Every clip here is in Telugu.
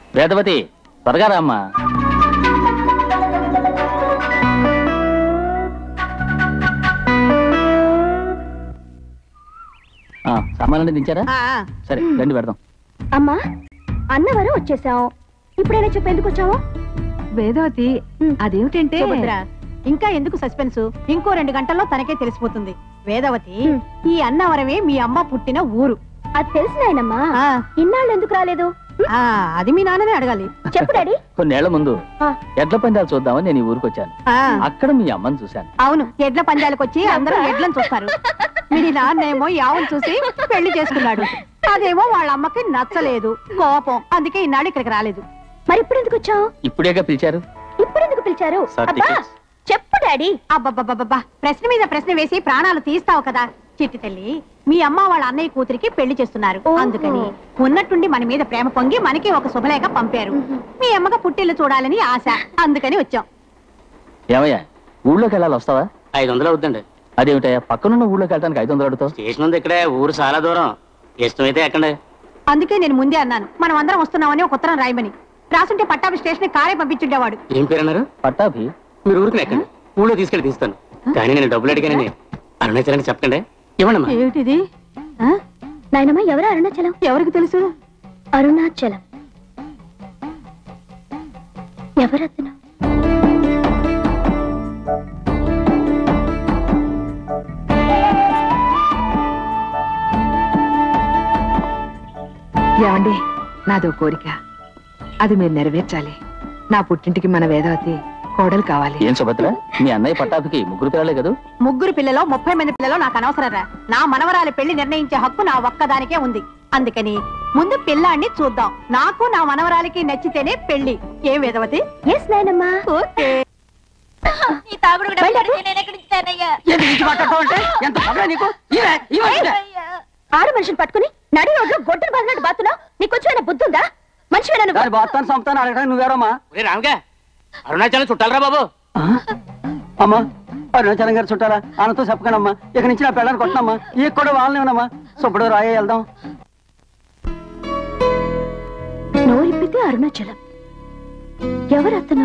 వేదవతి త్వరగా రామ్మా ఆ, సామాన్లన్నీ దించారా సరే రండి పెడదాం అమ్మా అన్నవరం వచ్చేసాం ఇప్పుడైనా చెప్పు ఎందుకు వచ్చావు వేదవతి అదేమిటంటే సుభద్ర ఇంకా ఎందుకు సస్పెన్స్ ఇంకో రెండు గంటల్లో తనకే తెలిసిపోతుంది వేదవతి హ్మ్. ఈ అన్నవరమే మీ అమ్మ పుట్టిన ఊరు అది తెలిసినాయనమ్మా ఆ, ఇన్నాళ్ళు ఎందుకు రాలేదు ఆ, అది మీ నాన్ననే అడగాలి చెప్పు డాడీ కొన్నేళ్ల ముందు ఆ. ఎడ్ల పందాలు చూద్దామని నేను ఈ ఊరికి వచ్చాను ఆ, అక్కడ మీ అమ్మని చూశాను అవును ఎడ్ల పందాలకు వచ్చి అందరూ ఎడ్లను చూస్తారు మీ నాన్నేమో యావని చూసి పెళ్లి చేసుకున్నాడు అదేమో వాళ్ళ అమ్మకి నచ్చలేదు కోపం అందుకే ఈనాడు ఇక్కడికి రాలేదు మరి ఇప్పుడు ఎందుకు వచ్చావు ఇప్పుడేగా పిలిచారు ఇప్పుడు ఎందుకు పిలిచారు సార్, అబ్బా tickets. చెప్పు డాడీ అబ్బబ్బబ్బబ్బా ప్రశ్న మీద ప్రశ్న వేసి ప్రాణాలు తీస్తావు కదా చిట్టి తల్లి మీ అమ్మ వాళ్ళ అన్నయ్య కూతురికి పెళ్లి చేస్తున్నారు ఓహో. అందుకని ఉన్నట్టుండి మన మీద ప్రేమ పొంగి మనకి ఒక శుభలేఖ పంపారు మీ అమ్మగా పుట్టిల్లు చూడాలని ఆశ అందుకని వచ్చాం ఏమయ్యా ఊళ్ళోకి వెళ్ళాలి వస్తావా ఐదు వందలు అవుతుందండి అదేమిటయ్యా పక్కనున్న ఊళ్ళోకి వెళ్ళడానికి ఐదు వందలు అడుగుతావు స్టేషన్ ఉంది ఇక్కడే ఊరు చాలా దూరం ఇష్టమైతే ఎక్కండి అందుకే నేను ముందే అన్నాను మనం అందరం వస్తున్నామని ఒక ఉత్తరం రాయమని రాసుంటే పట్టాభి స్టేషన్ కారే పంపించుండేవాడు ఏం పేరు అన్నారు పట్టాభి మీరు ఊరికి ఎక్కండి ఊళ్ళో తీసుకెళ్ళి తీస్తాను కానీ నేను డబ్బులు అడిగానని అరుణాచలానికి చెప్పండి ఇవ్వండి అమ్మా ఏమిటిది ఆ? నాయనమ్మ ఎవరు అరుణాచలం ఎవరికి తెలుసు అరుణాచలం ఎవరతను ఏమండి నాదో కోరిక అది మీరు నెరవేర్చాలి నా పుట్టింటికి మన వేదవతి కోడలు కావాలి ఏం సుభద్ర మీ అన్నయ్య పట్టాభికి ముగ్గురు పిల్లలే కదా ముగ్గురు పిల్లలో ముప్పై మంది పిల్లలో నాకు అనవసరం రా నా మనవరాలి పెళ్లి నిర్ణయించే హక్కు నా ఒక్కదానికే ఉంది అందుకని ముందు పిల్లాన్ని చూద్దాం నాకు నా మనవరాలికి నచ్చితేనే పెళ్లి ఏం వేదవతి ఎస్ నాయనమ్మా ఓకే ఈ తాగుడు కూడా పడితే నేను ఎక్కడి నుంచి తేనయ్యా? ఎంత పగ నీకు ఇవే, ఇవే, ఇవే. ఆరు మనిషిని పట్టుకుని నడి రోడ్లో గొడ్డలు బదిలినట్టు బాతున్నావు నీకు వచ్చిన బుద్ధి ఉందా మనిషివేనా నువ్వు దాని బాత్తాను సంపుతాను అడగడానికి నువ్వేరమ్మా ఒరే రామగా అరుణాచలం చుట్టాలరా బాబు అమ్మా అరుణాచలం గారు చుట్టాలా ఆనతో చెప్పకనమ్మా ఇక నుంచి నా పిల్లలు కొట్టనమ్మా ఈ కూడా వాళ్ళని ఉన్నామా సుబ్బడు రాయే వెళ్దాం నోరిప్పితే అరుణాచలం ఎవరతను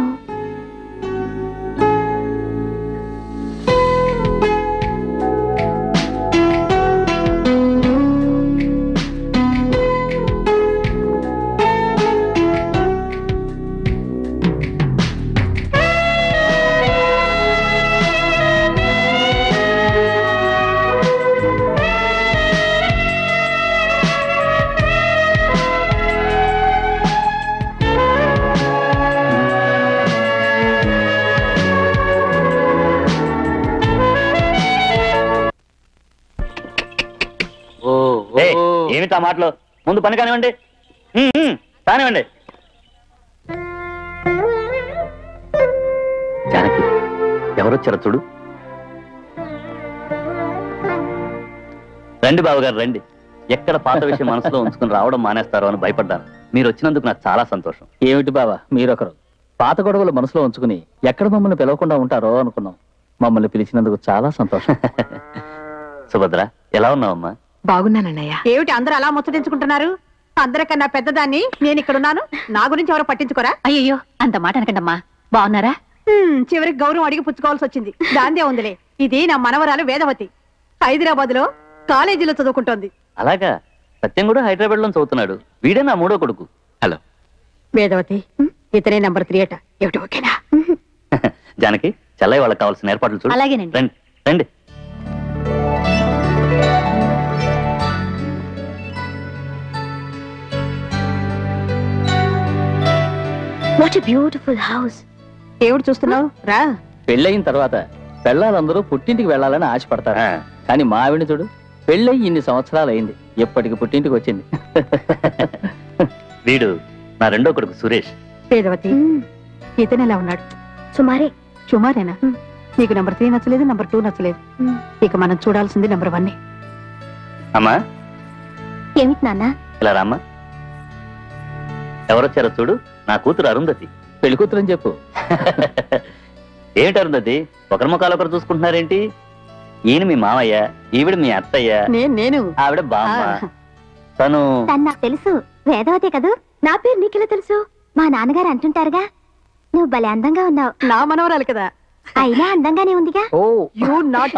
ఓ ఏయ్, ఏమిటా మాటలు ముందు పని కానివ్వండి ఉమ్, ఉమ్, కానివ్వండి జానకి ఎవరొచ్చారో చూడు రండి బావగారు రండి ఎక్కడ పాత విషయం మనసులో ఉంచుకుని రావడం మానేస్తారో అని భయపడ్డాను మీరు వచ్చినందుకు నాకు చాలా సంతోషం ఏమిటి బావా మీరొకరు పాత గొడవలు మనసులో ఉంచుకుని ఎక్కడ మమ్మల్ని పిలవకుండా ఉంటారో అనుకున్నాం మమ్మల్ని పిలిచినందుకు చాలా సంతోషం సుభద్ర ఎలా ఉన్నావమ్మా బాగున్నానన్నయ్య ఏమిటి అందరూ అలా ముచ్చటించుకుంటున్నారు అందరికన్నా పెద్దదాన్ని నేను ఇక్కడున్నాను నా గురించి ఎవరు పట్టించుకోరా అయ్యయ్యో అంత మాట అనకండమ్మా బాగున్నారా హ్మ్, చివరికి గౌరవం అడిగి పుచ్చుకోవాల్సి వచ్చింది దాందే ఉందిలే ఇది నా మనవరాలు వేదవతి హైదరాబాద్ లో కాలేజీలో చదువుకుంటోంది అలాగా సత్యం కూడా హైదరాబాద్ లో చదువుతున్నాడు వీడే నా మూడో కొడుకు హలో వేదవతి ఇతనే నంబర్ త్రీ అట ఏమిటి ఓకేనా జానకి చెల్లయ్య వాళ్ళకి కావాల్సిన ఏర్పాట్లు చూడు అలాగేనండి. రండి రండి వాట్ బ్యూటిఫుల్ హౌస్ ఏమిటి చూస్తున్నావు రా పెళ్ళయిన తర్వాత పెళ్ళాలందరూ పుట్టింటికి వెళ్ళాలని ఆశపడతారు కానీ మా ఆవిడ చూడు పెళ్ళయి ఇన్ని సంవత్సరాలు అయింది ఎప్పటికి పుట్టింటికి వచ్చింది వీడు నా రెండో కొడుకు సురేష్ వేదవతి ఇతను ఎలా ఉన్నాడు సుమారే సుమారేనా హ్మ్. నీకు నెంబర్ త్రీ నచ్చలేదు నెంబర్ టూ నచ్చలేదు హ్మ్. ఇక మనం చూడాల్సింది నెంబర్ వన్ అమ్మా ఏమిటి నాన్న ఇలా రామ్మా ఎవరొచ్చారో చూడు నా కూతురు అరుంధతి పెళ్లి కూతురు అని చెప్పు ఏమిటి అరుంధతి ఒకరి ముఖాలు ఒకరు చూసుకుంటున్నారేంటి ఈయన మీ మామయ్య ఈవిడ మీ అత్తయ్య నేను నేను ఆవిడ బామ్మ తను తను నాకు తెలుసు వేదవతే కదూ నా పేరు నీకెలా తెలుసు మా నాన్నగారు అంటుంటారుగా నువ్వు భలే అందంగా ఉన్నావు నా మనవరాలు కదా అయినా అందంగానే ఉందిగా ఓ యూ నాట్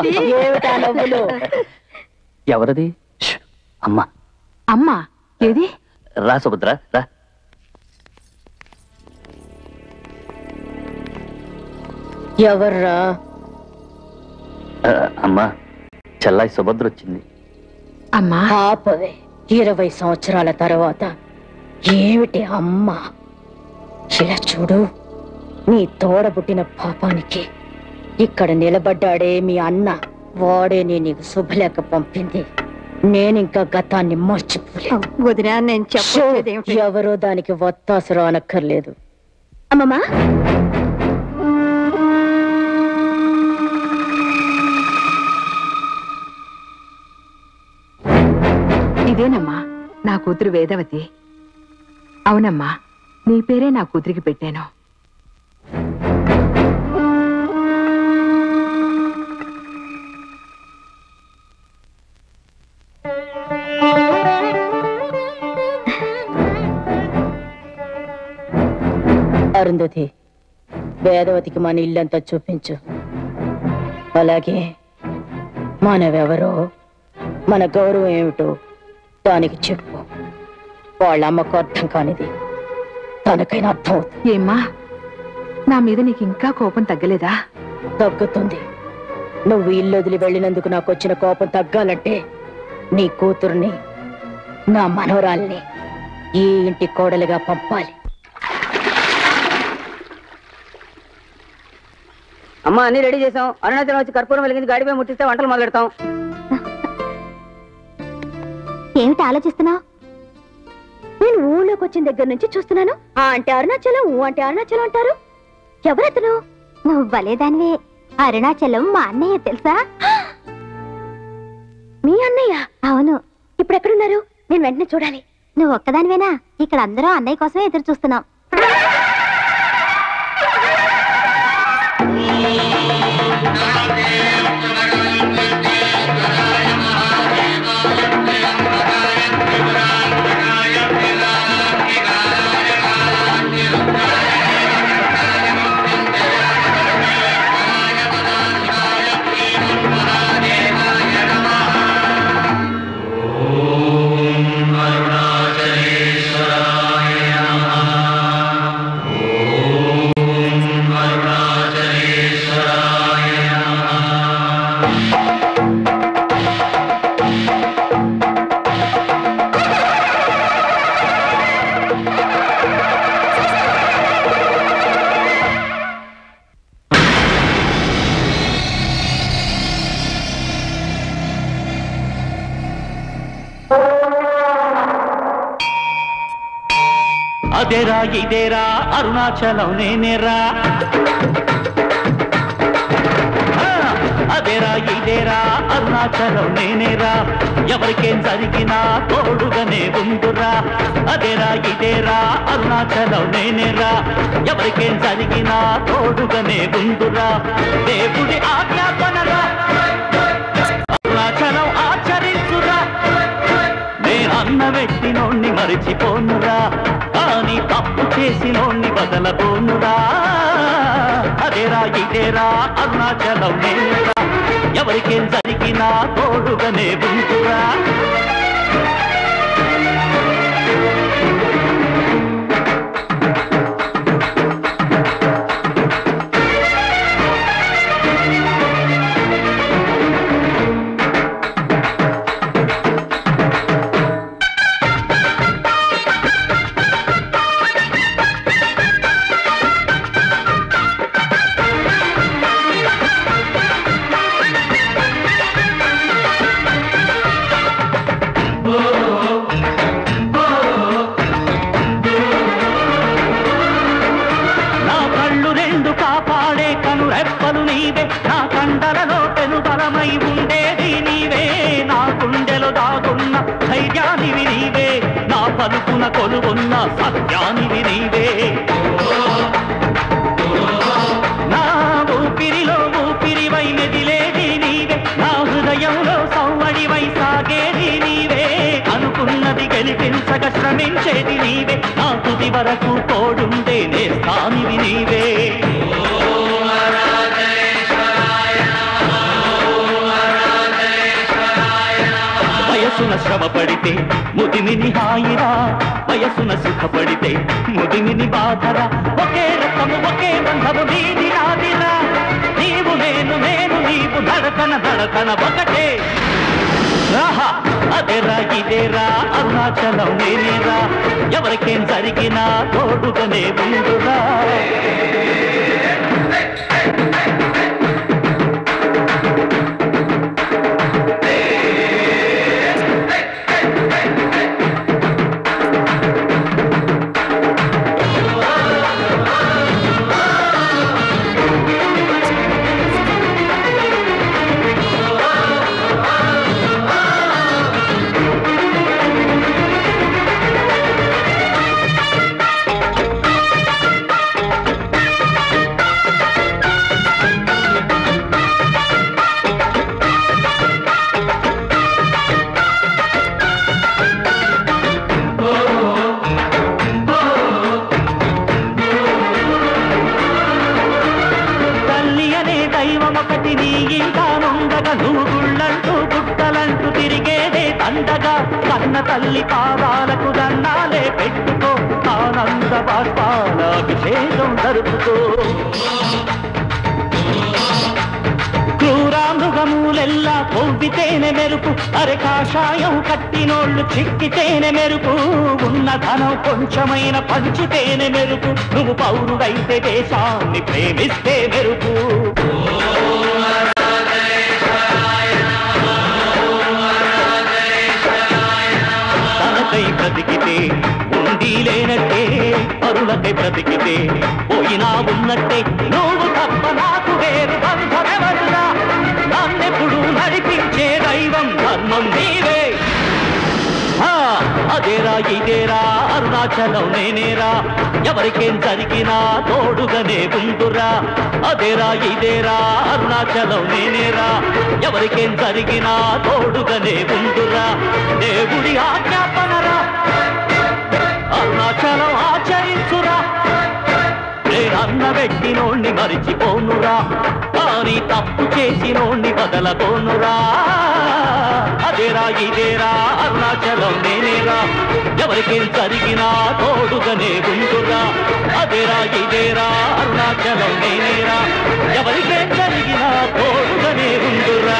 ఎవరది ష్, అమ్మా అమ్మా ఏది రా సుభద్ర రా ఎవర్రా ఆ, అమ్మా చెల్లాయి సుభద్ర వచ్చింది అమ్మా పాపవే ఇరవై సంవత్సరాల తర్వాత ఏమిటి అమ్మ ఇలా చూడు నీ తోడబుట్టిన పాపానికి ఇక్కడ నిలబడ్డాడే మీ అన్న వాడే నీ నీకు శుభలేఖ పంపింది నేనింకా గతాన్ని మర్చిపోలే వదినా నేను చెప్పేది ఏమిటి ఎవరో దానికి వత్తాసు రానక్కర్లేదు అమ్మమ్మా ఇదేనమ్మా నా కూతురు వేదవతి అవునమ్మా నీ పేరే నా కూతురికి పెట్టాను అరుంధతి వేదవతికి మన ఇల్లంతా చూపించు అలాగే మనవెవరో మన గౌరవం ఏమిటో దానికి చెప్పు వాళ్ళ అమ్మకు అర్థం కానిది తనకైనా అర్థం అవుతుంది ఏమ్మా నా మీద నీకు ఇంకా కోపం తగ్గలేదా తగ్గుతుంది నువ్వు ఇల్లు వదిలి వెళ్ళినందుకు నాకు వచ్చిన కోపం తగ్గాలంటే నీ కూతుర్ని నా మనవరాల్ని ఈ ఇంటి కోడలుగా పంపాలి అమ్మ అన్ని రెడీ చేసాం అరుణాచలం వచ్చి కర్పూరం వెలిగించి గాడిపై ముట్టిస్తే వంటలు మొదలెడతాం ఏమిటి ఆలోచిస్తున్నావు నేను ఊళ్ళోకి వచ్చిన దగ్గర నుంచి చూస్తున్నాను ఆ అంటే అరుణాచలం ఊ అంటే అరుణాచలం అంటారు ఎవరతను నువ్వు భలేదానివే అరుణాచలం మా అన్నయ్య తెలుసా మీ అన్నయ్య అవును ఇప్పుడు ఎక్కడున్నారు నేను వెంటనే చూడాలి నువ్వు ఒక్కదానివేనా ఇక్కడ అందరూ అన్నయ్య కోసమే ఎదురు చూస్తున్నాం అదేరా ఇదేరా అరుణాచలం నేనేరా ఆ, అదేరా ఇదేరా అరుణాచలం నేనేరా ఎవరికేం జరిగినా తోడుగానే ఉందురా అదేరా ఇదేరా అరుణాచలం నేనేరా ఎవరికేం జరిగినా తోడుగానే ఉందురా దేవుడి ఆజ్ఞాపనరా అరుణాచలం ఆచరించురా నేనన్న వ్యక్తినోణ్ణి మరిచిపోనురా కానీ తప్పు చేసినోణ్ణి బదలబోనురా అదేరా ఇదేరా అరుణాచలం నేనురా ఎవరికేం జరిగినా తోడుగానే ఉంటురా నా కళ్ళు రెండు కాపాడే కను రెప్పలు నీవే నా కండలలో పెను బలమై ఉండేది నీవే నా గుండెలో దాగున్న ధైర్యానివి నీవే నా పలుకున కొలువున్న సత్యానివి నీవే నా ఊపిరిలో ఊపిరివై మెదిలేది నీవే నా హృదయంలో సౌవడివై సాగేది నీవే అనుకున్నది గెలిపించక శ్రమించేది నీవే నా తుది చివరి వరకు తోడుండే నేస్తానివి నీవే వయసున శ్రమ పడితే ముదిమిని హాయిరా వయసున సుఖపడితే ముదిమిని బాధరా ఒకే రకము ఒకే బంధము నీది నాదిరా నీవు నేను నేను నీవు నడకన నడకన ఒకటే రాహా అదేరా ఇదేరా అరుణాచలం నేనేరా ఎవరికేం జరిగినా తోడుగానే ఉండురా తల్లి అనే దైవం ఒకటి నీ ఇంటానుండగా నువ్వు గుళ్ళంటూ గుట్టలంటూ తిరిగేదే దండగా కన్న తల్లి పాదాలకు దండాలే పెట్టుకో ఆనంద బాష్పాల అభిషేకం జరుపుకో క్రూరామృగములెల్లా కొవ్వితేనె మెరుపు అరె కాషాయం కట్టినోళ్ళు చిక్కితేనె మెరుపు ఉన్న ధనం కొంచెమైన పంచితేనె మెరుపు నువ్వు పౌరుడైతే దేశాన్ని ప్రేమిస్తే మెరుపు తనకై బ్రతికితే ఉండి లేనట్టే పరులకై బ్రతికితే పోయినా ఉన్నట్టే నువ్వు తప్ప నాకు వేరు బంధమెవరురా నన్నెప్పుడు నడిపించే దైవం ధర్మం నీవే ఆ, అదేరా ఇదేరా అరుణాచలం నేనేరా ఎవరికేం జరిగినా తోడుగానే ఉందురా అదేరా ఇదేరా అరుణాచలం నేనేరా ఎవరికేం జరిగినా తోడుగానే ఉందురా దేవుడి ఆజ్ఞాపనరా అరుణాచలం ఆచరించురా నేనన్న పెట్టినోణ్ణి మరిచిపోనురా కానీ తప్పు చేసినోణ్ణి బదలకోనురా అదేరా ఇదేరా అరుణాచలం నేనేరా ఎవరికేం జరిగినా తోడుగానే ఉండురా అదేరా ఇదేరా అరుణాచలం నేనేరా ఎవరికేం జరిగినా తోడుగానే ఉండురా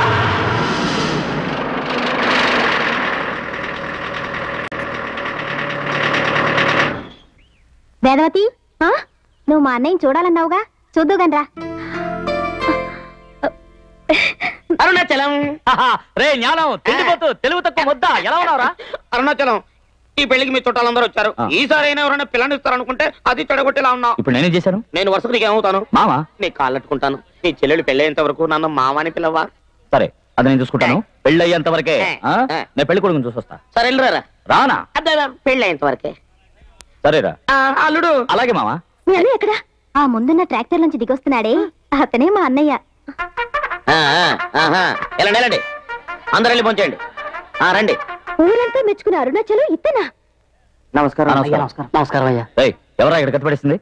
వేదవతి ఆ? నువ్వు మా అన్నయ్యని చూడాలన్నావుగా చూద్దుగానరా అరుణాచలం రే జ్ఞానం తిండిపోతూ తెలుగు తక్కువ ముద్ద ఎలా ఉన్నావురా అరుణాచలం ఈ పెళ్లికి మీ చుట్టాలందరూ వచ్చారు ఆ. ఈసారి అయినా ఎవరైనా పిల్లని ఇస్తారనుకుంటే అది చెడగొట్టేలా ఉన్నావు ఇప్పుడు నేనేం చేశాను నేను వరుసకు నీకు ఏమవుతాను మామా నీ కాళ్ళట్టుకుంటాను నీ చెల్లెలు పెళ్ళేంత వరకు నన్ను మామని పిల్లవా సరే అది నేను చూసుకుంటాను పెళ్ళి అయ్యేంత వరకే ఆ? నేను పెళ్లి కొడుకుని చూసొస్తా సరే వెళ్ళరా రానా అదే పెళ్ళి అయ్యేంత వరకే సరేరా ఆ, అల్లుడు అలాగే మామా మీ అన్నయ్య ఎక్కడా ఆ ముందున్న ట్రాక్టర్ నుంచి దిగొస్తున్నాడే అతనే మా అన్నయ్య ఆ, ఆ, ఆహా. వెళ్ళండి వెళ్ళండి అందరూ వెళ్ళి పొంచండి ఆ, రండి ఊరంతా మెచ్చుకున్న అరుణాచలం ఇత్తనా నమస్కారం నమస్కారం. అయ్యా, నమస్కారం నమస్కారం అయ్యా ఏయ్ ఎవరా ఇక్కడ కట్టుబడిస్తుంది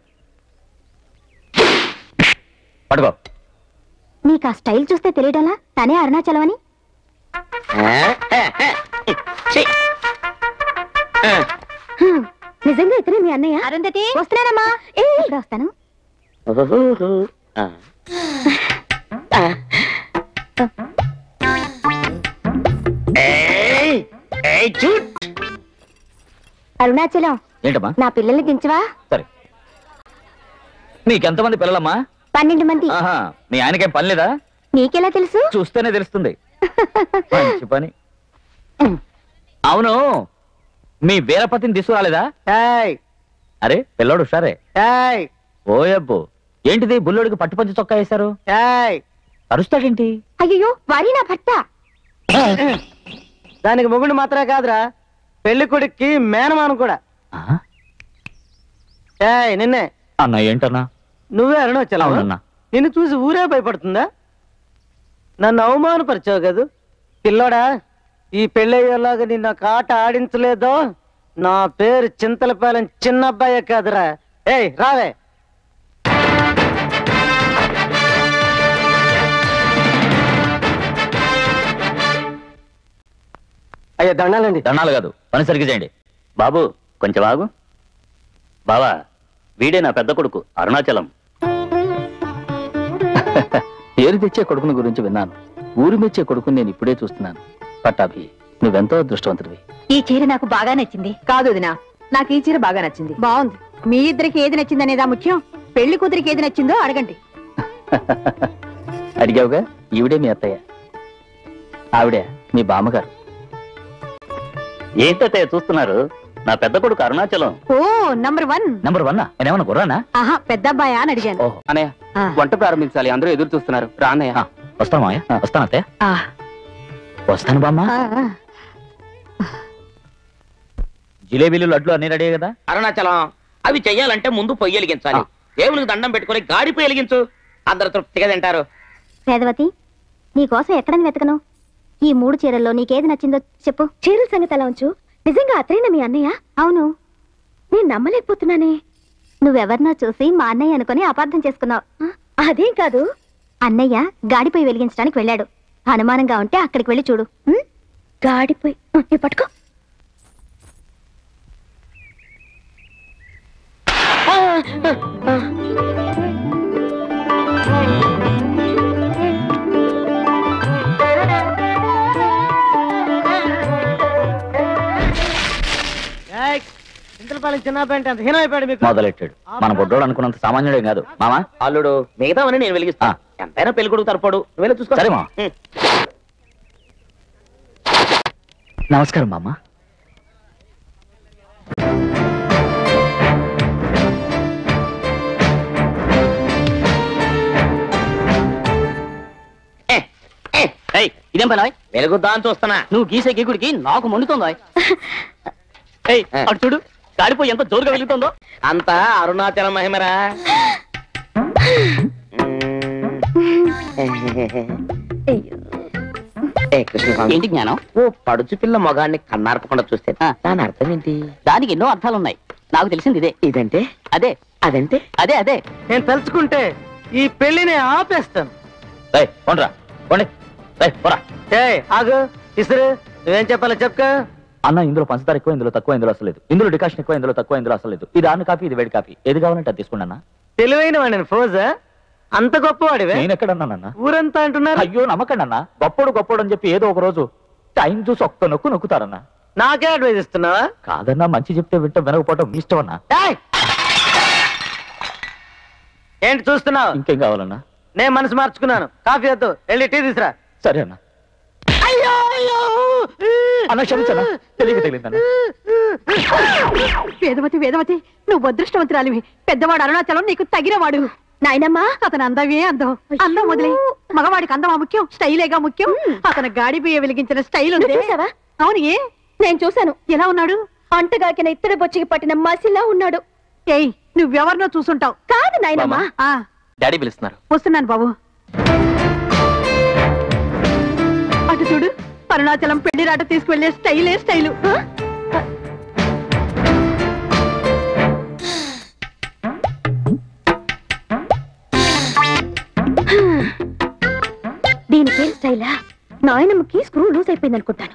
పడుకో నీకు ఆ స్టైల్ చూస్తే తెలియడాలా తనే అరుణాచలం అని ఆ, ఆ, ఆ. ఛీ. ఆ, హ్మ్, నిజంగా ఇతనే మీ అన్నయ్య అరుంధతి వస్తున్నానమ్మా ఏ ఇప్పుడు వస్తాను ఓహోహో. ఆ. ఆ. ఏయ్, ఏయ్, చూట్. అరుణాచలం ఏంటమ్మా నా పిల్లల్ని దించవా సరే నీకెంతమంది పిల్లలమ్మా పన్నెండు మంది ఆహా మీ ఆయనకేం పని లేదా నీకెలా తెలుసు చూస్తేనే తెలుస్తుంది మంచి పని అవును మీ వీరపతిని తీసుకురాలేదా ఏయ్, అరే పిల్లోడు హుషారే ఏయ్, ఓయబ్బు ఏంటిది బుల్లోడికి పట్టుపంచి చొక్కా వేశారు ఏయ్. అరుస్తాడేంటి అయ్యో వారి నా భర్త దానికి మొగుడు మాత్రమే కాదురా పెళ్లి కొడుక్కి మేనమానం కూడా ఆ? ఏయ్ నిన్నే అన్న ఏంటన్నా నువ్వే అరుణాచలం అవునన్నా నిన్ను చూసి ఊరే భయపడుతుందా నన్ను అవమానపరిచావు కదూ పిల్లోడా ఈ పెళ్ళయ్యేలాగా నిన్న ఒక ఆట ఆడించలేదో నా పేరు చింతలపాలెం చిన్నబ్బాయే కాదురా ఏయ్ రావే అయ్యా దండాలండి దండాలు కాదు పని సరిగ్గా చేయండి బాబు కొంచెం ఆగు బావా వీడే నా పెద్ద కొడుకు అరుణాచలం పేరు తెచ్చే కొడుకుని గురించి విన్నాను ఊరు మెచ్చే కొడుకుని నేను ఇప్పుడే చూస్తున్నాను పట్టాభి నువ్వెంతో అదృష్టవంతుడివి ఈ చీర నాకు బాగా నచ్చింది కాదు వదినా నాకు ఈ చీర బాగా నచ్చింది బాగుంది మీ ఇద్దరికి ఏది నచ్చిందనేదా ముఖ్యం పెళ్లి కూతురికి ఏది నచ్చిందో అడగండి అడిగావుగా ఈవిడే మీ అత్తయ్య ఆవిడే మీ బామ్మగారు ఏంటత్తయ్య చూస్తున్నారు నా పెద్ద కొడుకు అరుణాచలం ఓ నంబర్ వన్ నెంబర్ వన్ నేనేమన్నా గుర్రానా ఆహా పెద్ద అబ్బాయా అని అడిగాను ఓహో అనయ్య ఆ. వంట ప్రారంభించాలి అందరూ ఎదురు చూస్తున్నారు రా అన్నయ్య వస్తాను మాయ వస్తాను అత్తయ్య ఆ, వస్తాను బామ్మ ఆ, ఆ. జిలేబీలు లడ్లు అన్ని రెడీ కదా అరుణాచలం అవి చెయ్యాలంటే ముందు పొయ్యి వెలిగించాలి దేవునికి దండం పెట్టుకొని గాడి పొయ్యి వెలిగించు అందరు తృప్తిగా తింటారు వేదవతి నీకోసం ఎక్కడని వెతకను ఈ మూడు చీరల్లో నీకేది నచ్చిందో చెప్పు చీరల సంగతి అలా ఉంచు నిజంగా అతనేనా మీ అన్నయ్య అవును నేను నమ్మలేకపోతున్నానే నువ్వెవరినో చూసి మా అన్నయ్య అనుకుని అపార్థం చేసుకున్నావు ఆ, అదేం కాదు అన్నయ్య గాడిపోయి వెలిగించడానికి వెళ్ళాడు అనుమానంగా ఉంటే అక్కడికి వెళ్ళి చూడు ఉం? గాడిపోయి ఉం, ఇవి పట్టుకో చింతలపాలెం చిన్నబ్బాయి అంటే అంత హీనమైపోయాడు మీకు మొదలెట్టాడు మన బొడ్డోడు అనుకున్నంత సామాన్యుడేం కాదు మామా అల్లుడు మిగతావని నేను వెలిగిస్తా ఆ. ఎంతైనా పెళ్లి కొడుకు తరపడు నువ్వు వెళ్ళి చూసుకో సరే మా ఉం. నమస్కారం మామ ఏ, ఏ, ఇదేం పని వెలుగుద్దా అని చూస్తున్నా నువ్వు గీసే గీకుడికి నాకు మండుతుందో ఏయ్ ఆ. అటు చూడు గాడిపోయి ఎంత జోరుగా వెలుగుతుందో అంతా అరుణాచల మహిమరా ఏ కృష్ణస్వామి ఏంటి జ్ఞానం ఓ పడుచు పిల్ల మొగాన్ని కన్నార్పకుండా చూస్తే ఆ. దాని అర్థం ఏంటి దానికి ఎన్నో అర్థాలు ఉన్నాయి నాకు తెలిసింది ఇదే ఇదంటే అదే అదంటే అదే అదే నేను తలుచుకుంటే ఈ పెళ్లిని ఆపేస్తాను పోండ్రా పోండి పోరా ఏ ఆగు ఇసురు నువ్వేం చెప్పాలో చెప్పుకో అన్న ఇందులో పంచదార ఎక్కువ ఇందులో తక్కువ ఇందులో అసలు లేదు ఇందులో డికాషన్ ఎక్కువ ఇందులో తక్కువ ఇందులో అసలు లేదు ఇది ఆన్ కాఫీ ఇది వేడి కాఫీ ఏది కావాలంటే అది తీసుకోండి అన్న తెలివైన వాడిని ఫోజా అంత గొప్పవాడివే నేను ఎక్కడన్నానన్న ఊరంతా అంటున్నారు అయ్యో నమ్మకండి అన్న గొప్పడు గొప్పడు అని చెప్పి ఏదో ఒక రోజు టైం చూసి ఒక్క నొక్కు నొక్కుతారన్న నాకే అడ్వైజ్ ఇస్తున్నావా కాదన్నా మంచి చెప్తే వింటే వినకపోవటం మీ ఇష్టం అన్నా ఏయ్! ఏంటి చూస్తున్నావు ఇంకేం కావాలన్నా నేను మనసు మార్చుకున్నాను కాఫీ వద్దు వెళ్ళి టీ తీసురా సరే అన్న అన్న క్షమించనా తెలియక తెలియదన్న వేదవతి వేదవతి నువ్వు అదృష్టవంతురాలివి పెద్దవాడు అరుణాచలం నీకు తగినవాడు నాయనమ్మా అతను అందమే అందం అందం వదిలే మగవాడికి అందమా ముఖ్యం స్టైలేగా ముఖ్యం అతను గాడి బియ్య వెలిగించిన స్టైల్ ఉంది నువ్వు చూసావా? అవును ఏ నేను చూశాను ఎలా ఉన్నాడు అంటగాకిన ఇత్తడి బొచ్చికి పట్టిన మసిలా ఉన్నాడు ఏయ్ నువ్వెవరినో చూసుంటావు కాదు నాయనమ్మా ఆ డాడీ పిలుస్తున్నారు వస్తున్నాను బాబు అటు చూడు అరుణాచలం పెళ్లి రాట తీసుకువెళ్లే స్టైలే స్టైలు ఆ? దీని పేరు స్టైలా నాయనమ్మకి స్క్రూ లూజ్ అయిపోయింది అనుకుంటాను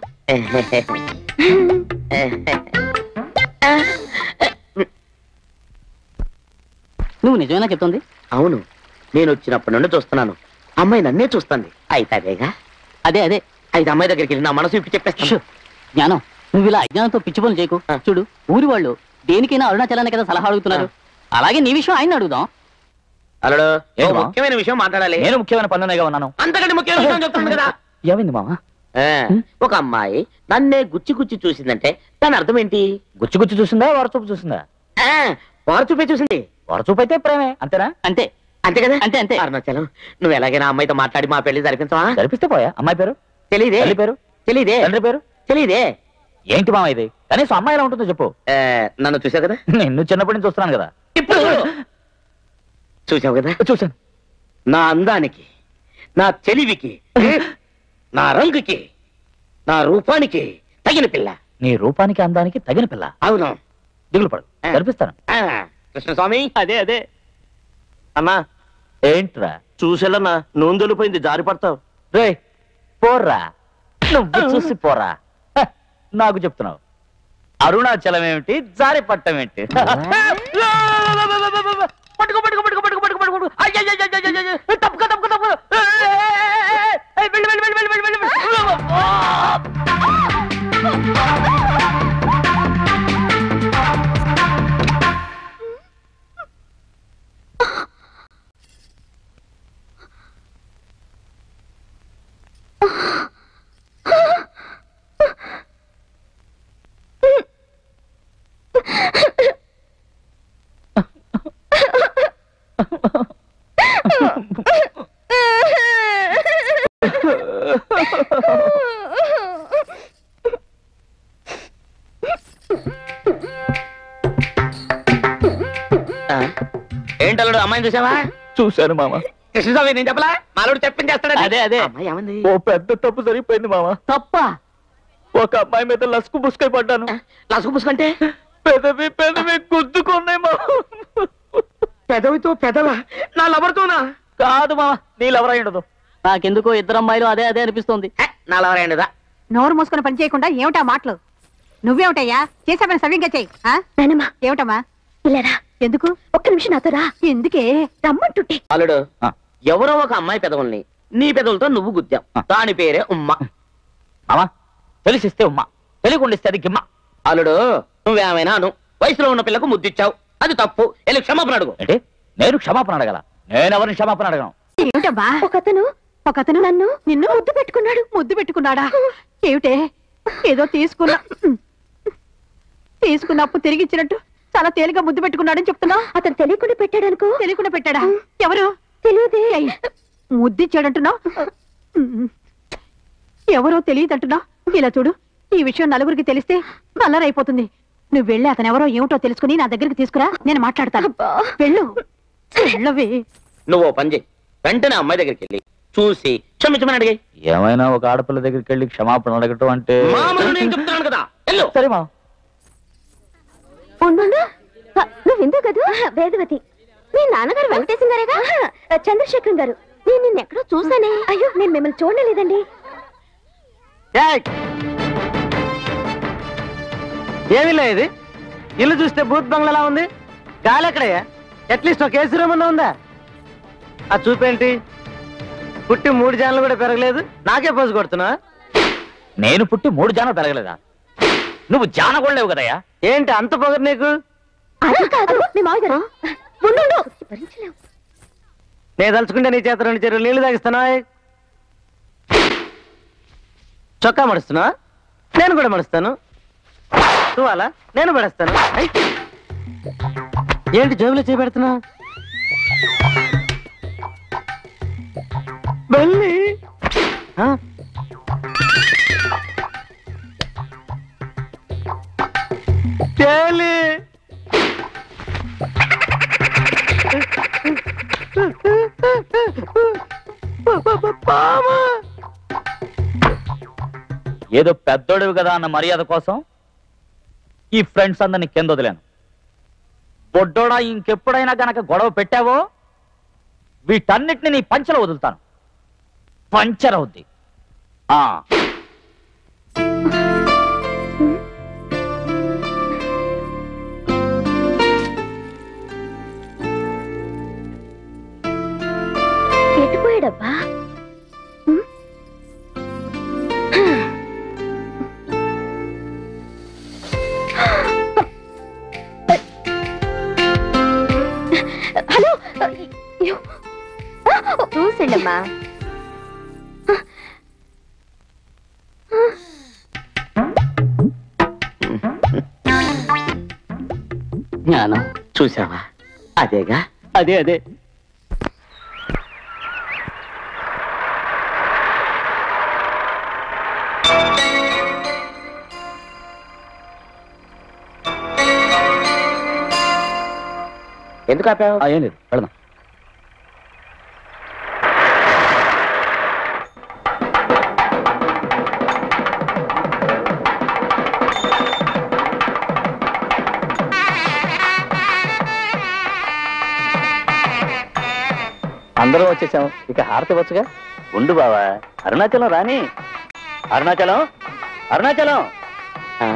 నువ్వు నిజమేనా చెప్తుంది అవును నేను వచ్చినప్పటి నుండి చూస్తున్నాను అమ్మాయి నన్నే చూస్తుంది అయితే అదేగా అదే అదే అయితే అమ్మాయి దగ్గరికి వెళ్ళి నా మనసు ఇప్పి చెప్పేస్తాను షూ. జ్ఞానం నువ్వు ఇలా అజ్ఞానంతో పిచ్చి పనులు చేయకు ఆ. చూడు ఊరి వాళ్ళు దేనికైనా అరుణాచలాన్ని కదా సలహా అడుగుతున్నారు అలాగే నీ విషయం ఆయన అడుగుదాం అల్లుడు ఏంటి ఓ మా? ముఖ్యమైన విషయం మాట్లాడాలి నేను ముఖ్యమైన పనులనేగా ఉన్నాను అంతకంటే ముఖ్యమైన విషయం చెప్తాను కదా ఏమైంది మామ ఆ, ఒక అమ్మాయి నన్నే గుచ్చి గుచ్చి చూసిందంటే దాని అర్థం ఏంటి గుచ్చి గుచ్చి చూసిందా వరచూపు చూసిందా ఆ, వారు చూపే చూసింది వరచూపు అయితే ప్రేమే అంతేనా అంతే అంతే కదా అంతే, అంతే. అరుణాచలం నువ్వు ఎలాగైనా అమ్మాయితో మాట్లాడి మా పెళ్లి జరిపించవా జరిపిస్తే పోయా అమ్మాయి పేరు తెలీదే తల్లి పేరు తెలీదే తండ్రి పేరు తెలీదే ఏంటి మామ ఇది కనీసం అమ్మాయి ఎలా ఉంటుందో చెప్పు ఆ, నన్ను చూసావు కదా నిన్ను చిన్నప్పటి నుంచి చూస్తున్నాను కదా ఇప్పుడు చూడు. చూసావు కదా చూశాను నా అందానికి నా తెలివికి నా రంగుకి నా రూపానికి తగిన పిల్ల నీ రూపానికి అందానికి తగిన పిల్ల అవును దిగులు పడు కనిపిస్తాను ఆ, కృష్ణస్వామి అదే అదే అన్నా ఏంట్రా చూసేళ్ళన్నా నూనె దొలిపోయింది జారి పడతావు రే పోర్రా నువ్వు చూసి పోరా హ, నాకు చెప్తున్నావు అరుణాచలం ఏమిటి జారి పట్టం ఏంటి పట్టుకో పట్టుకో పట్టుకో పట్టుకో పట్టుకో పట్టుకో అయ్యయ్యయ్యయ్యయ్యయ్య. తప్పుకో తప్పుకో తప్పుకో ఏయ్, వెళ్ళు, వెళ్ళు, వెళ్ళు, వెళ్ళు, వెళ్ళు, వెళ్ళు. ఏంటల్లుడు అమ్మాయిని చూసావా చూశాను మామ కృష్ణస్వామి నేను చెప్పలా మాలోడు చెప్పించేస్తాడు అదే, అదే. అమ్మాయి ఏమంది ఓ పెద్ద తప్పు జరిగిపోయింది మామ తప్ప ఒక అమ్మాయి మీద లసుకు పుసుకై పడ్డాను లసుకు పుసుకంటే పెదవి పెదవి గుద్దుకున్నాయి మామ పెదవితో పెదవ నా లవర్తోనా కాదు మామ నీళ్ళెవరై ఉండదు నాకెందుకో ఇద్దరు అమ్మాయిలు అదే అదే అనిపిస్తుంది హే, నా లవర్ అయిందిదా నోరు మూసుకుని పని చేయకుండా ఏమిటా మాటలు నువ్వేమిటయ్యా చేసే పని సవ్యంగా చెయ్యి ఆ? నానమ్మా ఏమిటమ్మా ఇలా రా ఎందుకు ఒక్క నిమిషం నాతో రా ఎందుకే రమ్మంటుంటే అల్లుడు ఆ. ఎవరో ఒక అమ్మాయి పెదవుల్ని నీ పెదవులతో నువ్వు గుద్దావు ఆ. దాని పేరే ఉమ్మ మామ తెలిసిస్తే ఉమ్మ తెలియకుండిస్తే అది గిమ్మ అల్లుడు నువ్వేమైనా అను వయసులో ఉన్న పిల్లకు ముద్దిచ్చావు అది తప్పు వెళ్ళి క్షమాపణ అడుగు ఏంటి నేను క్షమాపణ అడగల నేను ఎవరిని క్షమాపణ అడగను ఏమిటమ్మా ఒక అతను ఒక అతను నన్ను నిన్ను ముద్దు పెట్టుకున్నాడు ముద్దు పెట్టుకున్నాడా ఏమిటే ఏదో తీసుకున్నా తీసుకున్నప్పుడు తిరిగి ఇచ్చినట్టు చాలా తేలిగా ముద్దు పెట్టుకున్నాడని చెప్తున్నా అతను తెలియకుండా పెట్టాడనుకో తెలియకుండా పెట్టాడా ఎవరు తెలియదే ఏయ్, ముద్దిచ్చాడంటున్నావు ఎవరో తెలియదంటున్నా ఇలా చూడు ఈ విషయం నలుగురికి తెలిస్తే నల్లరైపోతుంది నువ్వు వెళ్ళి అతను ఎవరో ఏమిటో తెలుసుకుని నా దగ్గరికి తీసుకురా నేను మాట్లాడతాను అబ్బా. వెళ్ళు వెళ్ళవే నువ్వు ఓ పని చేయి వెంటనే అమ్మాయి దగ్గరికి వెళ్ళి చూసి క్షమించమని అడిగాయి ఏమైనా ఒక ఆడపిల్ల దగ్గరికి వెళ్ళి క్షమాపణ అడగటం అంటే మామూలు నేను చెప్తున్నాను కదా వెళ్ళు సరే మా ఉండు నువ్వు ఇందు కదా వేదవతి మీ నాన్నగారు వెంకటేశం గారేగా చంద్రశేఖరం గారు నేను నిన్న ఎక్కడో చూసానే అయ్యో నేను మిమ్మల్ని చూడలేదండి ఏమి లేదు ఇల్లు చూస్తే బూత్ బంగ్లాలా ఉంది గాలి ఎక్కడయ్యా అట్లీస్ట్ ఒక ఏసీ రూమ్ అన్నా ఉందా ఆ చూపేంటి పుట్టి మూడు జాన్లు కూడా పెరగలేదు నాకే పోజు కొడుతున్నా నేను పుట్టి మూడు జానలు పెరగలేదా నువ్వు జాన కూడా లేవు కదయ్యా ఏంటి అంత పొగరు నీకు అది కాదు మీ మామయ్య గారు ఉండు, ఉండు. భరించలేవు నేను తలుచుకుంటే నీ చేత రెండు చెరువులు నీళ్లు తాగిస్తానా చొక్కా మడుస్తున్నా నేను కూడా మడుస్తాను నువ్వు అలా నేను పడేస్తాను ఐ. ఏంటి జోబులో చేపెడుతున్నా బల్లి ఆ? తేలి పామా ఏదో పెద్దోడివి కదా అన్న మర్యాద కోసం ఈ ఫ్రెండ్స్ అందరిని కింద వదిలాను బొడ్డోడా ఇంకెప్పుడైనా గనక గొడవ పెట్టావో వీటన్నిటిని నీ పంచలో వదులుతాను పంచర్ అవుద్ది ఆ ఎటుపోయాడబ్బా హలో అయ్యో. చూసండమ్మా జ్ఞానం చూసావా అదేగా అదే అదే ఎందుకు ఆపావు ఏం లేదు వెళదాం అందరం వచ్చేసాం ఇక హారతి ఇవ్వచ్చుగా ఉండు బావా అరుణాచలం రాని అరుణాచలం అరుణాచలం ఆ.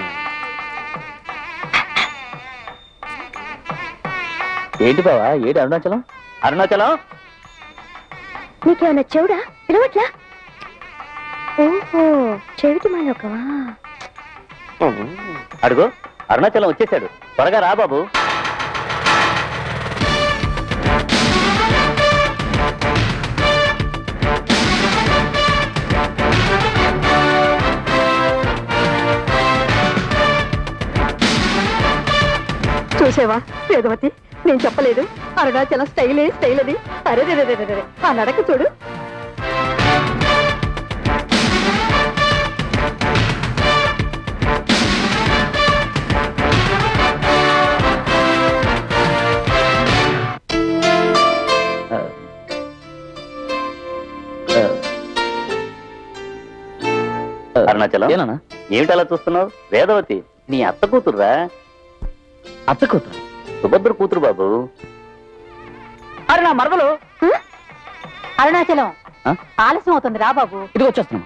ఏంటి బావా ఏడు అరుణాచలం అరుణాచలం నీకేమన్నా చెవుడా పిలవట్లా ఓహో చెవిటి మాలోకవా అడుగు అరుణాచలం వచ్చేసాడు త్వరగా రా బాబు చూసావా వేదవతి నేను చెప్పలేదు అరుణాచలం స్టైలే స్టైల్ అది అరే రే, రే, రే, రే, రే. ఆ నడక చూడు ఆ. ఆ. అరుణాచలం ఏనా ఏమిటి అలా చూస్తున్నావు వేదవతి నీ అత్త కూతురురా అత్త కూతురు సుభద్ర కూతురు బాబు అరే నా మరదలు అరుణాచలం ఆ? ఆలస్యం అవుతుంది రా బాబు ఇది వచ్చేస్తున్నాం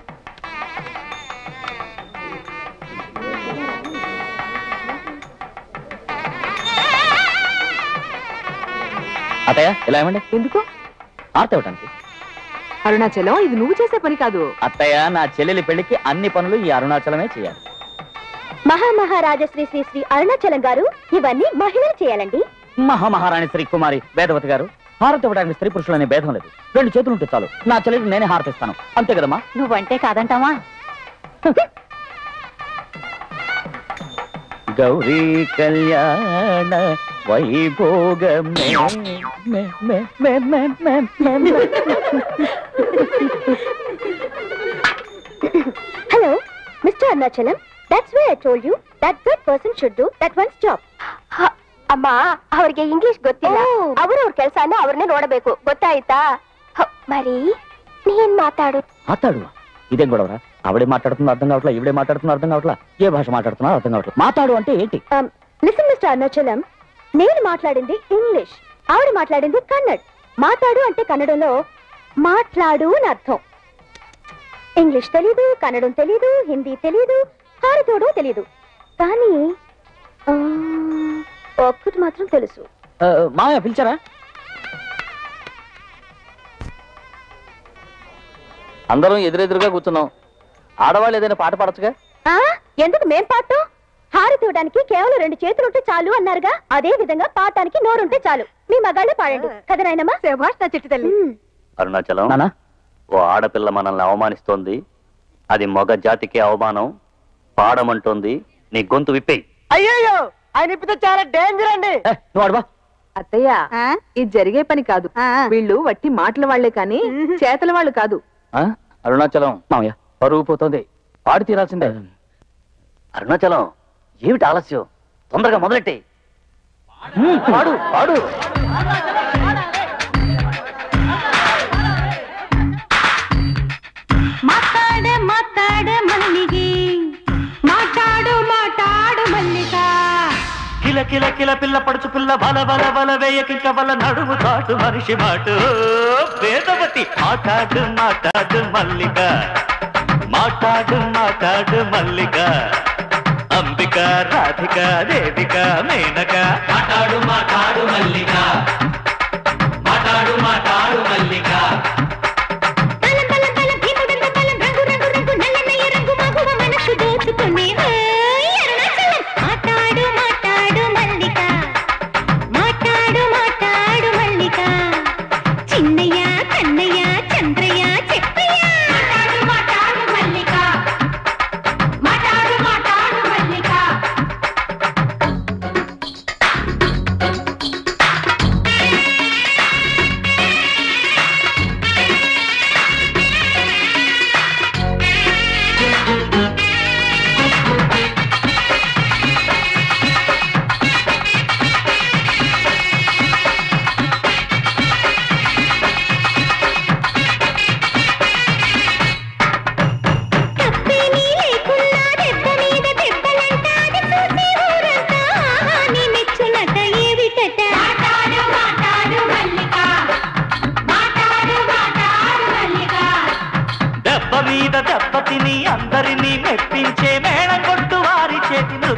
అత్తయ్య ఇలా ఏమండి ఎందుకు ఆర్త ఇవ్వటానికి అరుణాచలం ఇది నువ్వు చేసే పని కాదు అత్తయ్య నా చెల్లెలి పెళ్లికి అన్ని పనులు ఈ అరుణాచలమే చేయాలి మహామహారాజ శ్రీ శ్రీ శ్రీ అరుణాచలం గారు ఇవన్నీ మహిళలు చేయాలండి మహామహారాణి శ్రీ కుమారి వేదవతి గారు హారతి ఇవ్వడానికి స్త్రీ పురుషులు అనే భేదం లేదు రెండు చేతులు ఉంటే చాలు నా చెల్లెలికి నేనే హారతిస్తాను అంతే కదమ్మా నువ్వంటే కాదంటావా గౌరీ కళ్యాణ వైభోగమే మే, మే, మే, మే, మే, మే, మే. Hello mister Arunachalam that's why I told you that good person should do that one's job ಅಮ್ಮ ಅವರಿಗೆ ಇಂಗ್ಲಿಷ್ ಗೊತ್ತಿಲ್ಲ ಅವರವ್ರ ಕೆಲಸನ ಅವ್ರನ್ನೇ ನೋಡಬೇಕು ಗೊತ್ತಾಯ್ತಾ ಹ, మరి ನೀನ್ ಮಾತಾಡು మాట్లాడు ఇదేం గొడవరా ఆవిడే మాట్లాడుతున్నా అర్థం కావట్లా ఈవిడే మాట్లాడుతున్నా అర్థం కావట్లా ఏ భాష మాట్లాడుతున్నా అర్థం కావట్లా మాట్లాడు అంటే ఏంటి లిసన్ మిస్టర్ అరుణాచలం నేను మాట్లాడింది ఇంగ్లీష్ ఆవిడ మాట్లాడింది కన్నడ్ మాట్లాడు అంటే కన్నడంలో మాట్లాడు అని అర్థం ఇంగ్లీష్ తెలీదు కన్నడం తెలీదు హిందీ తెలీదు హారతోడు తెలీదు కానీ ఆ, ఒక్కటి మాత్రం తెలుసు ఆ, మామయ్య పిలిచారా అందరం ఎదురెదురుగా కూర్చున్నాం ఆడవాళ్ళు ఏదైనా పాట పాడచ్చుగా ఆ ఎందుకు మేం పాడటం హారతి ఇవ్వడానికి కేవలం రెండు చేతులుంటే చాలు అన్నారుగా అదే విధంగా పాడటానికి నోరుంటే చాలు మీ మగాళ్ళే పాడండి కదా నాయనమ్మా శభాష్ నా చిట్టి తల్లి అరుణాచలం నానా ఓ ఆడపిల్ల మనల్ని అవమానిస్తోంది అది మగ జాతికి అవమానం పాడమంటోంది నీ గొంతు విప్పేయి అయ్యో ఆయన ఇప్పితే చాలా డేంజర్ అండి నువ్వు ఆడవా అత్తయ్య ఆ? ఇది జరిగే పని కాదు ఆ. వీళ్ళు వట్టి మాటల వాళ్లే కానీ చేతల వాళ్ళు కాదు ఆ? అరుణాచలం మామయ్య పరువు పోతుంది పాడి తీరాల్సిందే అరుణాచలం ఏమిటి ఆలస్యం తొందరగా మొదలెట్టి పాడు పాడు మాట్లాడే మాట్లాడే మల్లిగి మాట్లాడు మాట్లాడు మల్లిక కిల కిల కిల పిల్ల పడుచు పిల్ల బల బల బల వేయకింక వల నడుము చాటు మనిషి మాటు వేదవతి మాట్లాడు మాట్లాడు మల్లిక మాట్లాడు మాట్లాడు మల్లిక అంబిక రాధిక దేవిక మేనక మాట్లాడు మాట్లాడు మల్లిక మాట్లాడు మాట్లాడు మల్లిక బలం బలం బలం భీముడంత బలం రంగు రంగు రంగు నల్లనయ్య రంగు మగువ మనసు దోచుకుని ఓయ్ అరుణాచలం మాట్లాడు మాట్లాడు మల్లిక మాట్లాడు మాట్లాడు మల్లిక చిన్నయ్య కన్నయ్య చంద్రయ్య చెప్పయ్య మాట్లాడు మాట్లాడు మల్లిక మాట్లాడు మాట్లాడు మల్లిక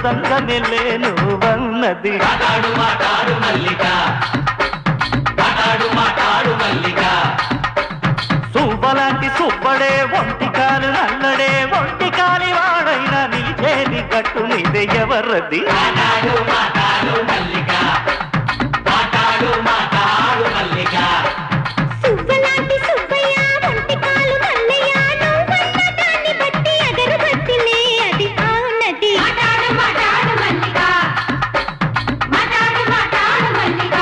మృదంగ నెల్లేను వన్నది మాటాడు మాటాడు మల్లిక మాటాడు మాటాడు మల్లిక సుబ్బలాంటి సుబ్బడే ఒంటి కాలు నల్లడే ఒంటి కాలి వాడైనా నిలిచేది గట్టు మీద ఎవరది మాటాడు మాటాడు మల్లిక మాటాడు మాటాడు మల్లిక సువ్వలాంటి సుబ్బయ్య ఒంటి కాలు మల్లయ్య నువ్వన్న దాన్ని బట్టి అగరు బట్టిలే అది అవునది మాటాడు మాటాడు మల్లిక మాటాడు మాటాడు మల్లిక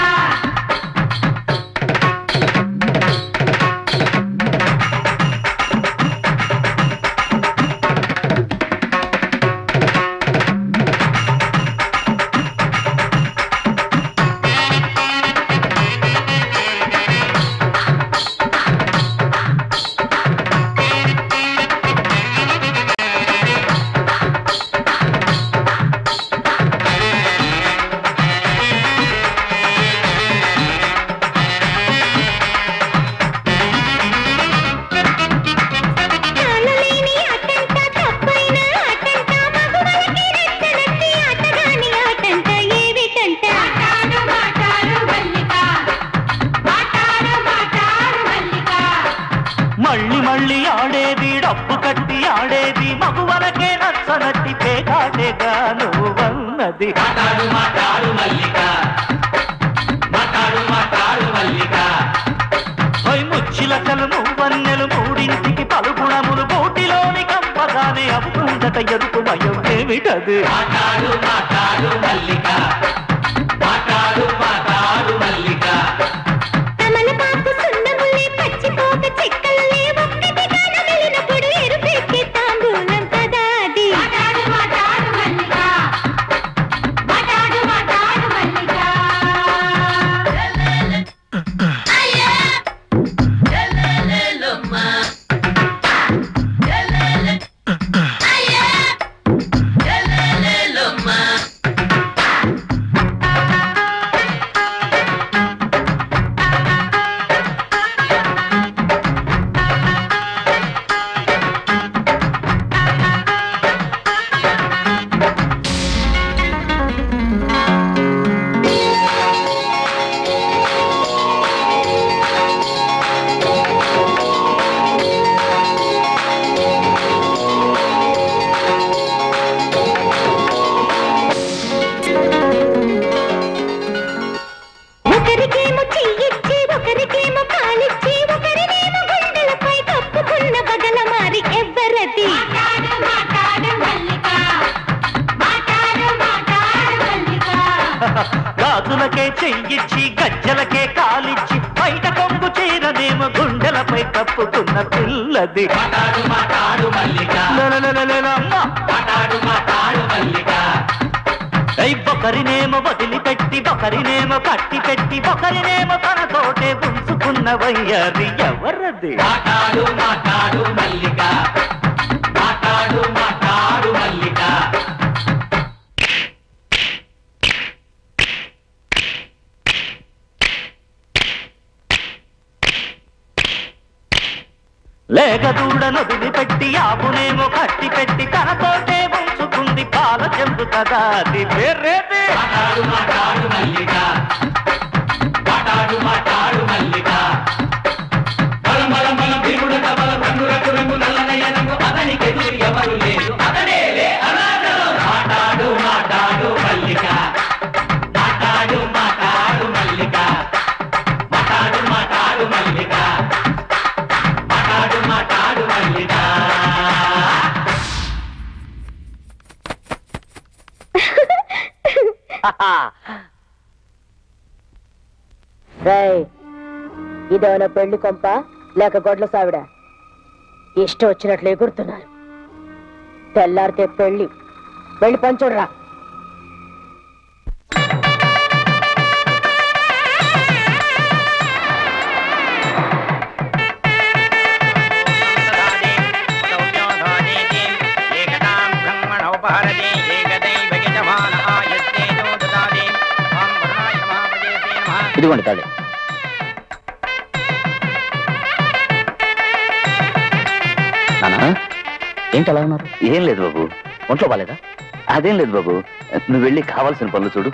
తాళలేని ఆటంట తప్పైన ఆటంట మగవాళ్ళకి రెచ్చనెత్తి ఆటగాని ఆటంట ఏవిటంట మాటాడు మాటాడు మల్లిక మాటాడు మాటాడు మల్లిక మళ్ళీ మళ్ళీ ఆడేది డబ్బు కట్టి ఆడేది మగువలకే నచ్చనట్టి పేకాటేగా నువ్వన్నది మాటాడు మాటాడు మల్లిక మాటాడు మాటాడు మల్లిక హై ముచ్చిలకలు నువ్వన్నెలు మూడింటికి పలుగుణములు బోటిలోని కంపగానే అవుతుందట ఎరుపు భయం ఏమిటది మాటాడు మాటాడు మల్లిక మాటాడు మాటాడు మల్లిక తమలపాకు సున్నములే పచ్చిపోక చెక్కలే ఒక్కటిగా నమిలినప్పుడు ఎరుపెక్కి తాంబూలం కదా అది మాటాడు మాటాడు మల్లిక మాటాడు మాటాడు మల్లిక ఒకరికేమో చెయ్యిచ్చి ఒకరికేమో కాలిచ్చి ఒకరినేమో గుండెలపై కప్పుకున్న బగల మారి ఎవ్వరది మాటాడు మాటాడు మల్లిక మాటాడు మాటాడు మల్లిక గాజులకే చెయ్యిచ్చి గజ్జలకే కాలిచ్చి బయట కొంగు చీరనేమో గుండెలపై కప్పుకున్న పిల్లది మాటాడు మాటాడు మల్లిక లలలలలలమ్మ. మాటాడు మాటాడు మల్లిక ఐ ఒకరినేమో వదిలిపెట్టి ఒకరినేమో కట్టి పెట్టి ఒకరినేమో తనతోటే ఉంచుకున్న వయ్యారి ఎవరది మాటాడు మాటాడు మల్లిక మాటాడు మాటాడు మల్లిక లేక దూడ నొదిలిపెట్టి ఆపునేమో కట్టి పెట్టి తనతోటే ఉంచుకుంది పాల చెంపు కదా అది వేరేది మాటాడు మాటాడు మల్లిక మాటాడు మాటాడు మల్లిక బలం బలం బలం భీముడు బలం రంగు రంగు రంగు నల్లనయ్య రంగు అతనికి ఎదురు ఎవరు లేదు అతడే లే అనాథలు. మాటాడు మాటాడు మల్లిక మాటాడు మాటాడు మల్లిక మాటాడు మాటాడు మల్లిక మాటాడు మాటాడు మల్లిక రేయ్ ఇదేమైనా పెళ్లి కొంప లేక గొడ్ల సావిడ ఇష్టం వచ్చినట్లు ఎగురుతున్నారు తెల్లారితే పెళ్లి వెళ్ళి పంచుడ్రా ఇదిగోండి తాళి నానా ఏంటి అలా ఉన్నారు ఏం లేదు బాబు ఒంట్లో బాలేదా అదేం లేదు బాబు నువ్వు వెళ్ళి కావాల్సిన పనులు చూడు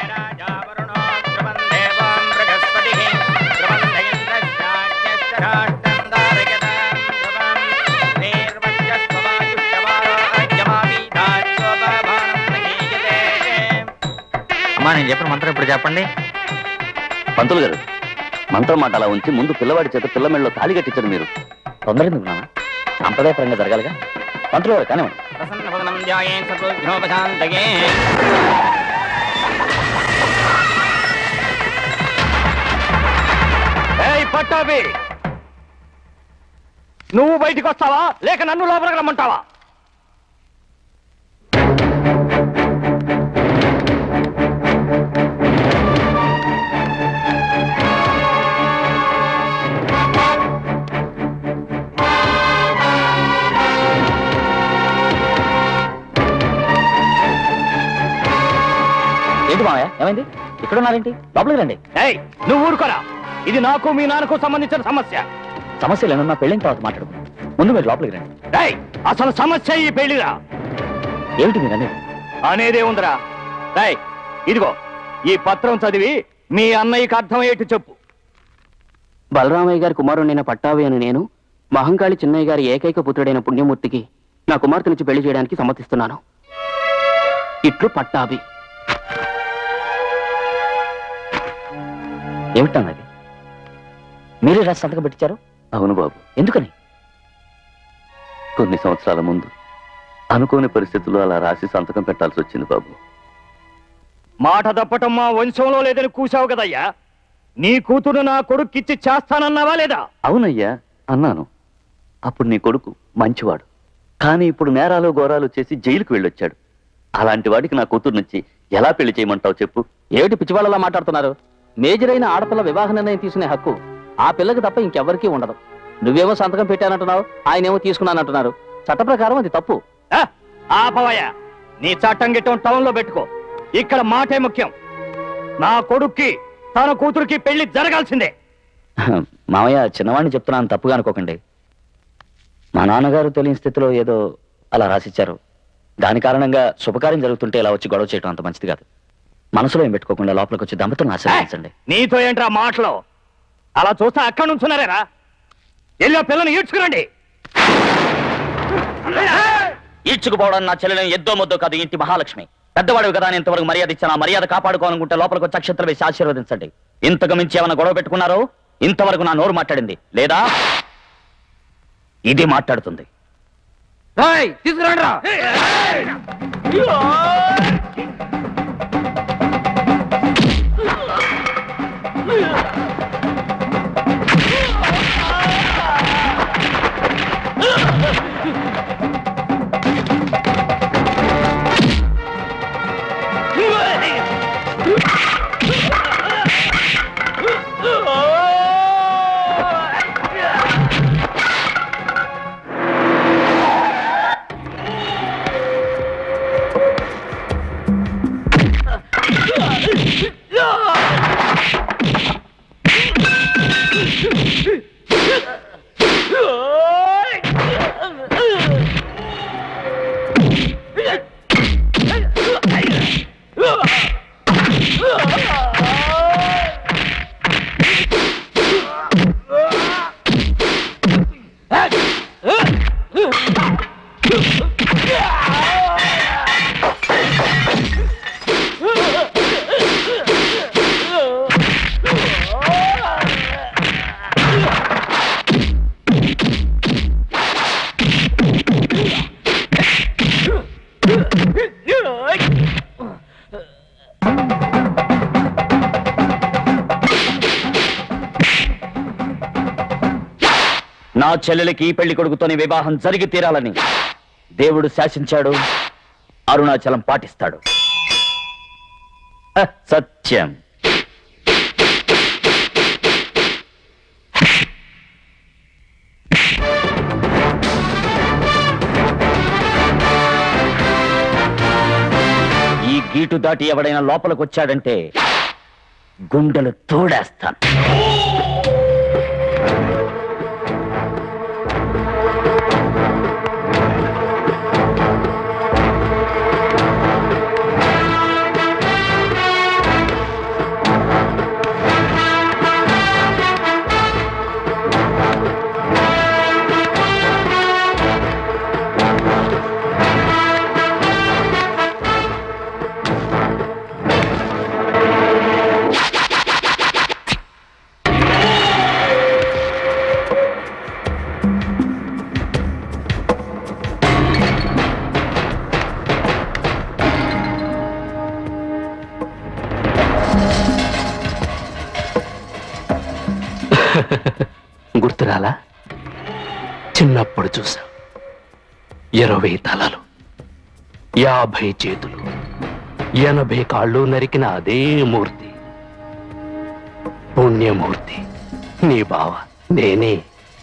అమ్మా నేను చెప్పిన మంత్రం ఇప్పుడు చెప్పండి పంతులు గారు మంత్రం మాట అలా ఉంచి ముందు పిల్లవాడి చేత పిల్ల మెడలో తాళి కట్టించారు మీరు తొందర ఎందుకు నాన్న సాంప్రదాయపరంగా జరగాలిగా పంతులు గారు కానివ్వండి ఏయ్ పట్టాభి నువ్వు బయటికి వస్తావా లేక నన్ను లోపలికి రమ్మంటావా ఏంటి మావయ్య ఏమైంది ఇక్కడ ఉన్నారేంటి లోపలికి రండి ఏయ్ నువ్వు ఊరుకోరా ఇది నాకు మీ నాన్నకు సంబంధించిన సమస్య సమస్యలు ఏమన్నా పెళ్ళిన తర్వాత మాట్లాడుకుందాం ముందు మీరు లోపలికి రండి ఏయ్ అసలు సమస్య ఈ పెళ్లిరా ఏమిటి మీరు అనేది అనేదే ఉందిరా ఏయ్ ఇదిగో ఈ పత్రం చదివి మీ అన్నయ్యకి అర్థమయ్యేట్టు చెప్పు బలరామయ్య గారి కుమారుడైన పట్టాభి అని నేను మహంకాళి చిన్నయ్య గారి ఏకైక పుత్రుడైన పుణ్యమూర్తికి నా కుమార్తెనిచ్చి పెళ్లి చేయడానికి సమ్మతిస్తున్నాను ఇట్లు పట్టాభి ఏమిటన్నది మీరే రాసి సంతకం పెట్టించారు అవును బాబు ఎందుకని కొన్ని సంవత్సరాల ముందు అనుకోని పరిస్థితుల్లో అలా రాసి సంతకం పెట్టాల్సి వచ్చింది బాబు మాట తప్పటం మా వంశంలో లేదని కూసావు కదయ్యా నీ కూతురు నా కొడుక్కిచ్చి చేస్తానన్నావా లేదా అవునయ్యా అన్నాను అప్పుడు నీ కొడుకు మంచివాడు కానీ ఇప్పుడు నేరాలు ఘోరాలు చేసి జైలుకు వెళ్ళొచ్చాడు అలాంటి వాడికి నా కూతురు నుంచి ఎలా పెళ్లి చేయమంటావు చెప్పు ఏమిటి పిచ్చివాళ్ళలా మాట్లాడుతున్నారు మేజర్ అయిన ఆడపిల్ల వివాహ నిర్ణయం తీసుకునే హక్కు ఆ పిల్లకి తప్ప ఇంకెవ్వరికీ ఉండదు నువ్వేమో సంతకం పెట్టానంటున్నావు ఆయనేమో తీసుకున్నానంటున్నారు చట్ట ప్రకారం అది తప్పు ఆపవయ్యా నీ చట్టం గిట్టం టౌన్ లో పెట్టుకో ఇక్కడ మాటే ముఖ్యం నా కొడుక్కి తన కూతురికి పెళ్లి జరగాల్సిందే మామయ్య చిన్నవాడిని చెప్తున్నాను తప్పుగా అనుకోకండి మా నాన్నగారు తెలియని స్థితిలో ఏదో అలా రాసిచ్చారు దాని కారణంగా శుభకార్యం జరుగుతుంటే ఇలా వచ్చి గొడవ చేయడం అంత మంచిది కాదు మనసులో ఏం పెట్టుకోకుండా లోపలికి వచ్చి దంపతులను ఆశీర్వదించండి నీతో ఏంట్రా మాటలు అలా చూస్తే అక్కడి నుంచున్నారేరా వెళ్ళి ఆ పిల్లని ఈడ్చుకురండి ఈడ్చుకుపోవడం నా చెల్లెలను ఎద్దో ముద్దో కాదు ఇంటి మహాలక్ష్మి పెద్దవాడివి కదా అని ఇంతవరకు మర్యాద ఇచ్చాను ఆ మర్యాద కాపాడుకోవాలనుకుంటే లోపలికి వచ్చి అక్షంతలు వేసి ఆశీర్వదించండి ఇంతకు మించి ఏమైనా గొడవ పెట్టుకున్నారో ఇంతవరకు నా నోరు మాట్లాడింది లేదా ఇది మాట్లాడుతుంది తీసుకురండి రా నా చెల్లెలకి ఈ పెళ్లి కొడుకుతోనే వివాహం జరిగి తీరాలని దేవుడు శాసించాడు అరుణాచలం పాటిస్తాడు హ, సత్యం ఈ గీటు దాటి ఎవడైనా లోపలికి వచ్చాడంటే గుండెలు తోడేస్తాను అడగాల చిన్నప్పుడు చూసా ఇరవై తలలు యాభై చేతులు ఎనభై కాళ్ళు నరికిన అదే మూర్తి పుణ్యమూర్తి నీ బావ నేనే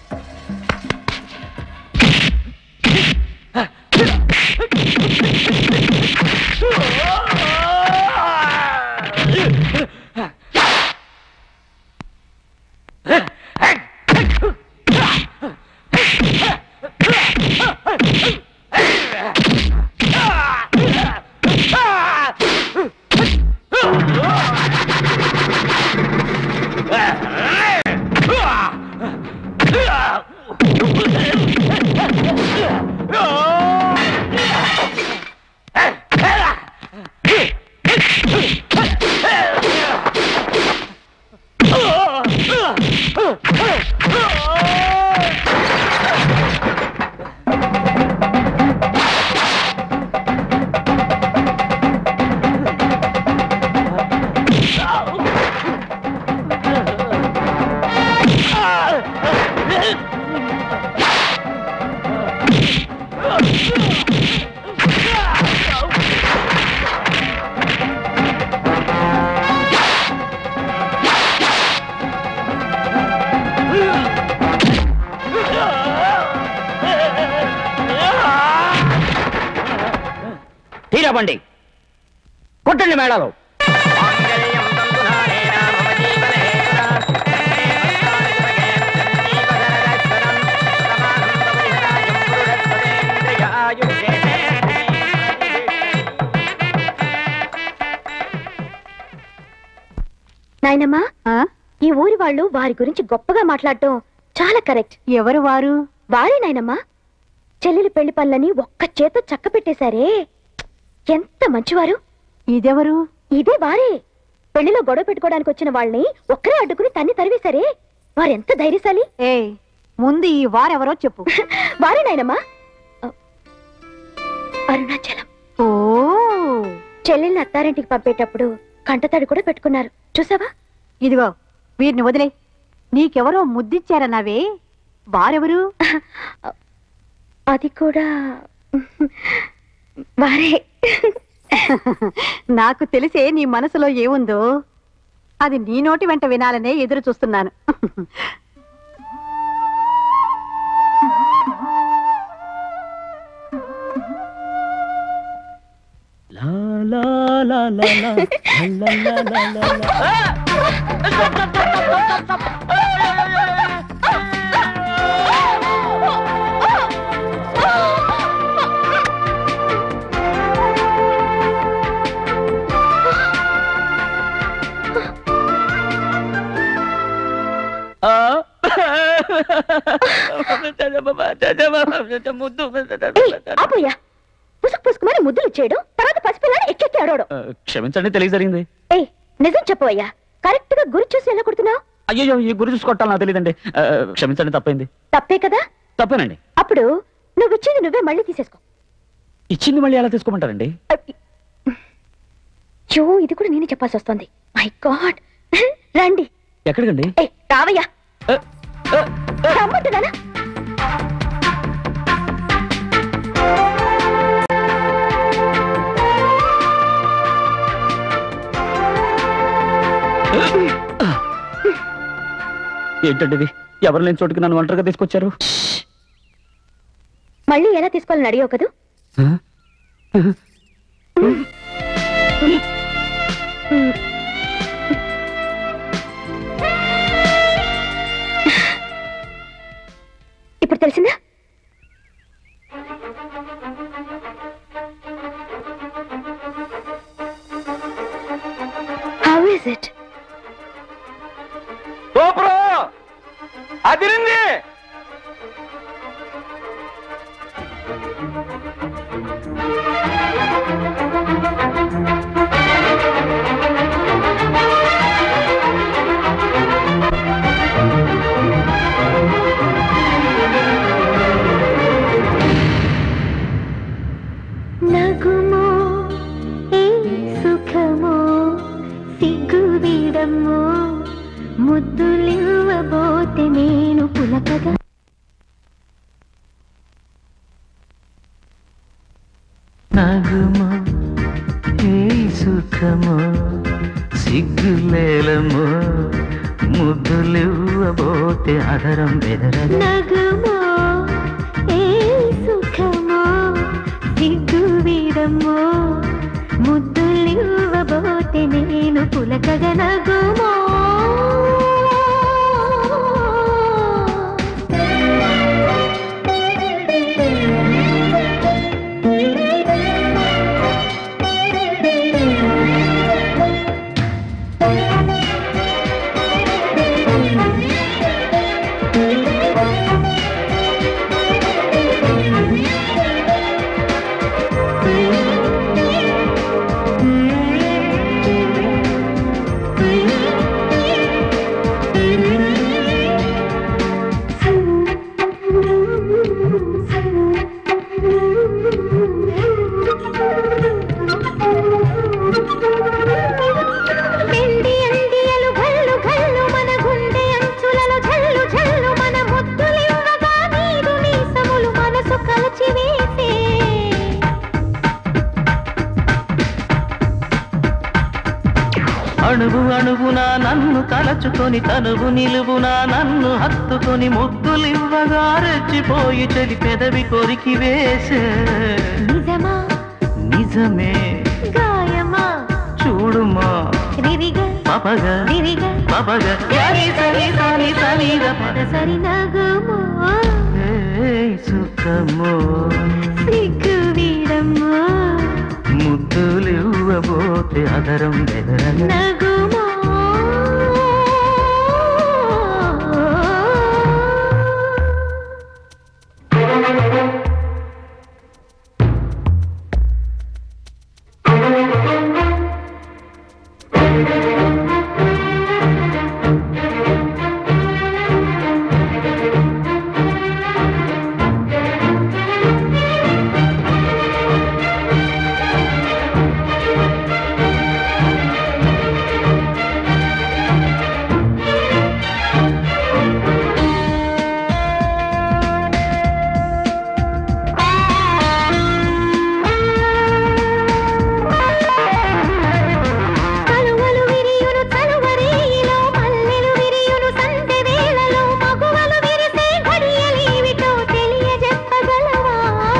తీరా బండి కొట్టండి మేడాలు నాయనమ్మా ఈ ఊరి వాళ్ళు వారి గురించి గొప్పగా మాట్లాడటం చాలా కరెక్ట్ ఎవరు వారు వారే నాయనమ్మా చెల్లెలి పెళ్లి పనులని ఒక్క చేత చక్క పెట్టేశారే ఎంత మంచివారు ఇదెవరు ఇదే వారే పెళ్లిలో గొడవ పెట్టుకోవడానికి వచ్చిన వాళ్ళని ఒక్కరే అడ్డుకుని తన్ని తరివేశారే వారెంత ధైర్యశాలి ఏ ముందు ఈ వారెవరో చెప్పు వారే నాయనమ్మా అరుణాచలం ఓ చెల్లెల్ని అత్తారింటికి పంపేటప్పుడు కంటతడి కూడా పెట్టుకున్నారు చూసావా ఇదిగో వీరిని వదిలే నీకెవరో ముద్దిచ్చారన్నావే వారెవరు అది కూడా వారే నాకు తెలిసే నీ మనసులో ఏముందో అది నీ నోటి వెంట వినాలనే ఎదురు చూస్తున్నాను ఆపోయా పుసుకు పుసుకుమని ముద్దులు చేయడం తర్వాత పసిపిల్లని ఎక్కెక్కి అడవడం క్షమించండి తెలియ జరిగింది ఏయ్ నిజం చెప్పవయ్యా కరెక్ట్ గా గురి చూసి ఎలా కొడుతున్నావు అయ్యో ఈ గురి చూసుకోవటాలు నాకు తెలియదండి ఆ, క్షమించండి తప్పైంది తప్పే కదా తప్పేనండి అప్పుడు నువ్వు ఇచ్చింది నువ్వే మళ్ళీ తీసేసుకో ఇచ్చింది మళ్ళీ ఎలా తీసుకోమంటారండి చో ఇది కూడా నేనే చెప్పాల్సి వస్తుంది మై గాడ్ రండి ఎక్కడికండి ఏయ్ రావయ్యా రమ్మంటున్నానా ఏంటండి ఇది ఎవరు లేని చోటుకి నన్ను ఒంటరిగా తీసుకొచ్చారు మళ్ళీ ఎలా తీసుకోవాలని అడిగావు కదూ ఇప్పుడు తెలిసిందా హౌ ఇస్ ఇట్ సూపరు అదిరింది నగుమో ఏ సుఖమో సిగ్గు వీడమ్మో ముద్దులివ్వబోతే నేను పులకగా సుఖము సిగ్గులేలము ముద్దులివ్వబోతే అదరం బెదరగ నగమో ఏ సుఖమో సిగ్గు వీడమో ముద్దులివ్వబోతే నేను పులకగ నగుమో పిండి అందియలు గల్లు గల్లు మన గుండె అంచులలో జల్లు జల్లు మన ముద్దులివ్వగా నీరు మీసములు మనసు కలచి వేసే అణువు అణువున నన్ను తలచుకొని తనువు నిలువునా నన్ను హత్తుకొని ముద్దులివ్వగా రెచ్చిపోయి చెలి పెదవి కొరికి వేసే నిజమా నిజమే గాయమా చూడుమా రిరిగ పపగ రిరిగ పపగ యారి సరి సరి సరి పద సరి నగుమో సుఖము సిగ్గు వీడమో ముద్దులివ్వబోతే అదరం బెదరగ నగుమో కలువలు విరియును చలువరేయిలో మల్లెలు విరియును సంధ్య వేళలో మగువలు విరిసే ఘడియలేవిటో తెలియజెప్పగలవా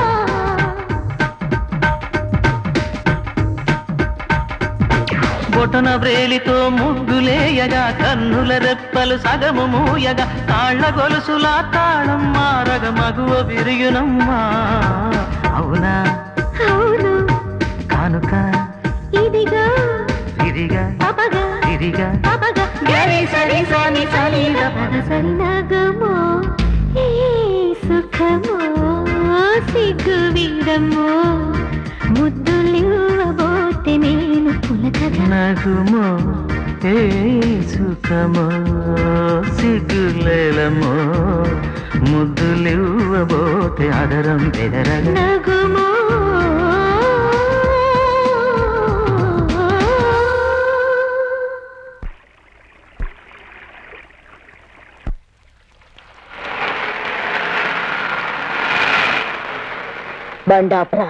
బొటన వ్రేలితో ముగ్గులేయగా కన్నుల రెప్పలు సగము మూయగా తాళ్ల గొలుసులా తాళం మారగ మగువ విరియునమ్మా అవునా అవును కానుక ఇదిగా విరిగా పపగా విరిగా పపగా గరి సరి సని సని పద సరి నగమో ఏ సుఖమో సిగ్గు వీడమో ముద్దులివ్వబోతే నేను పులకగా నగుమో ఏ సుఖమో సిగ్గులేలమో ముద్దులివ్వబోతే అదరం బెదరగ నగుమో బండాప్రా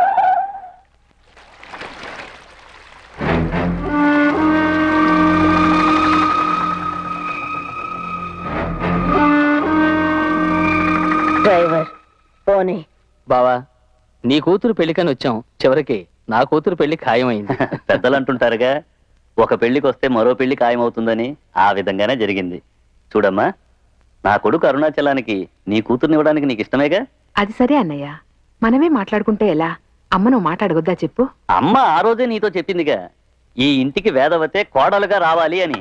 డ్రైవర్ పోనీ బావా నీ కూతురు పెళ్లికని వచ్చాం చివరికి నా కూతురు పెళ్లి ఖాయమైంది పెద్దలు అంటుంటారుగా ఒక పెళ్లికి వస్తే మరో పెళ్లి ఖాయమవుతుందని ఆ విధంగానే జరిగింది చూడమ్మా నా కొడుకు అరుణాచలానికి నీ కూతుర్ని ఇవ్వడానికి నీకు ఇష్టమేగా అది సరే అన్నయ్య మనమే మాట్లాడుకుంటే ఎలా అమ్మ నువ్వు మాట్లాడగొద్దా చెప్పు అమ్మ ఆ రోజే నీతో చెప్పిందిగా ఈ ఇంటికి వేదవతే కోడలుగా రావాలి అని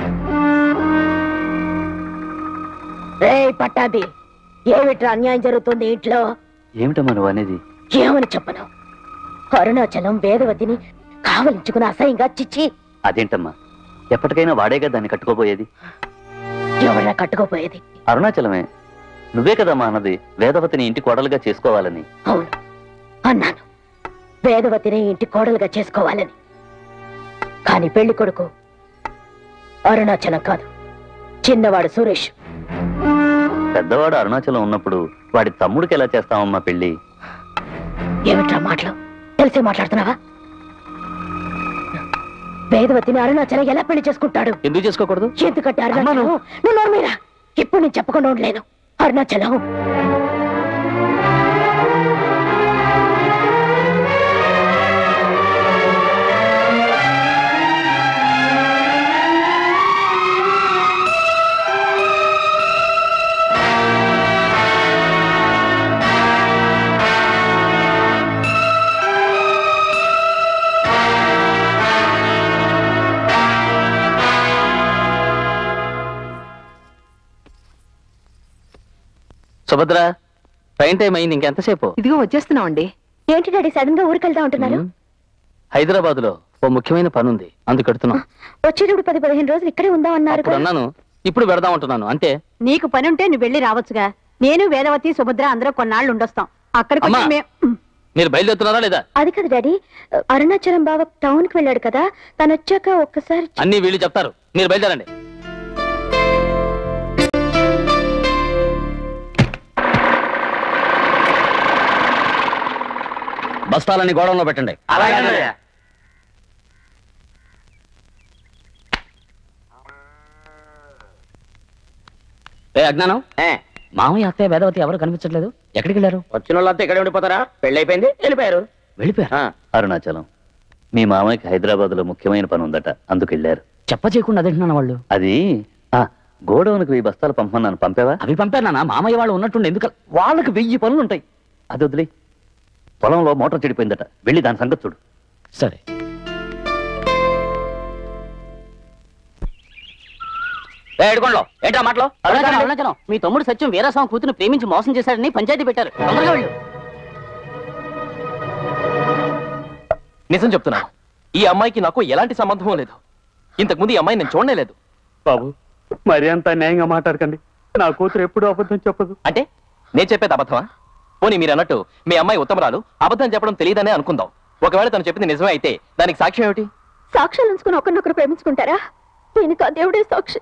రే పట్టాది ఏమిట్రా అన్యాయం జరుగుతుంది ఇంట్లో ఏమిటమ్మా నువ్వు అనేది ఏమని చెప్పను అరుణాచలం వేదవతిని కావలించుకుని అసహ్యంగా చిచ్చి అదేంటమ్మా ఎప్పటికైనా వాడేగా దాన్ని కట్టుకోబోయేది ఎవరైనా కట్టుకోపోయేది అరుణాచలమే నువ్వే కదమ్మా అన్నది వేదవతిని ఇంటి కోడలుగా చేసుకోవాలని అవును అన్నాను వేదవతిని ఇంటి కోడలుగా చేసుకోవాలని కాని పెళ్లి కొడుకు అరుణాచలం కాదు చిన్నవాడు సురేష్ పెద్దవాడు అరుణాచలం ఉన్నప్పుడు వాడి తమ్ముడికి ఎలా చేస్తామమ్మా పెళ్లి ఏమిట్రా మాటలు తెలిసే మాట్లాడుతున్నావా వేదవతిని అరుణాచలం ఎలా పెళ్లి చేసుకుంటాడు ఎందుకు చేసుకోకూడదు ఎందుకంటే అరుణాచలం నువ్వు నోర్మీరా ఇప్పుడు నేను చెప్పకుండా ఉండలేను అరుణాచలం సుభద్ర ట్రైన్ టైం అయింది ఇంకెంతసేపు ఇదిగో వచ్చేస్తున్నామండి ఏంటి డాడీ సడన్ గా ఊరికి వెళ్తా ఉంటున్నారు హైదరాబాద్ లో ఓ ముఖ్యమైన పని ఉంది అందుకు ఎడుతున్నాం వచ్చేటప్పుడు పది పదిహేను రోజులు ఇక్కడే ఉందాం అన్నారు ఇప్పుడు అన్నాను ఇప్పుడు పెడదాం అంటున్నాను అంతే నీకు పని ఉంటే నువ్వు వెళ్ళి రావచ్చుగా నేను వేదవతి సుభద్ర అందరూ కొన్నాళ్ళు ఉండొస్తాం అక్కడికి వచ్చి అమ్మా. మే- మీరు బయలుదేరుతున్నారా లేదా అది కదా డాడీ అరుణాచలం బావ టౌన్ కి వెళ్ళాడు కదా తను వచ్చాక ఒక్కసారి అన్ని వీళ్ళు చెప్తారు మీరు బయలుదేరండి బస్తాలన్నీ గోడంలో పెట్టండి ఏ అజ్ఞానం మామయ్య అత్తయ్య వేదవతి ఎవరు కనిపించట్లేదు ఎక్కడికి వెళ్ళారు వచ్చిన వాళ్ళంతా ఇక్కడే ఉండిపోతారా పెళ్లి అయిపోయింది వెళ్ళిపోయారు వెళ్ళిపోయారు అరుణాచలం మీ మామయ్యకి హైదరాబాద్ లో ముఖ్యమైన పని ఉందట అందుకు వెళ్ళారు చెప్ప చేయకుండా అదేంటున్నాను వాళ్ళు అది ఆ గోడౌన్కి వెయ్యి బస్తాలు పంపమన్నాను పంపావా అవి పంపారు నాన్న మామయ్య వాళ్ళు ఉన్నట్టుండి ఎందుకు వాళ్ళకి వెయ్యి పనులు ఉంటాయి అది వదిలే పొలంలో మోటార్ చెడిపోయిందట వెళ్ళి దాని సంగతి చూడు సరే ఏడుకోండిలో ఏంటా మాటలో అరుణాచలం, అరుణాచలం, మీ తమ్ముడు సత్యం వీరాస్వామి కూతురు ప్రేమించి మోసం చేశాడని పంచాయతీ పెట్టారు తొందరగా వెళ్ళు నిజం చెప్తున్నా ఈ అమ్మాయికి నాకు ఎలాంటి సంబంధం లేదు ఇంతకుముందు ఈ అమ్మాయి నేను చూడనే లేదు బాబు మరి అంత న్యాయంగా మాట్లాడకండి నా కూతురు ఎప్పుడూ అబద్ధం చెప్పదు అంటే నేను చెప్పేది అబద్ధమా పోనీ మీరు అన్నట్టు మీ అమ్మాయి ఉత్తమరాలు అబద్ధం చెప్పడం తెలియదనే అనుకుందాం ఒకవేళ తను చెప్పింది నిజమే అయితే దానికి సాక్ష్యం ఏమిటి సాక్ష్యాలు ఉంచుకుని ఒకరినొకరు ప్రేమించుకుంటారా దీనికి ఆ దేవుడే సాక్షి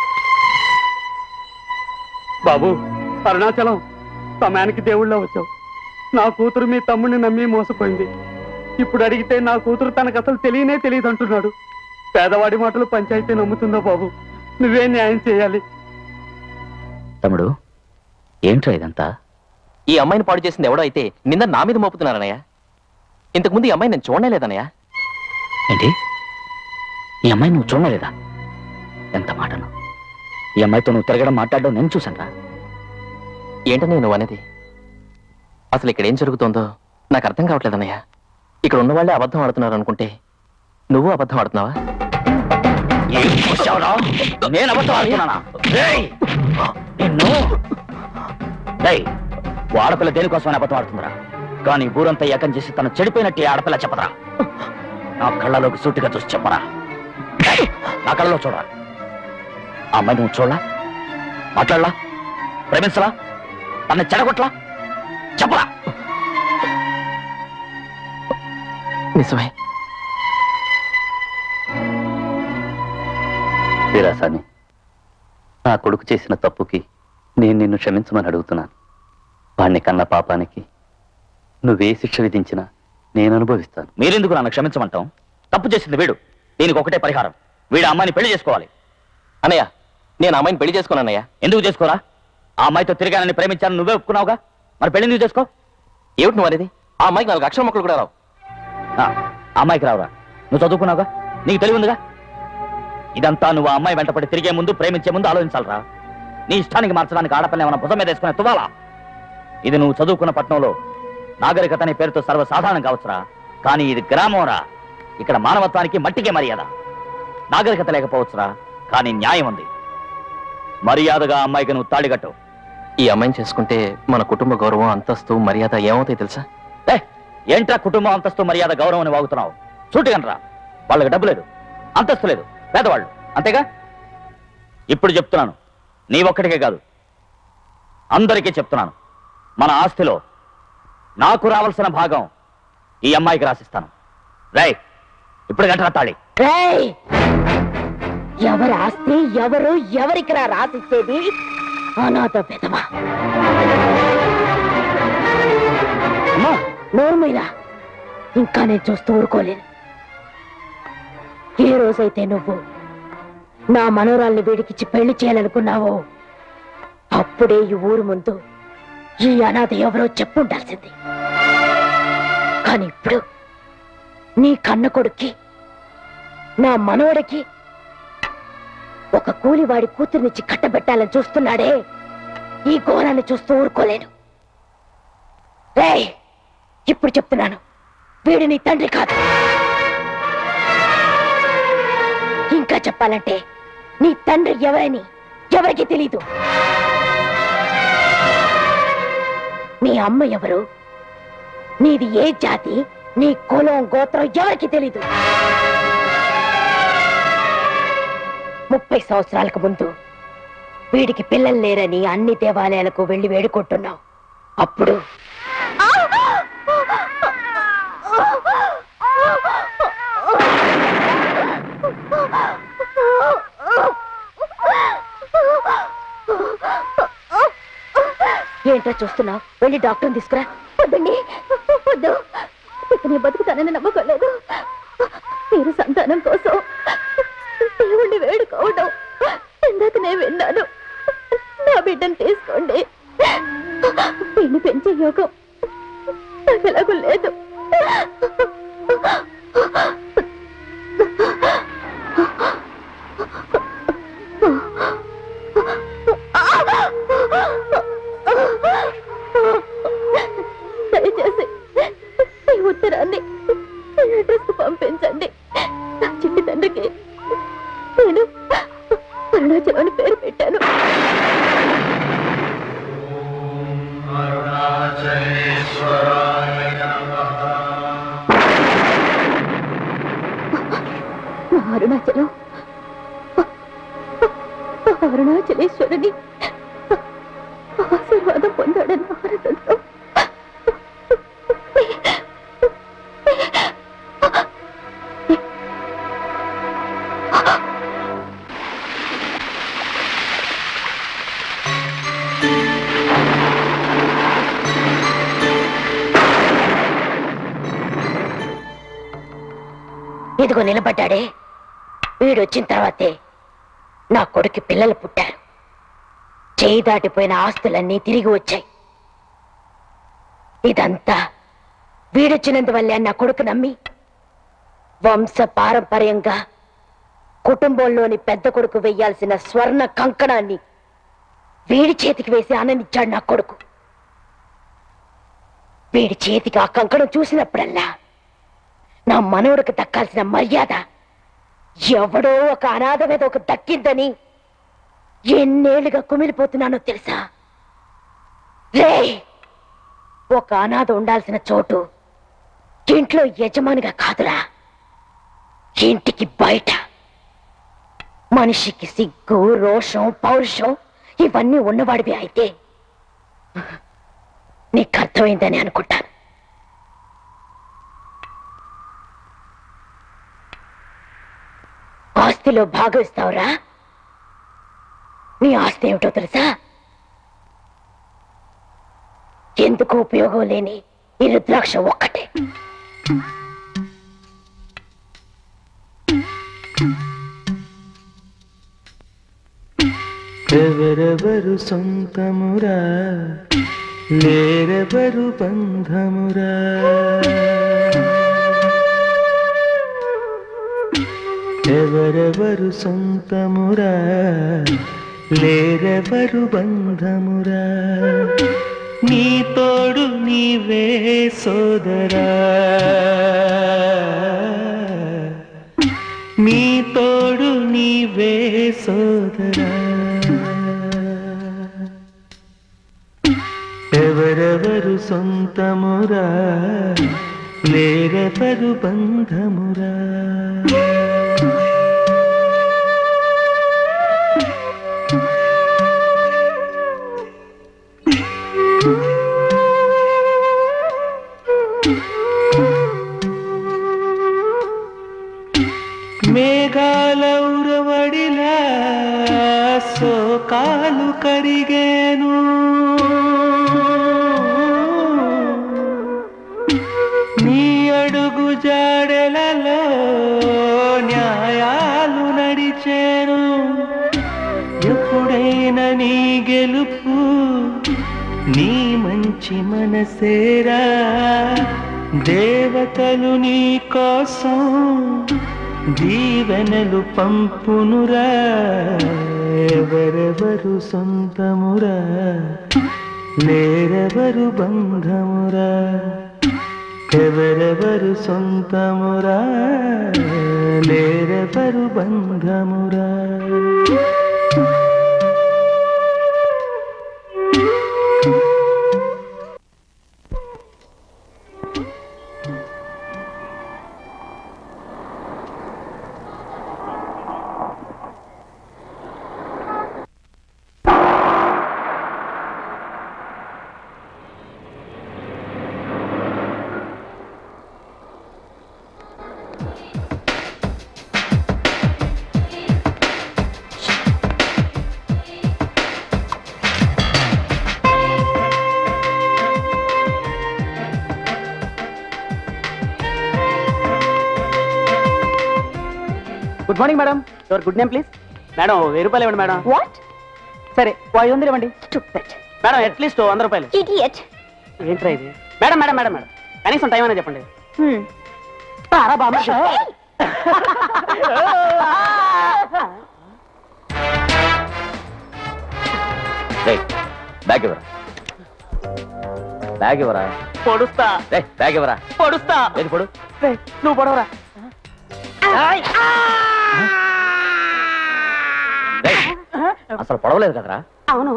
బాబు అరుణాచలం సమయానికి దేవుళ్ళ వచ్చావు నా కూతురు మీ తమ్ముడిని నమ్మి మోసపోయింది ఇప్పుడు అడిగితే నా కూతురు తనకు అసలు తెలియనే తెలియదు అంటున్నాడు పేదవాడి మాటలు పంచాయతీ నమ్ముతుందా బాబు నువ్వే న్యాయం చేయాలి తమ్ముడు ఏంట్రా ఇదంతా ఈ అమ్మాయిని పాడు చేసింది ఎవడో అయితే నింద నా మీద మోపుతున్నారనయ్య ఇంతకుముందు ఈ అమ్మాయి నేను చూడనే లేదనయ్య ఏంటి ఈ అమ్మాయి నువ్వు చూడలేదా ఎంత మాటను ఈ అమ్మాయితో నువ్వు తిరగడం మాట్లాడడం నేను చూసాను ఏంటనే నువ్వు అనేది అసలు ఇక్కడ ఏం జరుగుతోందో నాకు అర్థం కావట్లేదన్నయ్య ఇక్కడ ఉన్న వాళ్ళే అబద్ధం ఆడుతున్నారు అనుకుంటే నువ్వు అబద్ధం ఆడుతున్నావా నేను అబద్ధం ఆడుతున్నానా రేయ్! నిన్ను రేయ్, ఓ ఆడపిల్ల దేనికోసమని అబద్ధం ఆడుతుందిరా కానీ ఊరంతా ఏకం చేసి తను చెడిపోయినట్టు ఈ ఆడపిల్ల చెప్పరా నా కళ్ళలోకి సూటిగా చూసి చెప్పరా రేయ్, నా కళ్ళలో చూడరా ఆ అమ్మాయి నువ్వు చూడలా మాట్లాడలా ప్రేమించలా తన చెడగొట్లా చెప్పరా నిజమే వీరాసాని నా కొడుకు చేసిన తప్పుకి నేను నిన్ను క్షమించమని అడుగుతున్నాను వాణ్ణి కన్న పాపానికి నువ్వే శిక్ష విధించినా నేను అనుభవిస్తాను మీరెందుకు నన్ను క్షమించమంటాం తప్పు చేసింది వీడు దీనికి ఒకటే పరిహారం వీడు ఆ అమ్మాయిని పెళ్లి చేసుకోవాలి అన్నయ్య నేను ఆ అమ్మాయిని పెళ్లి చేసుకున్నానయ్యా ఎందుకు చేసుకోరా ఆ అమ్మాయితో తిరిగానని ప్రేమించాను నువ్వే ఒప్పుకున్నావుగా మరి పెళ్లి ఎందుకు చేసుకో ఏమిటి నువ్వు అనేది ఆ అమ్మాయికి నాలుగు అక్షర మొక్కలు కూడా రావు ఆ ఆ అమ్మాయికి రావురా నువ్వు చదువుకున్నావుగా నీకు తెలివి ఉందిగా ఇదంతా నువ్వు ఆ అమ్మాయి వెంటపడి తిరిగే ముందు ప్రేమించే ముందు ఆలోచించాలరా నీ ఇష్టానికి మార్చడానికి ఆడపిల్ల ఏమైనా భుజం మీద వేసుకునే తువాలా ఇది నువ్వు చదువుకున్న పట్టణంలో నాగరికత అనే పేరుతో సర్వసాధారణం కావచ్చురా కానీ ఇది గ్రామంరా ఇక్కడ మానవత్వానికి మట్టికే మర్యాద నాగరికత లేకపోవచ్చురా కానీ న్యాయం ఉంది మర్యాదగా ఆ అమ్మాయికి నువ్వు తాళిగట్టు ఈ అమ్మాయిని చేసుకుంటే మన కుటుంబ గౌరవం అంతస్తు మర్యాద ఏమవుతాయి తెలుసా ఏ ఏంట్రా కుటుంబం అంతస్తు మర్యాద గౌరవం అని వాగుతున్నావు సూటిగనరా వాళ్ళకి డబ్బు లేదు అంతస్తు లేదు పేదవాళ్ళు అంతేగా ఇప్పుడు చెప్తున్నాను నీ ఒక్కడికే కాదు అందరికీ చెప్తున్నాను మన ఆస్తిలో నాకు రావాల్సిన భాగం ఈ అమ్మాయికి రాసిస్తాను రై ఇప్పుడు గంటరా తాళి రేయ్! ఎవరి ఆస్తి ఎవరు ఎవరికి రా రాసిచ్చేది అనాథ పెదవా అమ్మా నోర్మైనా ఇంకా నేను చూస్తూ ఊరుకోలేను ఏ రోజైతే నువ్వు నా మనోరాల్ని వీడికిచ్చి పెళ్లి చేయాలనుకున్నావో అప్పుడే ఈ ఊరు ముందు ఈ అనాథ ఎవరో చెప్పుండాల్సింది కానీ ఇప్పుడు నీ కన్న కొడుక్కి నా మనవడికి ఒక కూలివాడి కూతుర్నిచ్చి కట్టబెట్టాలని చూస్తున్నాడే ఈ ఘోరాన్ని చూస్తూ ఊరుకోలేను రేయ్ ఇప్పుడు చెప్తున్నాను వీడు నీ తండ్రి కాదు ఇంకా చెప్పాలంటే నీ తండ్రి ఎవరని ఎవరికి తెలీదు నీ అమ్మ ఎవరు నీది ఏ జాతి నీ కులం గోత్రం ఎవరికి తెలీదు ముప్పై సంవత్సరాలకు ముందు వీడికి పిల్లలు లేరని అన్ని దేవాలయాలకు వెళ్లి వేడుకుంటున్నావు అప్పుడు ఏంటో చూస్తున్నావు వెళ్ళి డాక్టర్ని తీసుకురా వద్దండి వద్దు ఇక నేను బతుకుతానని నమ్మకలేదు మీరు సంతానం కోసం దేవుణ్ణి వేడుకోవడం ఇందాక నేను విన్నాను నా బిడ్డను తీసుకోండి వీడిని పెంచే యోగం నాకు ఎలాగూ లేదు దయచేసి ఈ ఉత్తరాన్ని అడ్రస్ కు పంపించండి నా చిట్టి తండ్రికి నేను అరుణాచలం అని పేరు పెట్టాను నా అరుణాచలం అరుణాచలేశ్వరుని ఆశీర్వాదం పొందాడని ఆనందంతో ఇదిగో నిలబడ్డాడే వీడు వచ్చిన తర్వాతే నా కొడుకు పిల్లలు పుట్టారు చేయి దాటిపోయిన ఆస్తులన్నీ తిరిగి వచ్చాయి ఇదంతా వీడొచ్చినందువల్లే నా కొడుకు నమ్మి వంశ పారంపర్యంగా కుటుంబంలోని పెద్ద కొడుకు వెయ్యాల్సిన స్వర్ణ కంకణాన్ని వీడి చేతికి వేసి ఆనందించాడు నా కొడుకు వీడి చేతికి ఆ కంకణం చూసినప్పుడల్లా నా మనవడికి దక్కాల్సిన మర్యాద ఎవడో ఒక అనాథ మీద ఒక దక్కిందని ఎన్నేళ్లుగా కుమిలిపోతున్నానో తెలుసా రే ఒక అనాథ ఉండాల్సిన చోటు ఇంట్లో యజమానిగా కాదురా ఇంటికి బయట మనిషికి సిగ్గు రోషం పౌరుషం ఇవన్నీ ఉన్నవాడివి అయితే నీకు అర్థమైందని అనుకుంటాను ఆస్తిలో భాగం ఇస్తావురా నీ ఆస్తి ఏమిటో తెలుసా ఎందుకు ఉపయోగం లేని ఈ రుద్రాక్ష ఒక్కటే ఎవరెవరు సొంతమురా లేరెవరు బంధమురా ఎవరెవరు సొంతమురా లేరెవరు బంధమురా నీ తోడు నీవే సోదరా నీ తోడు నీవే సోదరా ఎవరెవరు సొంతమురా లేరెవరు బంధమురా మేఘాలౌరవడిలా సోకాలు కరిగేను నీ అడుగు జాడెలలో న్యాయ ఎప్పుడైనా నీ గెలుపు నీ మంచి మనసేరా దేవతలు నీ కోసం దీవెనలు పంపునురా ఎవరెవరు సొంతమురా లేరెవరు బంధమురా ఎవరెవరు సొంతమురా లేరెవరు బంధమురా good morning madam your good name please madam వెయ్యి రూపాయలు ఇవ్వండి మేడం వాట్ సరే ఓ ఐదు వందలు ఇవ్వండి మేడం అట్లీస్ట్ వంద రూపాయలు ఇడియట్ ఏంట్రా ఇది మేడం మేడం మేడం మేడం కనీసం టైం అయినా చెప్పండి రా బామ్మ. రేయ్, బ్యాగ్ ఇవ్వరా బ్యాగ్ ఇవ్వరా పొడుస్తా రేయ్, బ్యాగ్ ఇవ్వరా పొడుస్తా ఏది పొడు రేయ్, నువ్వు పొడవరా రేయ్, అసలు పొడవలేదు కదరా అవును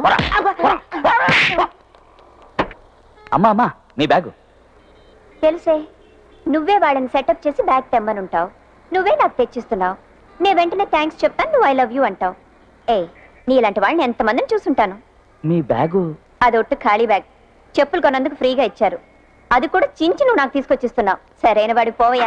అమ్మా అమ్మా నీ బ్యాగు తెలుసే నువ్వే వాళ్ళని సెటప్ చేసి బ్యాగ్ తెమ్మనుంటావు నువ్వే నాకు తెచ్చిస్తున్నావు నేను వెంటనే థ్యాంక్స్ చెప్తాను నువ్వు ఐ లవ్ యూ అంటావు ఏ నీ ఇలాంటి వాళ్ళని ఎంతమందిని చూసుంటాను మీ బ్యాగు అది ఒట్టు ఖాళీ బ్యాగ్ చెప్పులు కొన్నందుకు ఫ్రీగా ఇచ్చారు అది కూడా చించి నువ్వు నాకు తీసుకొచ్చిస్తున్నావు సరైన వాడి పోవయ్యా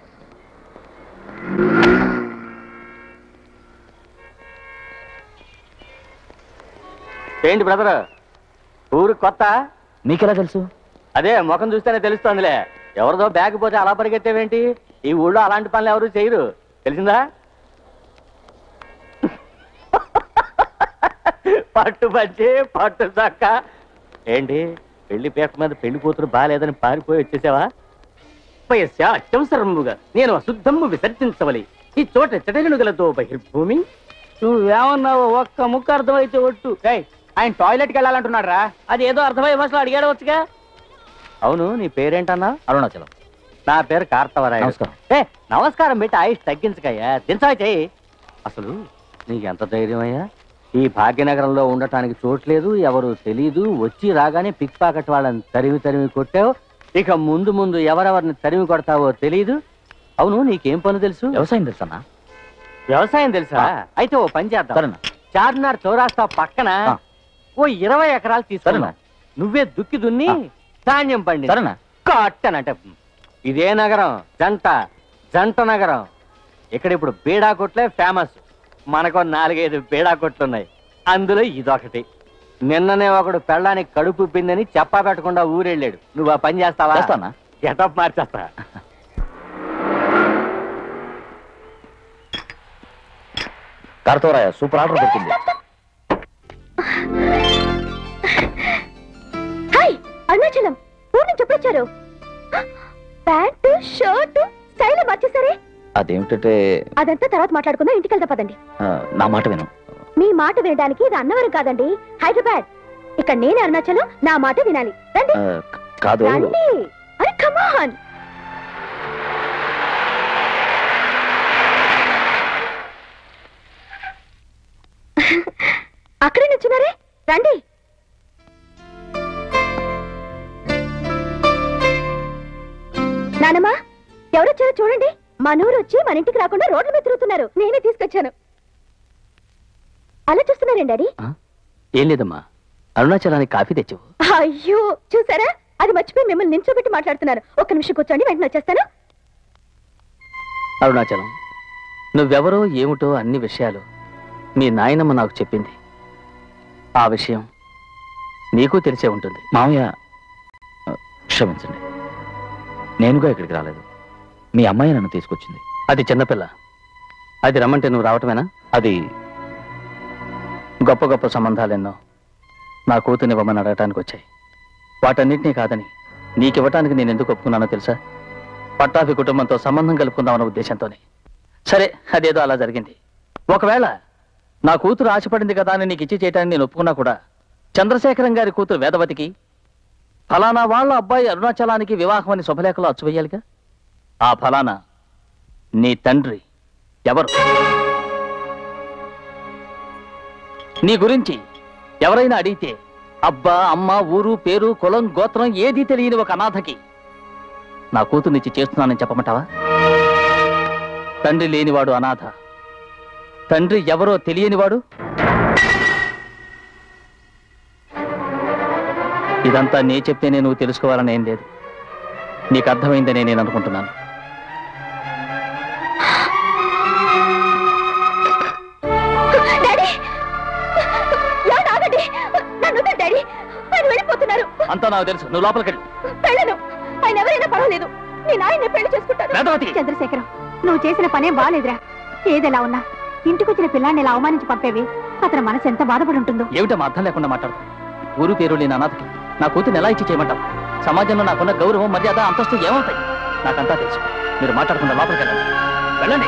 ఏంటి బ్రదర్ ఊరు కొత్త మీకెలా తెలుసు అదే ముఖం చూస్తేనే తెలుస్తోందిలే ఎవరిదో బ్యాగ్ పోతే అలా పరిగెత్తేవేంటి ఈ ఊళ్ళో అలాంటి పనులు ఎవరు చేయరు తెలిసిందా పట్టు పచ్చి పట్టు చక్క ఏంటి పెళ్లి పేట మీద పెళ్లి కూతురు బాగాలేదని పారిపోయి వచ్చేసావా వయస్య అత్యవసరముగా నేను అశుద్ధము విసర్జించవలి ఈ చోట చెడగనుగలతో బహిర్భూమి నువ్వేమన్నావు ఒక్క ముక్క అర్థమైతే ఒట్టు ఆయన టాయిలెట్కి వెళ్ళాలంటున్నాడు రా అది ఏదో అర్థమయ్యే భాషలో అడిగాడు వచ్చుగా అవును నీ పేరేంటన్నా అరుణాచలం నా పేరు కార్తవరాయ నమస్కారం. ఏ నమస్కారం పెట్టి ఆయుష్ తగ్గించకయ్యా దించవా చెయ్యి అసలు నీకు ఎంత ధైర్యం అయ్యా ఈ భాగ్యనగరంలో ఉండటానికి చోట్లేదు ఎవరు తెలీదు వచ్చి రాగానే పిక్ పాకెట్ వాళ్ళని తరిమి తరిమి కొట్టావు ఇక ముందు ముందు ఎవరెవరిని తరిమి కొడతావో తెలీదు అవును నీకేం పని తెలుసు వ్యవసాయం తెలుసన్నా వ్యవసాయం తెలుసా అయితే ఓ పని చేద్దాం సరేనా. చార్మినార్ చౌరాస్తా పక్కన ఆ. ఓ ఇరవై ఎకరాలు తీసుకున్నా సరేనా. నువ్వే దుక్కి దున్ని ధాన్యం పండి సరేనా. కట్టనంట ఇదే నగరం జంట జంట నగరం ఇక్కడ ఇప్పుడు బీడా కొట్లే ఫేమస్ మనకు నాలుగైదు బీడా కొట్లు ఉన్నాయి అందులో ఇదొకటి నిన్ననే ఒకడు పెళ్ళానికి కడుపు పిందని చెప్పా పెట్టకుండా ఊరెళ్ళాడు నువ్వు ఆ పని చేస్తావా చేస్తానా. గెటప్ మార్చేస్తా కార్తవరాయ సూపర్ ఆర్డర్ దొరికింది హాయ్ అరుణాచలం ఊరు నుంచి ఎప్పుడొచ్చారు ప్యాంటు షర్ట్ స్టైల్ మార్చేసరే అదేమిటంటే అదంతా తర్వాత మాట్లాడుకుందాం ఇంటికి వెళ్తా పదండి ఆ, నా మాట విను మీ మాట వినడానికి ఇది అన్నవరం కాదండి హైదరాబాద్ ఇక్కడ నేను అరుణాచలం నా మాట వినాలి రండి ఆ, కాదు రండి అరే కమాన్ అక్కడే నిల్చున్నారే రండి నానమ్మా ఎవరొచ్చారో చూడండి మనూరు వచ్చి మన ఇంటికి రాకుండా రోడ్ల మీద తిరుగుతున్నారు నేనే తీసుకొచ్చాను అలా చూస్తున్నారేంటి డాడీ ఏం లేదమ్మా అరుణాచలానికి కాఫీ తెచ్చావు అయ్యో చూసారా అది మర్చిపోయి మిమ్మల్ని నించోబెట్టి మాట్లాడుతున్నారు ఒక్క నిమిషం కూర్చోండి వెంటనే వచ్చేస్తాను అరుణాచలం నువ్వెవరో ఏమిటో అన్ని విషయాలు మీ నాయనమ్మ నాకు చెప్పింది ఆ విషయం నీకు తెలిసే ఉంటుంది మామయ్య ఆ, క్షమించండి నేనుగా ఇక్కడికి రాలేదు మీ అమ్మాయి నన్ను తీసుకొచ్చింది అది చిన్నపిల్ల అది రమ్మంటే నువ్వు రావటమేనా అది గొప్ప గొప్ప సంబంధాలెన్నో నా కూతునివ్వమని అడగటానికి వచ్చాయి వాటన్నిటినీ కాదని నీకివ్వటానికి నేను ఎందుకు ఒప్పుకున్నానో తెలుసా పట్టాభి కుటుంబంతో సంబంధం కలుపుకుందామన్న ఉద్దేశంతోనే సరే అదేదో అలా జరిగింది ఒకవేళ నా కూతురు ఆశపడింది కదా అని నీకు ఇచ్చి చేయటానికి నేను ఒప్పుకున్నా కూడా చంద్రశేఖరం గారి కూతురు వేదవతికి ఫలానా వాళ్ళ అబ్బాయి అరుణాచలానికి వివాహం అని శుభలేఖలో అచ్చువేయాలిగా ఆ ఫలానా నీ తండ్రి ఎవరు నీ గురించి ఎవరైనా అడిగితే అబ్బా అమ్మ ఊరు పేరు కులం గోత్రం ఏదీ తెలియని ఒక అనాథకి నా కూతుర్నిచ్చి చేస్తున్నానని చెప్పమంటావా తండ్రి లేనివాడు అనాథ తండ్రి ఎవరో తెలియనివాడు ఇదంతా నే చెప్తేనే నువ్వు తెలుసుకోవాలని ఏం లేదు నీకు అర్థమైందనే నేను అనుకుంటున్నాను డాడీ ఎవరు ఆగండి నన్ను వదిలేయ్ డాడీ ఆయన వెళ్ళిపోతున్నారు అంతా నాకు తెలుసు నువ్వు లోపలికి వెళ్ళు పెళ్ళను ఆయన ఎవరైనా పర్వాలేదు నేను ఆయన్ని పెళ్లి చేసుకుంటాను వేదవతి! చంద్రశేఖరం నువ్వు చేసిన పనే బాలేదురా ఏదెలా ఉన్నా ఇంటికొచ్చిన పిల్లాన్ని ఇలా అవమానించి పంపేవి అతని మనసు ఎంత బాధపడి ఉంటుందో ఏమిటమ్మా అర్థం లేకుండా మాట్లాడు ఊరు పేరు లేని అనాథకి నా కూతురు ఎలా ఇచ్చి చేయమంటావు సమాజంలో నాకున్న గౌరవం మర్యాద అంతస్తు ఏమవుతాయి నాకంతా తెలుసు మీరు మాట్లాడకుండా లోపలికి వెళ్ళండి వెళ్ళండి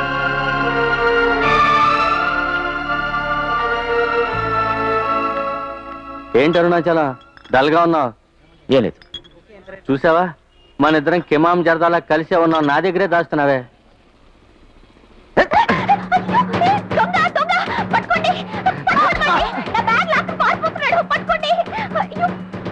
ఏంటి అరుణాచల డల్గా ఉన్నావు ఏం లేదు చూసావా మన ఇద్దరం కిమాం జరదాలా కలిసే ఉన్నాం నా దగ్గరే దాస్తున్నావే దొంగ దొంగ పట్టుకోండి పట్టుకోండి నా బ్యాగ్ లాక్కు పారిపోతున్నాడు పట్టుకోండి అయ్యో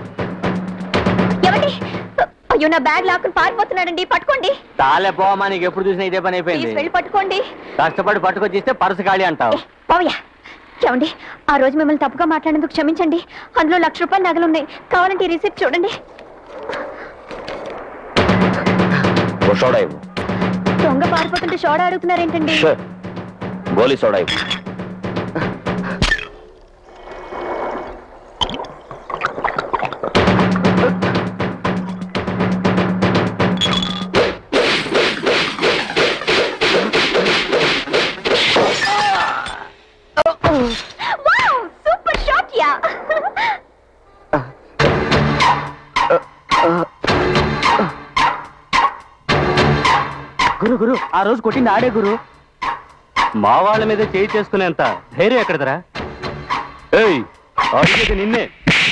ఏమండి అయ్యో నా బ్యాగ్ లాక్కుని పారిపోతున్నాడండి పట్టుకోండి తాలే పోవమ్మా నీకు ఎప్పుడు చూసినా ఇదే పని ప్లీజ్ అయిపోయింది వెళ్ళి పట్టుకోండి కష్టపడి పట్టుకొచ్చిస్తే పరసు ఖాళీ అంటావు పోయా ఏమండి ఆ రోజు మిమ్మల్ని తప్పుగా మాట్లాడినందుకు క్షమించండి అందులో లక్ష రూపాయలు నగలున్నాయి కావాలంటే ఈ రిసిప్ట్ చూడండి ఓ సోడా ఇవ్వు దొంగ పారిపోతుంటే షోడా అడుగుతున్నారేంటండి షే. గోలీ సోడా ఇవ్వు వావ్ సూపర్ షాట్ యా గురు గురు ఆ రోజు కొట్టింది ఆడే గురు మా వాళ్ళ మీద చేయి చేసుకునేంత ధైర్యం ఎక్కడదరా ఏయ్ అడిగేది నిన్నే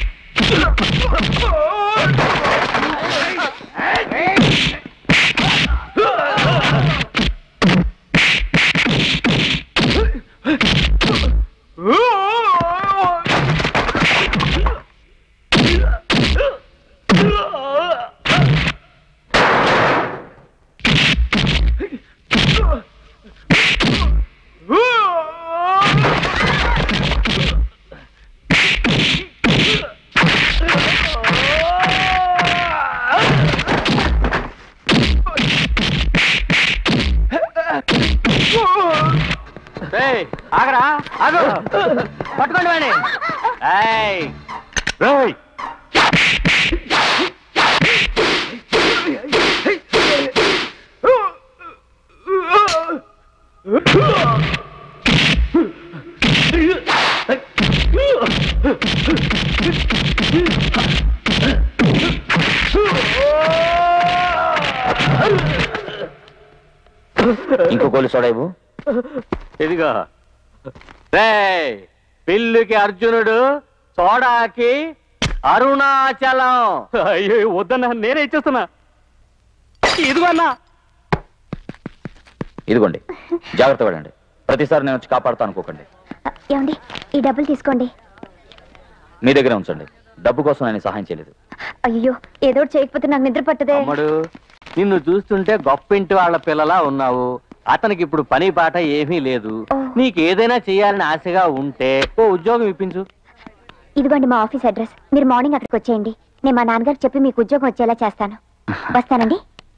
ఏయ్, ఆగరా ఆగు పట్టుకోండి వాడిని ఏయ్ రేయ్ ఇంకో గోలీ సోడా ఇవ్వు ఇదిగో రేయ్ పిల్లుకి అర్జునుడు సోడాకి అరుణాచలం అయ్యో వద్దన్నా నేనే ఇచ్చేస్తున్నా ఇదిగో అన్నా ఇదిగోండి జాగ్రత్త పడండి ప్రతిసారి నేను వచ్చి కాపాడుతా అనుకోకండి ఏమండి ఈ డబ్బులు తీసుకోండి మీ దగ్గరే ఉంచండి డబ్బు కోసం నేను సహాయం చేయలేదు అయ్యో ఏదో ఒకటి చేయకపోతే నాకు నిద్ర పట్టదే అమ్మడు నిన్ను చూస్తుంటే గొప్పింటి వాళ్ళ పిల్లలా ఉన్నావు అతనికి ఇప్పుడు పని పాట ఏమీ లేదు నీకు ఏదైనా చేయాలని ఆశగా ఉంటే ఓ ఉద్యోగం ఇప్పించు ఇదిగోండి మా ఆఫీస్ అడ్రస్ మీరు మార్నింగ్ అక్కడికి వచ్చేయండి నేను మా నాన్నగారికి చెప్పి మీకు ఉద్యోగం వచ్చేలా చేస్తాను వస్తానండి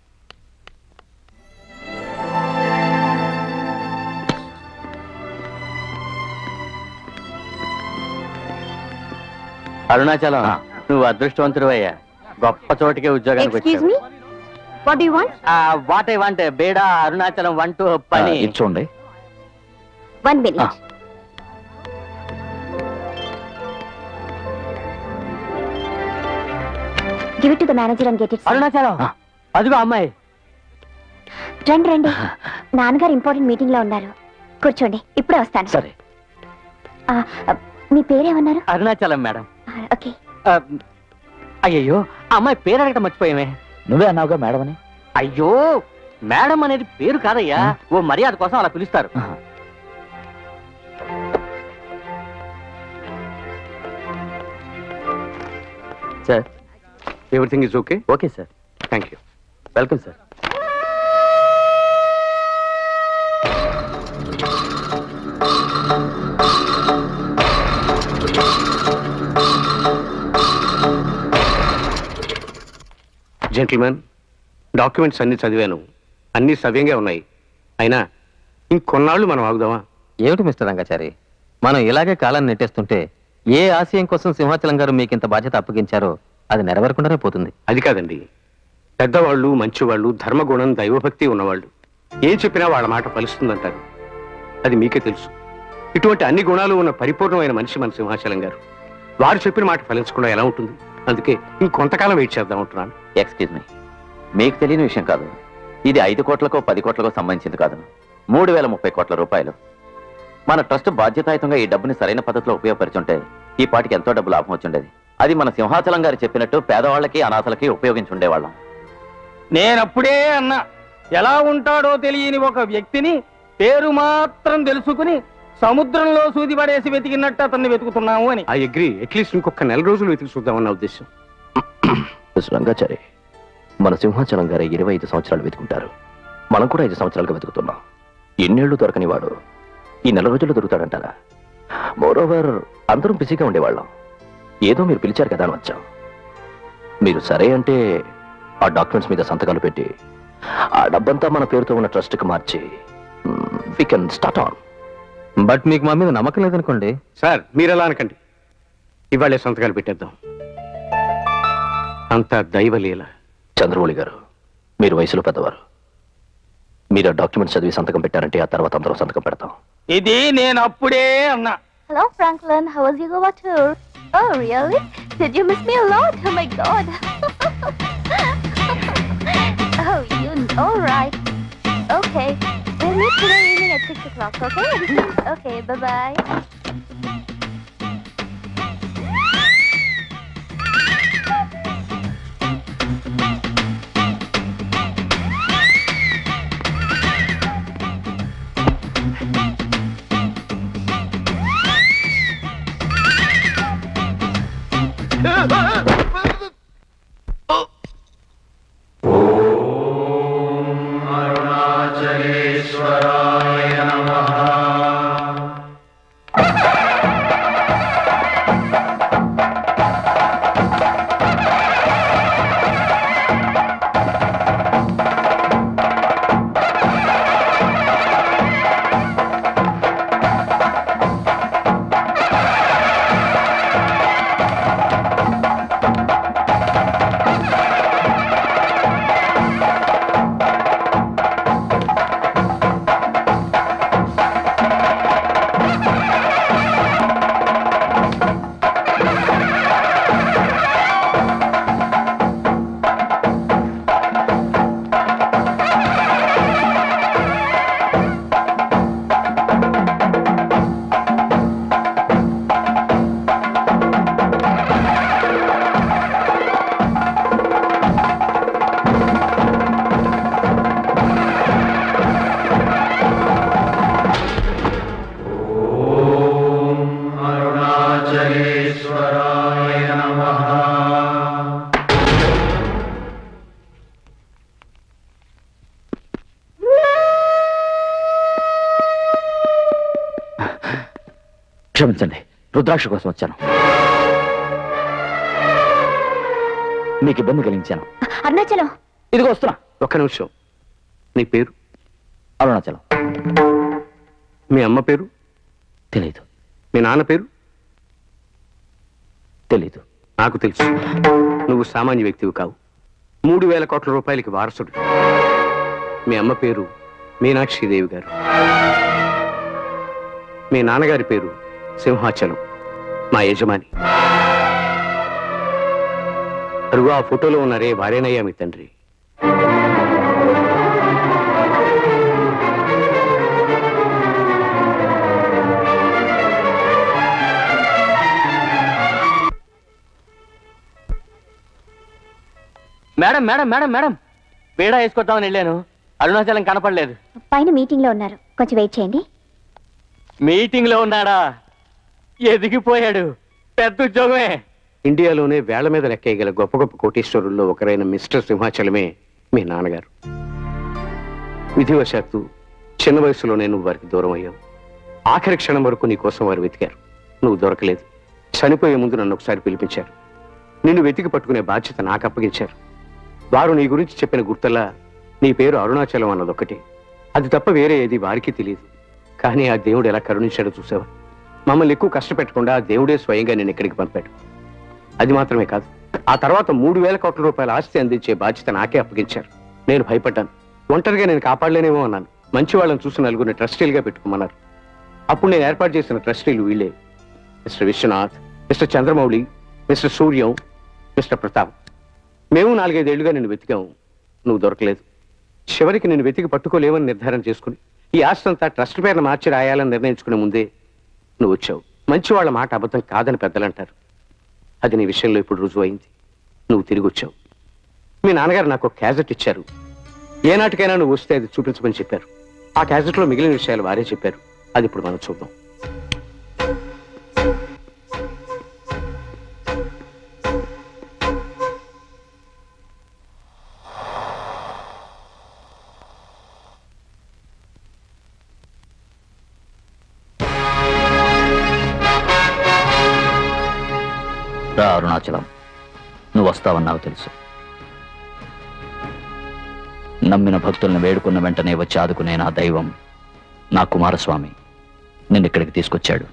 అరుణాచలం నువ్వు అదృష్టవంతుడు అయ్యా గొప్ప చోటికే ఉద్యోగానికి ఎక్స్క్యూజ్ వచ్చావు me what you want what I want బేడా అరుణాచలం వన్ టు పని ఇది చూడండి one minute give to the manager and get it Arunachalam అదిగో అమ్మాయి రండి రండి నాన్నగారు ఇంపార్టెంట్ మీటింగ్ లో ఉన్నారు కూర్చోండి ఇప్పుడే వస్తాను సరే ఆ, ఆ, మీ పేరేమన్నారు అరుణాచలం మేడం ఓకే ఆ, అయ్యయ్యో ఆ అమ్మాయి పేరు అడగటం మర్చిపోయామే నువ్వే అన్నావుగా మేడం అని అయ్యో మేడం అనేది పేరు కాదయ్యా ఓ మర్యాద కోసం అలా పిలుస్తారు sir everything is okay okay sir thank you welcome sir gentlemen documents అన్ని చదివాను అన్ని సవ్యంగా ఉన్నాయి అయినా ఇంకొన్నాళ్ళు మనం ఆగుదామా ఏమిటి మిస్టర్ రంగాచారి మనం ఇలాగే కాలాన్ని నెట్టేస్తుంటే ఏ ఆశయం కోసం సింహాచలం గారు మీకు ఇంత బాధ్యత అప్పగించారో అది నెరవేరకుండానే పోతుంది అది కాదండి పెద్దవాళ్ళు మంచివాళ్ళు ధర్మగుణం దైవభక్తి ఉన్నవాళ్ళు ఏం చెప్పినా వాళ్ళ మాట ఫలిస్తుందంటారు అది మీకే తెలుసు ఇటువంటి అన్ని గుణాలు ఉన్న పరిపూర్ణమైన మనిషి మన సింహాచలం గారు వారు చెప్పిన మాట ఫలించకుండా ఎలా ఉంటుంది అందుకే ఇంకొంతకాలం వెయిట్ చేద్దాం ఉంటున్నాను ఎక్స్క్యూజ్ మీ మీకు తెలియని విషయం కాదు ఇది ఐదు కోట్లకో పది కోట్లకో సంబంధించింది కాదు మూడు వేల ముప్పై కోట్ల రూపాయలు మన ట్రస్ట్ బాధ్యతాయుతంగా ఈ డబ్బుని సరైన పద్ధతిలో ఉపయోగపరిచుంటే ఈ పాటికి ఎంతో డబ్బు లాభం వచ్చుండేది అది మన సింహాచలం గారు చెప్పినట్టు పేదవాళ్ళకి అనాథలకి ఉపయోగించుండేవాళ్ళం నేనప్పుడే అన్నా ఎలా ఉంటాడో తెలియని ఒక వ్యక్తిని పేరు మాత్రం తెలుసుకుని సముద్రంలో సూది పడేసి వెతికినట్టు అతన్ని వెతుకుతున్నాము అని ఐ అగ్రి అట్లీస్ట్ ఇంకొక నెల రోజులు వెతికి చూద్దామన్న ఉద్దేశం మిస్టర్ రంగాచారి మన సింహాచలం గారు ఇరవై ఐదు సంవత్సరాలు వెతుకుంటారు మనం కూడా ఐదు సంవత్సరాలుగా వెతుకుతున్నాం ఎన్నేళ్లు దొరకని వాడు ఈ నెల రోజుల్లో దొరుకుతాడంటారా మోరోవర్ అందరం బిజీగా ఉండేవాళ్ళం ఏదో మీరు పిలిచారు కదా అని వచ్చాం మీరు సరే అంటే ఆ డాక్యుమెంట్స్ మీద సంతకాలు పెట్టి ఆ డబ్బంతా మన పేరుతో ఉన్న ట్రస్ట్కి మార్చి we can start on but మీకు మా మీద నమ్మకం లేదనుకోండి సార్ మీరు ఎలా అనకండి ఇవాళే సంతకాలు పెట్టేద్దాం అంతా దైవలీల చంద్రమౌళి గారు మీరు వయసులో పెద్దవారు మీరు ఆ డాక్యుమెంట్స్ చదివి సంతకం పెట్టారంటే ఆ తర్వాత అందరం సంతకం పెడతాం ఇది నేను అప్పుడే అన్నా Hello, Franklin. How was your Goa tour? Oh, really? Did you miss me a lot? Oh my God. oh, you. All right. Okay. We'll meet today evening at six o'clock. Okay? okay. Bye bye. అరుణాచలేశ్వరాయ నమః అరుణాచలేశ్వరాయ నమః క్షమించండి రుద్రాక్ష కోసం వచ్చాను మీకు ఇబ్బంది కలిగించాను అరుణాచలం ఇదిగో వస్తున్నా ఒక్క నిమిషం నీ పేరు అరుణాచలం మీ అమ్మ పేరు తెలీదు మీ నాన్న పేరు తెలీదు నాకు తెలుసు నువ్వు సామాన్య వ్యక్తివి కావు మూడు వేల కోట్ల రూపాయలకి వారసుడు మీ అమ్మ పేరు మీనాక్షిదేవి గారు మీ నాన్నగారి పేరు సింహాచలం మా యజమాని అరుగు ఆ ఫోటోలో ఉన్నారే వారేనయ్యా మీ తండ్రి మేడం మేడం మేడం మేడం బీడా వేసుకొద్దామని వెళ్ళాను అరుణాచలం కనపడలేదు పైన మీటింగ్ లో ఉన్నారు కొంచెం వెయిట్ చేయండి మీటింగ్ లో ఉన్నాడా ఎదిగిపోయాడు పెద్ద ఉద్యోగమే ఇండియాలోనే వేళ్ల మీద లెక్కేయగల గొప్ప గొప్ప కోటీశ్వరుల్లో ఒకరైన మిస్టర్ సింహాచలమే మీ నాన్నగారు విధివశాత్తు చిన్న వయసులోనే నువ్వు వారికి దూరం అయ్యావు ఆఖరి క్షణం వరకు నీ కోసం వారు వెతికారు నువ్వు దొరకలేదు చనిపోయే ముందు నన్ను ఒకసారి పిలిపించారు నిన్ను వెతికి పట్టుకునే బాధ్యత నాకు అప్పగించారు వారు నీ గురించి చెప్పిన గుర్తల్లా నీ పేరు అరుణాచలం అన్నదొక్కటి అది తప్ప వేరే ఏది వారికి తెలియదు కానీ ఆ దేవుడు ఎలా కరుణించాడో చూసావా మమ్మల్ని ఎక్కువ కష్టపెట్టకుండా ఆ దేవుడే స్వయంగా నేను ఇక్కడికి పంపాడు అది మాత్రమే కాదు ఆ తర్వాత మూడు వేల కోట్ల రూపాయల ఆస్తి అందించే బాధ్యత నాకే అప్పగించారు నేను భయపడ్డాను ఒంటరిగా నేను కాపాడలేనేమో అన్నాను మంచి వాళ్ళని చూసి నలుగురిని ట్రస్టీలుగా పెట్టుకోమన్నారు అప్పుడు నేను ఏర్పాటు చేసిన ట్రస్టీలు వీళ్ళే mister Viswanath mister Chandramouli mister Suryam mister Pratap మేము నాలుగైదేళ్లుగా నిన్ను వెతికాము నువ్వు దొరకలేదు చివరికి నేను వెతికి పట్టుకోలేవని నిర్ధారణ చేసుకుని ఈ ఆస్తి అంతా ట్రస్ట్ పేరున మార్చి రాయాలని నిర్ణయించుకునే ముందే నువ్వు వచ్చావు మంచి వాళ్ళ మాట అబద్ధం కాదని పెద్దలంటారు అది నీ విషయంలో ఇప్పుడు రుజువైంది నువ్వు తిరిగి వచ్చావు మీ నాన్నగారు నాకు ఒక క్యాజెట్ ఇచ్చారు ఏ నాటికైనా నువ్వు వస్తే అది చూపించమని చెప్పారు ఆ క్యాజెట్లో మిగిలిన విషయాలు వారే చెప్పారు అది ఇప్పుడు మనం చూద్దాం రా అరుణాచలం నువ్వు వస్తావని నాకు తెలుసు నమ్మిన భక్తుల్ని వేడుకున్న వెంటనే వచ్చి ఆదుకునే నా దైవం నా కుమారస్వామి నిన్ను ఇక్కడికి తీసుకొచ్చాడు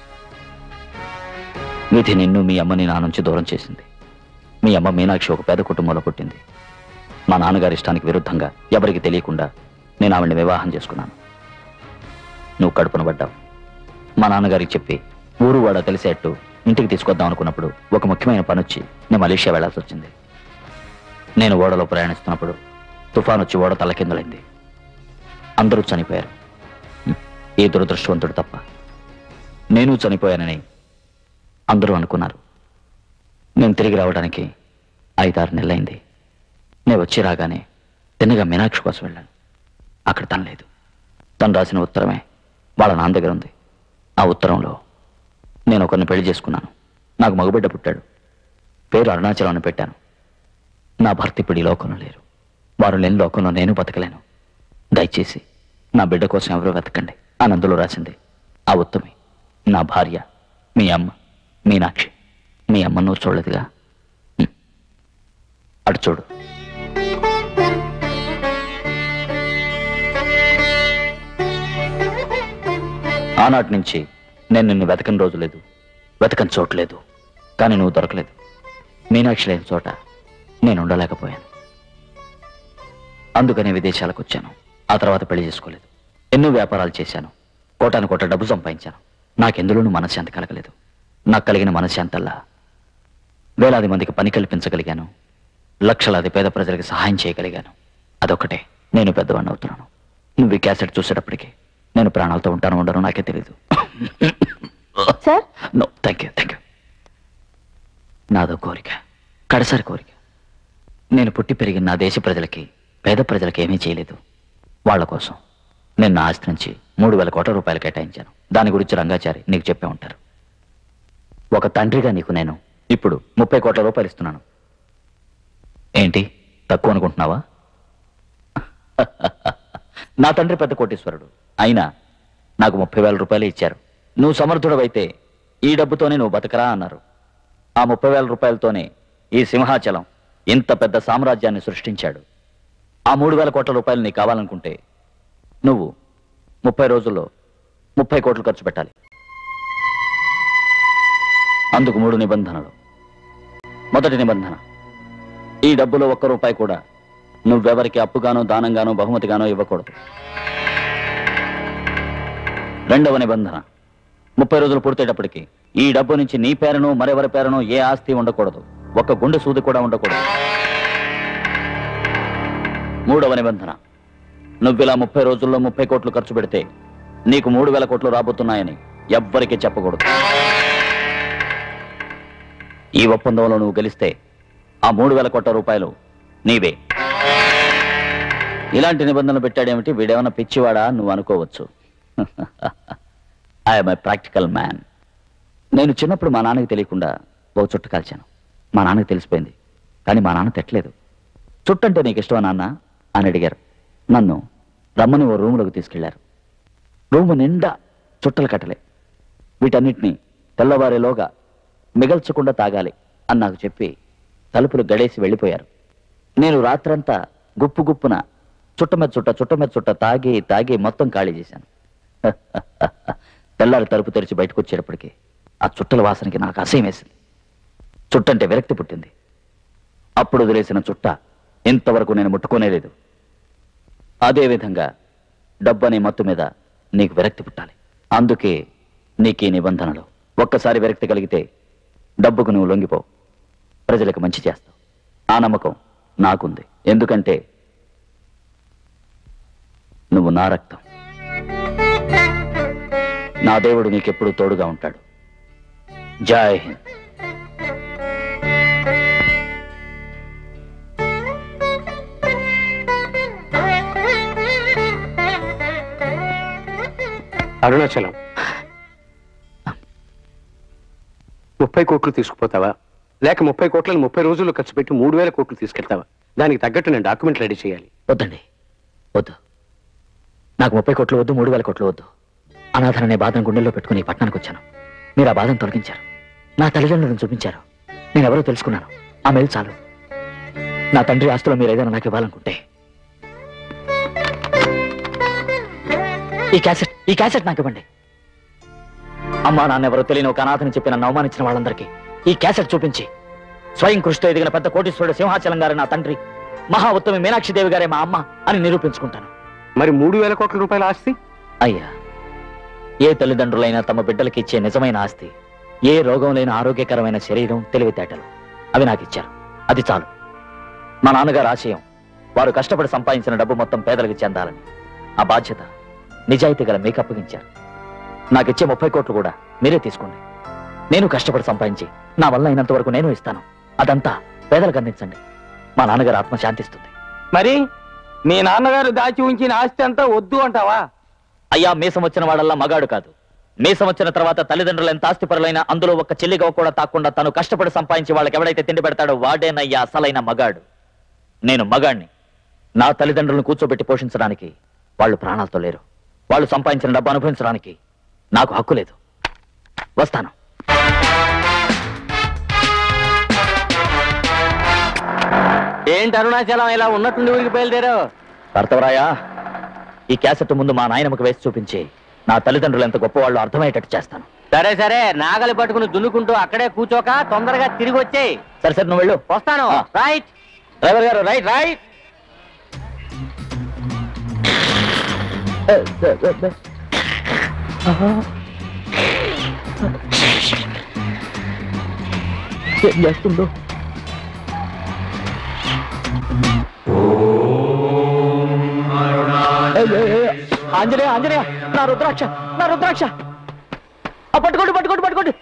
విధి నిన్ను మీ అమ్మని నా నుంచి దూరం చేసింది మీ అమ్మ మీనాక్షి ఒక పేద కుటుంబంలో పుట్టింది మా నాన్నగారి ఇష్టానికి విరుద్ధంగా ఎవరికి తెలియకుండా నేను ఆవిడ్ని వివాహం చేసుకున్నాను నువ్వు కడుపున పడ్డావు మా నాన్నగారికి చెప్పి ఊరు వాడ తెలిసేట్టు ఇంటికి తీసుకొద్దాం అనుకున్నప్పుడు ఒక ముఖ్యమైన పని వచ్చి నేను మలేషియా వెళ్లాల్సి వచ్చింది నేను ఓడలో ప్రయాణిస్తున్నప్పుడు తుఫాన్ వచ్చి ఓడ తలకిందులైంది అందరూ చనిపోయారు ఏ దురదృష్టవంతుడు తప్ప నేను చనిపోయానని అందరూ అనుకున్నారు నేను తిరిగి రావడానికి ఐదారు నెలలైంది నేను వచ్చి రాగానే తిన్నగా మీనాక్షి కోసం వెళ్ళాను అక్కడ తను లేదు తను రాసిన ఉత్తరమే వాళ్ళ నాన్న దగ్గర ఉంది ఆ ఉత్తరంలో నేను ఒకరిని పెళ్లి చేసుకున్నాను నాకు మగబిడ్డ పుట్టాడు పేరు అరుణాచలం అని పెట్టాను నా భర్త ఇప్పుడు ఈ లోకంలో లేరు వారు లేని లోకంలో నేను బతకలేను దయచేసి నా బిడ్డ కోసం ఎవరో వెతకండి అని అందులో రాసింది ఆ ఉత్తమి నా భార్య మీ అమ్మ మీనాక్షి మీ అమ్మ నువ్వు చూడలేదుగా హ్మ్. అటు చూడు ఆనాటి నుంచి నేను నిన్ను వెతకని రోజు లేదు వెతకని చోటు లేదు కానీ నువ్వు దొరకలేదు మీనాక్షి లేని చోట నేను ఉండలేకపోయాను అందుకనే విదేశాలకు వచ్చాను ఆ తర్వాత పెళ్లి చేసుకోలేదు ఎన్నో వ్యాపారాలు చేశాను కోటాను కోట డబ్బు సంపాదించాను నాకెందులోనూ మనశ్శాంతి కలగలేదు నాకు కలిగిన మనశ్శాంతల్లా వేలాది మందికి పని కల్పించగలిగాను లక్షలాది పేద ప్రజలకు సహాయం చేయగలిగాను అదొకటే నేను పెద్దవాడిని అవుతున్నాను నువ్వు ఈ క్యాసెట్ చూసేటప్పటికి నేను ప్రాణాలతో ఉంటాను ఉండను నాకే తెలియదు sir no thank you thank you నాదో కోరిక కడసారి కోరిక నేను పుట్టి పెరిగిన నా దేశ ప్రజలకి పేద ప్రజలకి ఏమీ చేయలేదు వాళ్ళ కోసం నేను నా ఆస్తి నుంచి మూడు వేల కోట్ల రూపాయలు కేటాయించాను దాని గురించి రంగాచారి నీకు చెప్పే ఉంటారు ఒక తండ్రిగా నీకు నేను ఇప్పుడు ముప్పై కోట్ల రూపాయలు ఇస్తున్నాను ఏంటి తక్కువ అనుకుంటున్నావా నా తండ్రి పెద్ద కోటీశ్వరుడు అయినా నాకు ముప్పై వేల రూపాయలు ఇచ్చారు నువ్వు సమర్థుడవైతే ఈ డబ్బుతోనే నువ్వు బతకరా అన్నారు ఆ ముప్పై వేల రూపాయలతోనే ఈ సింహాచలం ఇంత పెద్ద సామ్రాజ్యాన్ని సృష్టించాడు ఆ మూడు వేల కోట్ల రూపాయలు నీకు కావాలనుకుంటే నువ్వు ముప్పై రోజుల్లో ముప్పై కోట్లు ఖర్చు పెట్టాలి అందుకు మూడు నిబంధనలు మొదటి నిబంధన ఈ డబ్బులో ఒక్క రూపాయి కూడా నువ్వెవరికి అప్పుగానో దానంగానో బహుమతిగానో ఇవ్వకూడదు రెండవ నిబంధన ముప్పై రోజులు పూర్తయ్యేటప్పటికి ఈ డబ్బు నుంచి నీ పేరును మరెవరి పేరును ఏ ఆస్తి ఉండకూడదు ఒక గుండె సూది కూడా ఉండకూడదు మూడవ నిబంధన నువ్విలా ముప్పై రోజుల్లో ముప్పై కోట్లు ఖర్చు పెడితే నీకు మూడు వేల కోట్లు రాబోతున్నాయని ఎవ్వరికీ చెప్పకూడదు ఈ ఒప్పందంలో నువ్వు గెలిస్తే ఆ మూడు వేల కోట్ల రూపాయలు నీవే ఇలాంటి నిబంధనలు పెట్టాడేమిటి వీడేమన్నా పిచ్చివాడా నువ్వు అనుకోవచ్చు ఐఎమ్ ఐ ప్రాక్టికల్ మ్యాన్ నేను చిన్నప్పుడు మా నాన్నకి తెలియకుండా ఓ చుట్టు కాల్చాను మా నాన్నకి తెలిసిపోయింది కానీ మా నాన్న తిట్టలేదు చుట్టంటే నీకు ఇష్టమా నాన్న అని అడిగారు నన్ను రమ్మని ఓ రూములోకి తీసుకెళ్లారు రూము నిండా చుట్టలు కట్టలే వీటన్నిటినీ తెల్లవారేలోగా మిగల్చకుండా తాగాలి అని నాకు చెప్పి తలుపులు గడేసి వెళ్ళిపోయారు నేను రాత్రంతా గుప్పు గుప్పున చుట్ట మీద చుట్ట చుట్ట మీద చుట్ట తాగి తాగి మొత్తం ఖాళీ చేశాను తెల్లారి తలుపు తెరిచి బయటకు వచ్చేటప్పటికి ఆ చుట్టల వాసనకి నాకు అసహ్యం వేసింది చుట్టంటే విరక్తి పుట్టింది అప్పుడు వదిలేసిన చుట్ట ఇంతవరకు నేను ముట్టుకోనేలేదు అదేవిధంగా డబ్బు అనే మత్తు మీద నీకు విరక్తి పుట్టాలి అందుకే నీకు ఈ నిబంధనలు ఒక్కసారి విరక్తి కలిగితే డబ్బుకు నువ్వు లొంగిపో ప్రజలకు మంచి చేస్తావు ఆ నమ్మకం నాకుంది ఎందుకంటే నువ్వు నా రక్తం నా దేవుడు నీకెప్పుడు తోడుగా ఉంటాడు జై హింద్ అరుణాచలం ముప్పై కోట్లు తీసుకుపోతావా లేక ముప్పై కోట్లను ముప్పై రోజుల్లో ఖర్చు పెట్టి మూడు వేల కోట్లు తీసుకెళ్తావా దానికి తగ్గట్టు నేను డాక్యుమెంట్ రెడీ చేయాలి వద్దండి వద్దు నాకు ముప్పై కోట్లు వద్దు మూడు వేల కోట్లు వద్దు అనాథననే బాధను గుండెల్లో పెట్టుకుని ఈ పట్టణానికి వచ్చాను మీరు ఆ బాధను తొలగించారు నా తల్లిదండ్రులను చూపించారు నేను ఎవరో తెలుసుకున్నాను ఆ మేలు చాలు నా తండ్రి ఆస్తులో మీరు ఏదైనా నాకు ఇవ్వాలనుకుంటే ఈ క్యాసెట్ ఈ క్యాసెట్ నాకు ఇవ్వండి అమ్మా నాన్న ఎవరో తెలియని ఒక అనాథని చెప్పి నన్ను అవమానించిన వాళ్ళందరికీ ఈ క్యాసెట్ చూపించి స్వయం కృషితో ఎదిగిన పెద్ద కోటీశ్వరుడు సింహాచలం గారు నా తండ్రి మహా ఉత్తమి మీనాక్షి దేవి గారే మా అమ్మ అని నిరూపించుకుంటాను మరి మూడు వేల కోట్ల రూపాయల ఆస్తి అయ్యా ఏ తల్లిదండ్రులైనా తమ బిడ్డలకి ఇచ్చే నిజమైన ఆస్తి ఏ రోగం లేని ఆరోగ్యకరమైన శరీరం తెలివితేటలు అవి నాకు ఇచ్చారు అది చాలు మా నాన్నగారు ఆశయం వారు కష్టపడి సంపాదించిన డబ్బు మొత్తం పేదలకు చెందాలని ఆ బాధ్యత నిజాయితీ గల మీకు అప్పగించారు నాకు ఇచ్చే ముప్పై కోట్లు కూడా మీరే తీసుకోండి నేను కష్టపడి సంపాదించి నా వల్ల అయినంత వరకు నేను ఇస్తాను అదంతా పేదలకు అందించండి మా నాన్నగారు ఆత్మ శాంతిస్తుంది మరి మీ నాన్నగారు దాచి ఉంచిన ఆస్తి అంతా వద్దు అంటావా అయ్యా మీసం వచ్చిన వాడల్లా మగాడు కాదు మీసం వచ్చిన తర్వాత తల్లిదండ్రులు ఎంత ఆస్తిపరులైనా అందులో ఒక చెల్లిగా కూడా తాకుండా తను కష్టపడి సంపాదించి వాళ్ళకి ఎవడైతే తిండి పెడతాడో వాడేనయ్యా అసలైన మగాడు నేను మగాడిని నా తల్లిదండ్రులను కూర్చోబెట్టి పోషించడానికి వాళ్ళు ప్రాణాలతో లేరు వాళ్ళు సంపాదించిన డబ్బు అనుభవించడానికి నాకు హక్కు లేదు వస్తాను ఏంటి అరుణాచలం ఇలా ఉన్నట్టుండి ఊరికి బయలుదేరావు భర్తవరాయా ఈ క్యాసెట్ ముందు మా నాయనమ్మకు వేసి చూపించి నా తల్లిదండ్రులు ఎంత గొప్పవాళ్ళు అర్థమయ్యేటట్టు చేస్తాను సరే సరే నాగలి పట్టుకుని దున్నుకుంటూ అక్కడే కూర్చోక తొందరగా తిరిగి వచ్చేయి సరే సరే నువ్వు వెళ్ళు వస్తాను రైట్ డ్రైవర్ గారు రైట్ రైట్ ఏం చేస్తుందో ఏయ్, ఏయ్, ఏయ్, ఆంజనేయ ఆంజనేయ నా రుద్రాక్ష నా రుద్రాక్ష ఆ, పట్టుకోండి పట్టుకోండి పట్టుకోండి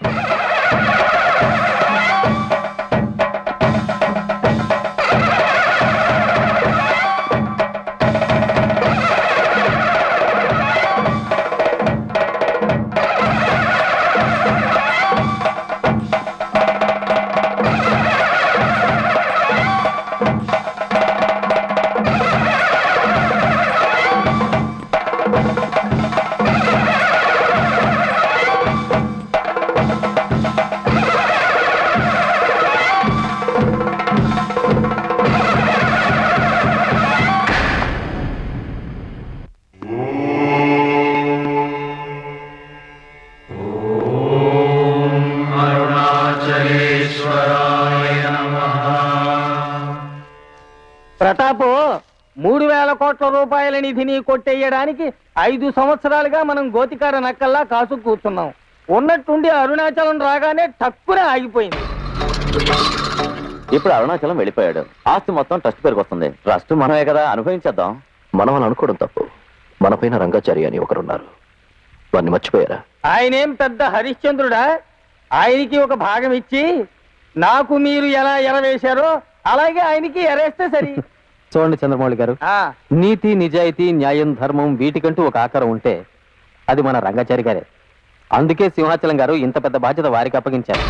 అరుణాచలేశ్వరాయ నమః ప్రతాపు మూడు వేల కోట్ల రూపాయల నిధిని కొట్టేయడానికి ఐదు సంవత్సరాలుగా మనం గోతికార నక్కల్లా కాసు కూర్చున్నాం ఉన్నట్టుండి అరుణాచలం రాగానే టక్కున ఆగిపోయింది ఇప్పుడు అరుణాచలం వెళ్ళిపోయాడు ఆస్తి మొత్తం ట్రస్ట్ పేరుకు వస్తుంది ట్రస్ట్ మనమే కదా అనుభవించేద్దాం మనం అని అనుకోవడం తప్పు మన పైన రంగాచారి అని ఒకరున్నారు వారిని మర్చిపోయారా ఆయనేం పెద్ద హరిశ్చంద్రుడా ఆయనకి ఒక భాగం ఇచ్చి నాకు మీరు ఎలా ఎరవేశారో అలాగే ఆయనకి ఎరేస్తే సరి చూడండి చంద్రమౌళి గారు ఆ, నీతి నిజాయితీ న్యాయం ధర్మం వీటికంటూ ఒక ఆకారం ఉంటే అది మన రంగాచారి గారే అందుకే సింహాచలం గారు ఇంత పెద్ద బాధ్యత వారికి అప్పగించారు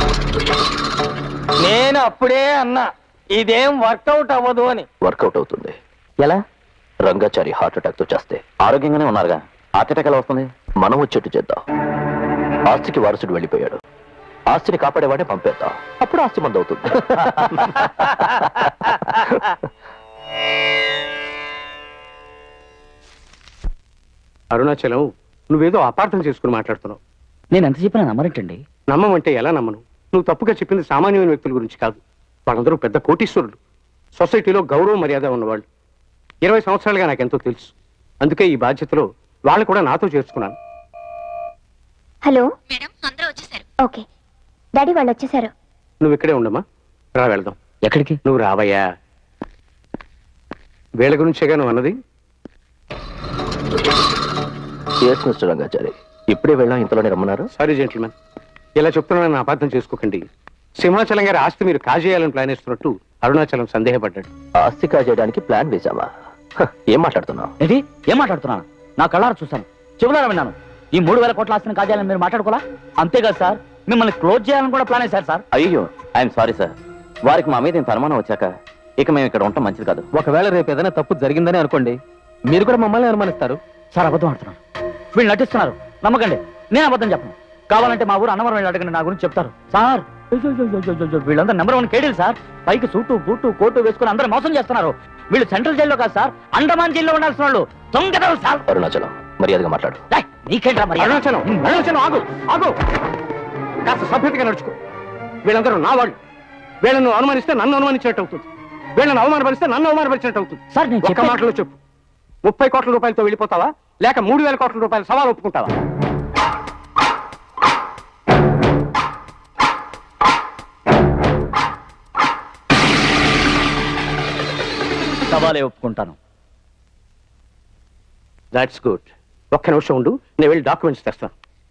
నేను అప్పుడే అన్నా ఇదేం వర్కౌట్ అవ్వదు అని వర్కౌట్ అవుతుంది ఎలా రంగాచారి హార్ట్ అటాక్ తో చేస్తే ఆరోగ్యంగానే ఉన్నారుగా హార్ట్ అటాక్ ఎలా వస్తుంది మనం వచ్చేట్టు చేద్దాం ఆస్తికి వారసుడు వెళ్ళిపోయాడు ఆస్తిని కాపాడేవాడే పంపేద్దాం అప్పుడు ఆస్తి మంది అవుతుంది అరుణాచలం నువ్వేదో అపార్థం చేసుకుని మాట్లాడుతున్నావు నేను ఎంత చెప్పినా నమ్మరేంటండి నమ్మమంటే ఎలా నమ్మను నువ్వు తప్పుగా చెప్పింది సామాన్యమైన వ్యక్తుల గురించి కాదు వాళ్ళందరూ పెద్ద కోటీశ్వరులు సొసైటీలో గౌరవ మర్యాద ఉన్నవాళ్ళు ఇరవై సంవత్సరాలుగా నాకెంతో తెలుసు అందుకే ఈ బాధ్యతలో వాళ్ళు కూడా నాతో చేర్చుకున్నాను హలో మేడం అందరూ వచ్చేసారు ఓకే డాడీ వాళ్ళు వచ్చేసారు నువ్వు ఇక్కడే ఉండమ్మా రా వెళ్దాం ఎక్కడికి నువ్వు రావయ్యా వీళ్ళ గురించేగా నువ్వు అన్నది ఎస్ మిస్టర్ రంగాచారి ఇప్పుడే వెళ్ళాం ఇంతలోనే రమ్మన్నారు సారీ జెంటిల్మెన్ ఇలా చెప్తున్నానని అపార్థం చేసుకోకండి సింహాచలం గారి ఆస్తి మీరు కాజేయాలని ప్లాన్ వేస్తున్నట్టు అరుణాచలం సందేహపడ్డాడు ఆస్తి కాజేయడానికి ప్లాన్ వేశామా హ, ఏం మాట్లాడుతున్నావు ఏంటి ఏం మాట్లాడుతున్నాను నా కళ్ళారా చూశాను చెవులారా విన్నాను ఈ మూడు వేల కోట్ల ఆస్తిని కాజేయాలని మీరు మాట్లాడుకోలా అంతేకాదు సార్ మిమ్మల్ని క్లోజ్ చేయాలని కూడా ప్లాన్ వేశారు సార్ అయ్యో ఐఎమ్ సారీ సార్ వారికి మా మీద ఇంత అనుమానం వచ్చాక ఇక మేము ఇక్కడ ఉండటం మంచిది కాదు ఒకవేళ రేపు ఏదైనా తప్పు జరిగిందని అనుకోండి మీరు కూడా మమ్మల్ని అనుమానిస్తారు సార్ అబద్ధం ఆడుతున్నారు వీళ్ళు నటిస్తున్నారు నమ్మకండి నేను అబద్ధం చెప్పను కావాలంటే మా ఊరు అన్నవరం వెళ్ళి అడగండి నా గురించి చెప్తారు సార్ అయ్యో, అయ్యో, అయ్యో, అయ్యో, అయ్యో, వీళ్ళందరూ నెంబర్ వన్ కేడీలు సార్ పైకి సూటు బూటు కోటు వేసుకుని అందరూ మోసం చేస్తున్నారు వీళ్ళు సెంట్రల్ జైల్లో కాదు సార్ అండమాన్ జైల్లో ఉండాల్సిన వాళ్ళు దొంగతనం సార్ అరుణాచలం మర్యాదగా మాట్లాడు ఏయ్, నీకేంట్రా మరి అరుణాచలం అరుణాచలం ఆగు ఆగు కాస్త సభ్యతగా నడుచుకో వీళ్ళందరూ నా వాళ్ళు వీళ్ళను అనుమానిస్తే నన్ను అనుమానించినట్టు అవుతుంది వీళ్ళని అవమానపరిస్తే నన్ను అవమానపరిచినట్టు అవుతుంది సార్ నేను ఒక్క చెప్పేది- మాటలో చెప్పు ముప్పై కోట్ల రూపాయలతో వెళ్ళిపోతావా లేక మూడు వేల కోట్ల రూపాయల సవాల్ ఒప్పుకుంటావా సవాలే ఒప్పుకుంటాను దాట్స్ గుడ్ ఒక్క నిమిషం ఉండు నేను వెళ్ళి డాక్యుమెంట్స్ తెస్తాను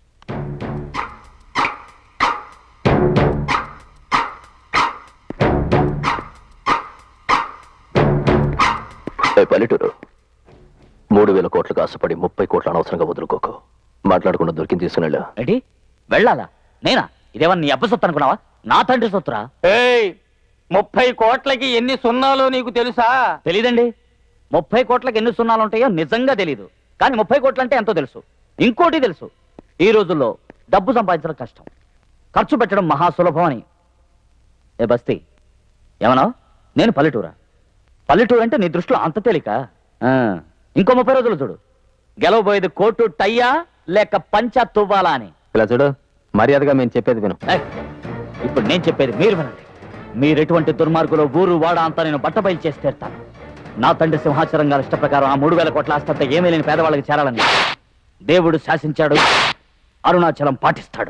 ఏ పల్లెటూరు మూడు వేల కోట్లకు ఆశపడి ముప్పై కోట్ల అనవసరంగా వదులుకోకు మాట్లాడకుండా దొరికింది తీసుకునేళ్ళా ఏంటి వెళ్ళాలా నేనా ఇదేమన్నా నీ అబ్బ సొత్తు అనుకున్నావా నా తండ్రి సొత్తురా ఏయ్ ముప్పై కోట్లకి ఎన్ని సున్నాలో నీకు తెలుసా తెలీదండి ముప్పై కోట్లకి ఎన్ని సున్నాలు ఉంటాయో నిజంగా తెలీదు కానీ ముప్పై కోట్లు అంటే ఎంతో తెలుసు ఇంకోటి తెలుసు ఈ రోజుల్లో డబ్బు సంపాదించడం కష్టం ఖర్చు పెట్టడం మహా సులభం అని ఏ బస్తీ ఏమన్నావు నేను పల్లెటూరా పల్లెటూరు అంటే నీ దృష్టిలో అంత తేలిక ఆ, ఇంకో ముప్పై రోజులు చూడు గెలవబోయేది కోటు టయ్యా లేక పంచా తువ్వాలా అని ఇలా చూడు మర్యాదగా మేము చెప్పేది విను ఏయ్, ఇప్పుడు నేను చెప్పేది మీరు వినండి మీరెటువంటి దుర్మార్గులు ఊరు వాడ అంతా నేను బట్టబయలు చేసి తీరుతాను నా తండ్రి సింహాచలం గారి ఇష్ట ప్రకారం ఆ మూడు వేల కోట్ల ఆస్తంతా ఏమీ లేని పేదవాళ్ళకి చేరాలని దేవుడు శాసించాడు అరుణాచలం పాటిస్తాడు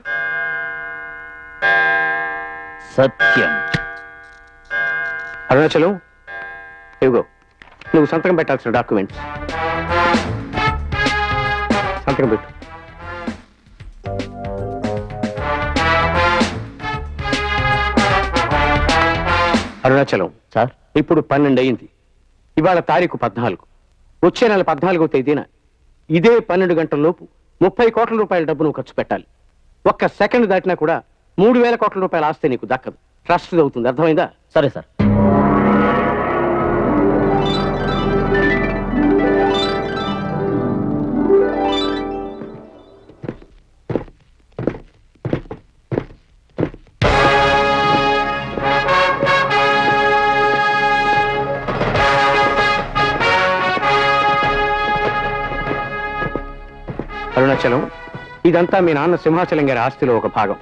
సత్యం అరుణాచలం ఇదిగో నువ్వు సంతకం పెట్టాల్సిన డాక్యుమెంట్స్ సంతకం పెట్టు అరుణాచలం సార్ ఇప్పుడు పన్నెండు అయింది ఇవాళ తారీఖు పద్నాలుగు వచ్చే నెల పద్నాలుగో తేదీన ఇదే పన్నెండు గంటల లోపు ముప్పై కోట్ల రూపాయల డబ్బు నువ్వు ఖర్చు పెట్టాలి ఒక్క సెకండ్ దాటినా కూడా మూడు వేల కోట్ల రూపాయల ఆస్తి నీకు దక్కదు ట్రస్ట్ అవుతుంది అర్థమైందా సరే సార్ అరుణాచలం ఇదంతా మీ నాన్న సింహాచలం గారి ఆస్తిలో ఒక భాగం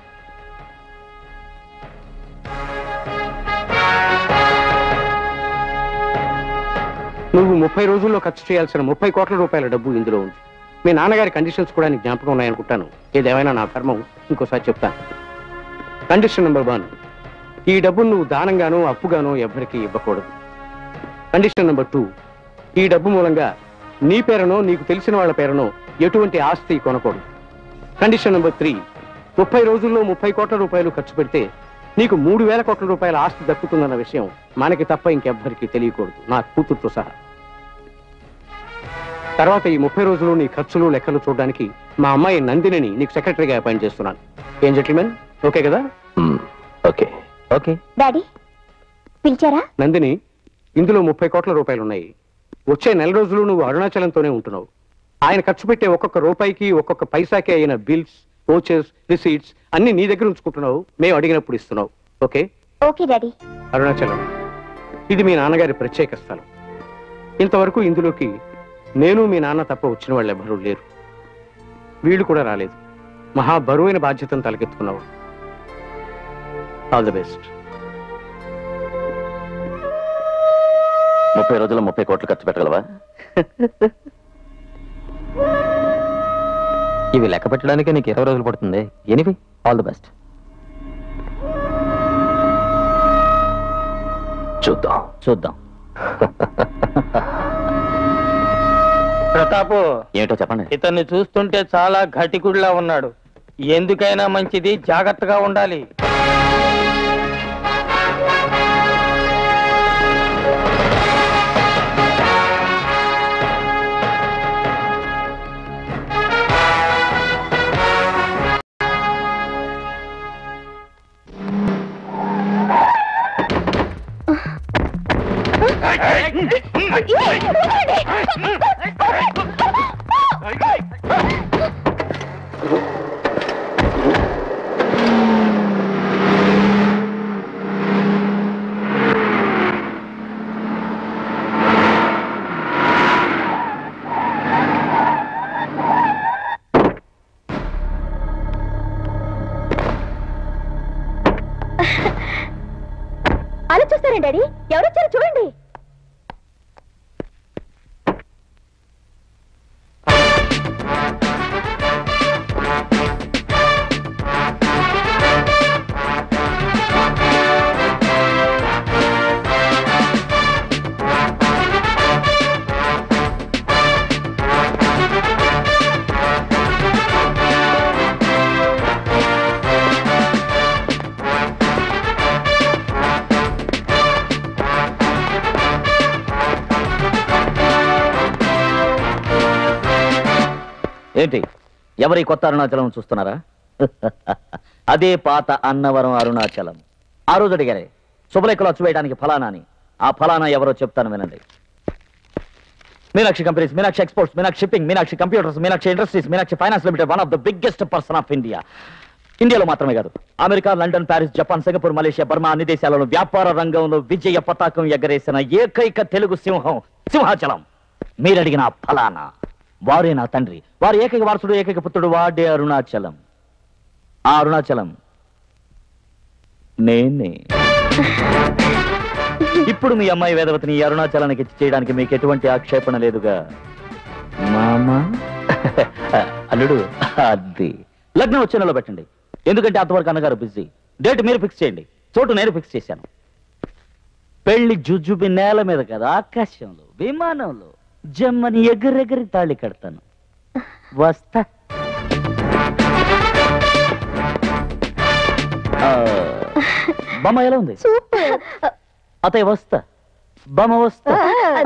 నువ్వు ముప్పై రోజుల్లో ఖర్చు చేయాల్సిన ముప్పై కోట్ల రూపాయల డబ్బు ఇందులో ఉంది మీ నాన్నగారి కండిషన్స్ కూడా నీకు జ్ఞాపకం ఉన్నాయనుకుంటాను ఏదేమైనా నా ధర్మం ఇంకోసారి చెప్తాను కండిషన్ నెంబర్ వన్ ఈ డబ్బును నువ్వు దానంగానో అప్పుగానో ఎవ్వరికీ ఇవ్వకూడదు కండిషన్ నెంబర్ టూ ఈ డబ్బు మూలంగా నీ పేరునో నీకు తెలిసిన వాళ్ళ పేరునో ఎటువంటి ఆస్తి కొనకూడదు కండిషన్ నెంబర్ త్రీ ముప్పై రోజుల్లో ముప్పై కోట్ల రూపాయలు ఖర్చు పెడితే నీకు మూడు వేల కోట్ల రూపాయల ఆస్తి దక్కుతుందన్న విషయం మనకి తప్ప ఇంకెవ్వరికీ తెలియకూడదు నా కూతురుతో సహా తర్వాత ఈ ముప్పై రోజులు నీ ఖర్చులు లెక్కలు చూడడానికి మా అమ్మాయి నందినిని నీకు సెక్రటరీగా అపాయింట్ చేస్తున్నాను ఏం జెంటిల్మెన్ ఓకే కదా ఓకే ఓకే డాడీ పిలిచారా నందిని ఇందులో ముప్పై కోట్ల రూపాయలు ఉన్నాయి వచ్చే నెల రోజులు నువ్వు అరుణాచలంతోనే ఉంటున్నావు ఆయన ఖర్చు పెట్టే ఒక్కొక్క రూపాయికి ఒక్కొక్క పైసాకి అయిన బిల్స్ ఓచెస్ రిసీట్స్ అన్ని నీ దగ్గర ఉంచుకుంటున్నావు మేము అడిగినప్పుడు ఇస్తున్నావు ఓకే ఓకే డాడీ అరుణాచలం ఇది మీ నాన్నగారి ప్రత్యేక స్థలం ఇంతవరకు ఇందులోకి నేను మీ నాన్న తప్ప వచ్చిన వాళ్ళు ఎవరూ లేరు వీళ్ళు కూడా రాలేదు మహా బరువైన బాధ్యతను తలకెత్తుకున్నావు ఆల్ ది బెస్ట్ ముప్పై రోజుల్లో ముప్పై కోట్లు ఖర్చు పెట్టగలవా ఇవి లెక్క పెట్టడానికి నీకు ఇరవై రోజులు పడుతుంది ఎనివి ఆల్ ది బెస్ట్ చూద్దాం చూద్దాం ప్రతాపు ఏమిటో చెప్పండి ఇతన్ని చూస్తుంటే చాలా ఘటికుడిలా ఉన్నాడు ఎందుకైనా మంచిది జాగ్రత్తగా ఉండాలి అలా చూస్తారండి డాడీ ఎవరొచ్చారు చూడండి ఏంటి ఎవరి కొత్త అరుణాచలం చూస్తున్నారా అదే పాత అన్నవరం అరుణాచలం ఆ రోజు అడిగారే శుభలేఖలు అచ్చు వేయడానికి ఫలానా అని ఆ ఫలానా ఎవరో చెప్తాను వినండి Meenakshi companies Meenakshi exports Meenakshi shipping Meenakshi computers Meenakshi industries Meenakshi finance limited one of the biggest person of India ఇండియాలో మాత్రమే కాదు America London Paris Japan Singapore Malaysia Burma అన్ని దేశాలలో వ్యాపార రంగంలో విజయ పతాకం ఎగరేసిన ఏకైక తెలుగు సింహం సింహాచలం మీరడిగిన ఆ ఫలానా వారే నా తండ్రి వారి ఏకైక వారసుడు ఏకైక పుత్రుడు వాడే అరుణాచలం ఆ అరుణాచలం నేనే ఇప్పుడు మీ అమ్మాయి వేదవతిని ఈ అరుణాచలానికి ఇచ్చి చేయడానికి మీకు ఎటువంటి ఆక్షేపణ లేదుగా మామా అల్లుడు అది లగ్నం వచ్చే నెలలో పెట్టండి ఎందుకంటే అంతవరకు అన్నగారు బిజీ డేట్ మీరు ఫిక్స్ చేయండి చోటు నేను ఫిక్స్ చేశాను పెళ్లి జుజుబి నేల మీద కదా ఆకాశంలో విమానంలో జమ్మని ఎగురెగిరి తాళి కడతాను వస్తా ఆ, బొమ్మ ఎలా ఉంది అతయ్య వస్తా బొమ్మ వస్తా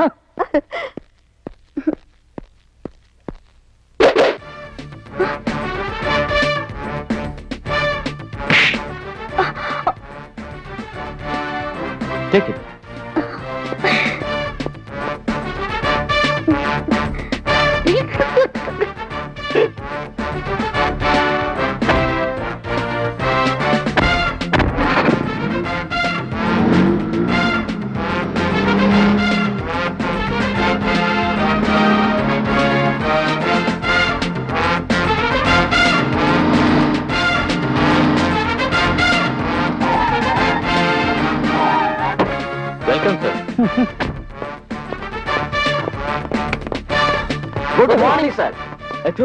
Take it. Welcome sir good morning sir ఎటు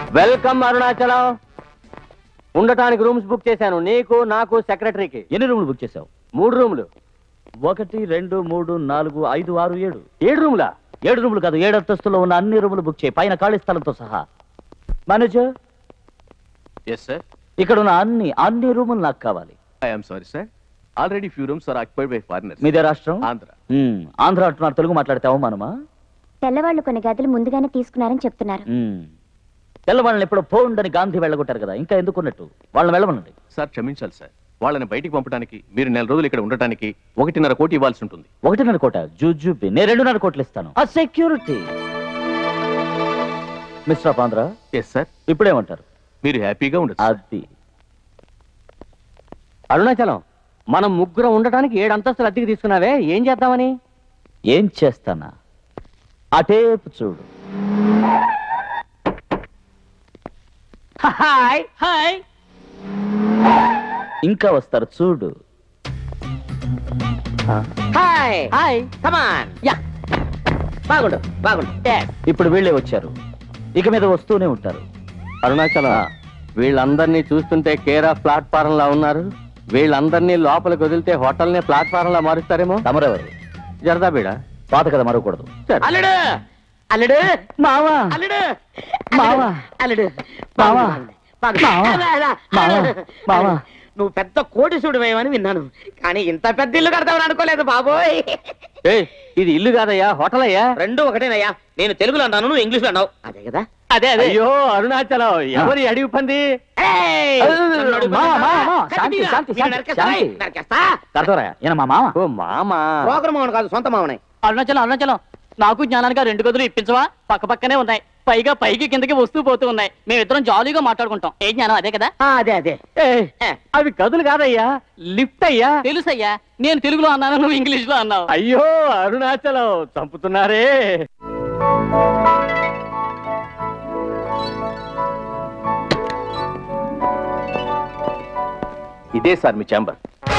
వెల్కమ్ అరుణాచలం ఉండటానికి రూమ్స్ బుక్ చేశాను నీకు నాకు సెక్రటరీకి ఎన్ని రూములు బుక్ చేసావు మూడు రూములు ఒకటి రెండు మూడు నాలుగు ఐదు ఆరు ఏడు ఏడు రూములా ఏడు రూములు కాదు ఏడు అంతస్తులో ఉన్న అన్ని రూములు బుక్ చేయి పైన ఖాళీ స్థలంతో సహా మేనేజర్ ఎస్ సార్ ఇక్కడ ఉన్న అన్ని అన్ని రూములు నాకు కావాలి I'm sorry sir already few rooms are occupied by foreigners మీదే రాష్ట్రం ఆంధ్ర మ్మ్. ఆంధ్ర అంటున్నారు తెలుగు మాట్లాడితే అవమానమా తెల్లవాళ్ళు కొన్ని గదులు ముందుగానే తీసుకున్నారని చెప్తున్నారు మ్మ్. తెల్లవాళ్ళని ఎప్పుడో పోండని గాంధీ వెళ్ళగొట్టారు కదా ఇంకా ఎందుకున్నట్టు వాళ్ళని వెళ్ళమనండి సార్ క్షమించాలి సార్ వాళ్ళని బయటికి పంపడానికి మీరు నెల రోజులు ఇక్కడ ఉండటానికి ఒకటిన్నర కోటి ఇవ్వాల్సి ఉంటుంది ఒకటిన్నర కోట జూజూబి నేను రెండున్నర కోట్లు ఇస్తాను ఆ security mister of Andhra yes sir ఇప్పుడేమంటారు మీరు హ్యాపీగా ఉండదు అది అరుణాచలం మనం ముగ్గురం ఉండటానికి ఏడు అంతస్తులు అద్దెకి తీసుకున్నావే ఏం చేద్దామని ఏం చేస్తానా అటేపు చూడు హాయ్ హాయ్ ఇంకా వస్తారు చూడు హాయ్ హాయ్ కమాన్ యా బాగుండు బాగుండు ఇప్పుడు వీళ్ళే వచ్చారు ఇక మీద వస్తూనే ఉంటారు అరుణాచలం వీళ్ళందరినీ చూస్తుంటే కేర్ ఆఫ్ ప్లాట్ఫారం లా ఉన్నారు వీళ్ళందరినీ లోపలికి వదిలితే హోటల్ ని ప్లాట్ఫారం లా మారుస్తారేమో తమరెవరు జరదా బీడ పాత కథ మరవకూడదు అల్లుడు అల్లుడు మావా అల్లుడు మావా అల్లుడు మావా మావా మావా మావా నువ్వు పెద్ద కోటిసుడు వేయమని విన్నాను కానీ ఇంత పెద్ద ఇల్లు కడతావని అనుకోలేదు బాబోయ్ ఇది ఇల్లు కాదయ్యా హోటల్ అయ్యా రెండు ఒకటేనయ్యా నేను తెలుగులో అన్నాను నువ్వు ఇంగ్లీష్ లో అన్నావు అదే కదా అదే అదే అయ్యో అరుణాచలం ఎవరి అడిగి పంది మావా, మావా, మావా, శాంతి, శాంతి, శాంతి, శాంతి. కడతారా ఈయన మా మామ ఓ మామ ప్రోగ్రామ్ మావన్ కాదు సొంత మావనే అరుణాచలం అరుణాచలం నాకు జ్ఞానానికి రెండు గదులు ఇప్పించవా పక్క పక్కనే ఉన్నాయి పైగా పైకి కిందకి వస్తూ పోతూ ఉన్నాయి మేమిద్దరం జాలీగా మాట్లాడుకుంటాం ఏ జ్ఞానం అదే కదా అదే అదే అవి గదులు కాదయ్యా లిఫ్ట్ అయ్యా తెలుసయ్యా నేను తెలుగులో అన్నాను నువ్వు ఇంగ్లీష్ లో అన్నావు అయ్యో అరుణాచలం చంపుతున్నారే ఇదే సార్ మీ chamber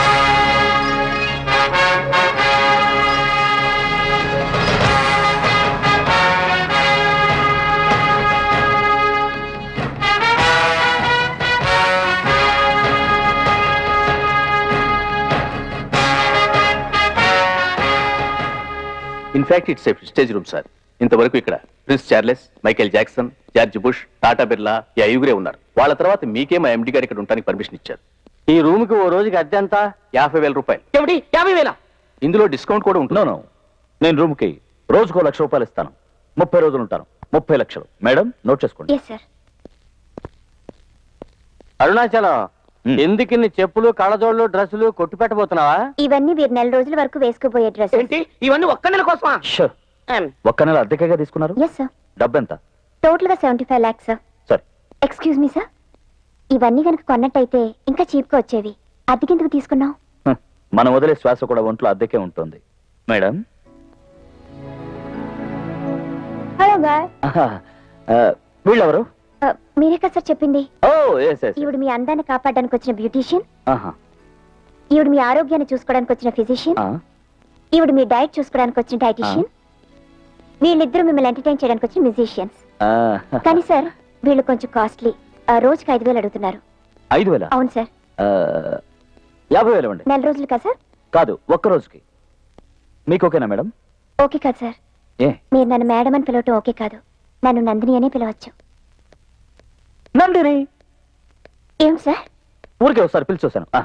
in fact it's stage room sir ఇంతవరకు ఇక్కడ Prince Charles Michael Jackson George Bush Tata Birla ఈ ఐదుగురే ఉన్నారు వాళ్ళ తర్వాత మీకే మా ఎండి గారు ఇక్కడ ఉండడానికి పర్మిషన్ ఇచ్చారు ఈ రూమ్ కి ఓ రోజుకి అద్దె ఎంత యాభై వేల రూపాయలు ఏమిటి యాభై వేల ఇందులో డిస్కౌంట్ కూడా ఉంటుంది నో నేను రూమ్ కి రోజుకో లక్ష రూపాయలు ఇస్తాను ముప్పై రోజులు ఉంటాను ముప్పై లక్షలు మేడం నోట్ చేసుకోండి ఎస్ సార్ అరుణాచలం ఎందుకు ఇన్ని చెప్పులు కళ్ళజోళ్ళు డ్రెస్సులు కొట్టు పెట్టబోతున్నావా ఇవన్నీ వీరు నెల రోజుల వరకు వేసుకుపోయే డ్రెస్ ఏంటి ఇవన్నీ ఒక్క నెల కోసమా షూర్ ఒక్క నెల అద్దెకగా తీసుకున్నారు ఎస్ సార్ డబ్బెంత టోటల్ గా సెవెంటీ ఫైవ్ ల్యాక్స్ సార్ సరే ఎక్స్క్యూజ్ మీ సార్ ఇవన్నీ కనుక కొన్నట్టయితే ఇంకా చీప్ గా వచ్చేవి అద్దెకెందుకు తీసుకున్నావు హ, మనం వదిలే శ్వాస కూడా ఒంట్లో అద్దెకే ఉంటుంది మేడం హలో గాయ్ ఆహా, ఆ, వీళ్ళెవరు మీరే కదా సార్ చెప్పింది ఓ ఎస్ ఎస్ ఈవిడ మీ అందాన్ని కాపాడడానికి వచ్చిన బ్యూటీషియన్ ఆహా ఈవిడ మీ ఆరోగ్యాన్ని చూసుకోవడానికి వచ్చిన ఫిజిషియన్ ఆ, ఈవిడ మీ డైట్ చూసుకోవడానికి వచ్చిన డైటీషియన్ వీళ్ళిద్దరూ మిమ్మల్ని ఎంటర్టైన్ చేయడానికి వచ్చిన మ్యూజిషియన్స్ ఆ, కానీ సార్ వీళ్ళు కొంచెం కాస్ట్లీ రోజుకి ఐదు వేలు అడుగుతున్నారు ఐదు వేల అవును సార్ ఆ, యాభై వేలు ఇవ్వండి నెల రోజులు కదా సార్ కాదు ఒక్క రోజుకి మీకు ఓకేనా మేడం ఓకే కాదు సార్ ఏ మీరు నన్ను మేడం అని పిలవటం ఓకే కాదు నన్ను నందిని అనే పిలవచ్చు నందిని ఏం సార్ ఊరికే ఒకసారి పిలిచి చూశాను ఆ,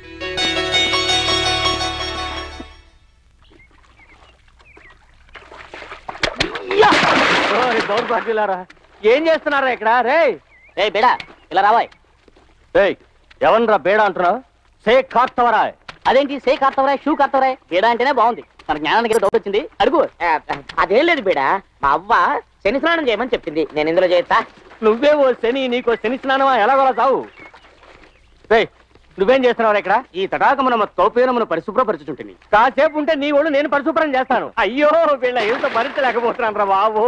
ఓయ్ దౌర్భాగ్యులారా ఏం చేస్తున్నారా ఇక్కడ రే ఏ బేడా ఇలా రావాయ్ రేయ్ ఎవరిరా బేడ అంటున్నావు షేక్ కార్తవరా అదేంటి సే కార్తవరాయ్ షూ కార్తవరాయ్ బేడా అంటేనే బాగుంది మన జ్ఞానానికి ఏదో డౌట్ వచ్చింది అడుగు అదేం లేదు బీడా మా అవ్వ శని స్నానం చేయమని చెప్పింది నేను ఇందులో చేస్తా నువ్వే ఓ శని నీకో శని స్నానమా ఎలాగోలా చావు రేయ్ నువ్వేం చేస్తున్నావు ఇక్కడ ఈ తటాకమున తోపేనమును పరిశుభ్రపరచుచుంటుంది కాసేపు ఉంటే నీ ఒళ్ళు నేను పరిశుభ్రం చేస్తాను అయ్యో వీళ్ళ ఏమిట భరించలేకపోతున్నాను రా బాబు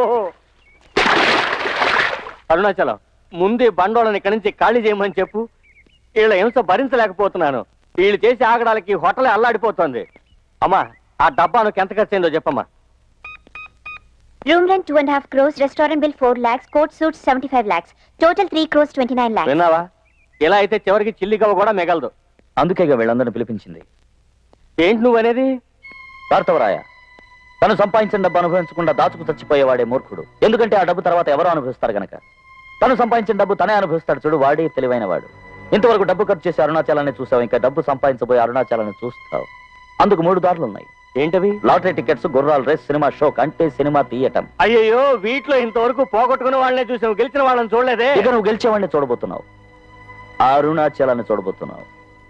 అరుణాచలం ముందు ఈ బండోళ్ళని ఇక్కడి నుంచి ఖాళీ చేయమని చెప్పు వీళ్ళ హింస భరించలేకపోతున్నాను వీళ్ళు చేసే ఆగడాలకి హోటలే అల్లాడిపోతుంది అమ్మా ఆ డబ్బాను ఎంత ఖర్చు అయిందో చెప్పమ్మా Room rent 2.5 crores, restaurant bill 4 lakhs, court suits 75 lakhs. Total 3 crores 29 lakhs. విన్నావా ఇలా అయితే చివరికి చిల్లిగవ్వ కూడా మిగలదు అందుకేగా వీళ్ళందరిని పిలిపించింది ఏంటి నువ్వు అనేది భార్తవరాయ తను సంపాదించిన డబ్బు అనుభవించకుండా దాచుకు చచ్చిపోయేవాడే మూర్ఖుడు ఎందుకంటే ఆ డబ్బు తర్వాత ఎవరో అనుభవిస్తారు గనక తను సంపాదించిన డబ్బు తనే అనుభవిస్తాడు చూడు వాడే తెలివైన వాడు ఇంతవరకు డబ్బు ఖర్చు చేసి అరుణాచలాన్ని చూసావు ఇంకా డబ్బు సంపాదించబోయే అరుణాచలాన్ని చూస్తావు అందుకు మూడు దారులు ఉన్నాయి ఏంటవి లాటరీ టికెట్స్ గుర్రాల రేస్ సినిమా షో అంటే సినిమా తీయటం అయ్యయ్యో వీటిలో ఇంతవరకు పోగొట్టుకున్న వాళ్ళనే చూసాం గెలిచిన వాళ్ళని చూడలేదే ఇక నువ్వు గెలిచేవాడిని చూడబోతున్నావు ఆ అరుణాచలాన్ని చూడబోతున్నావు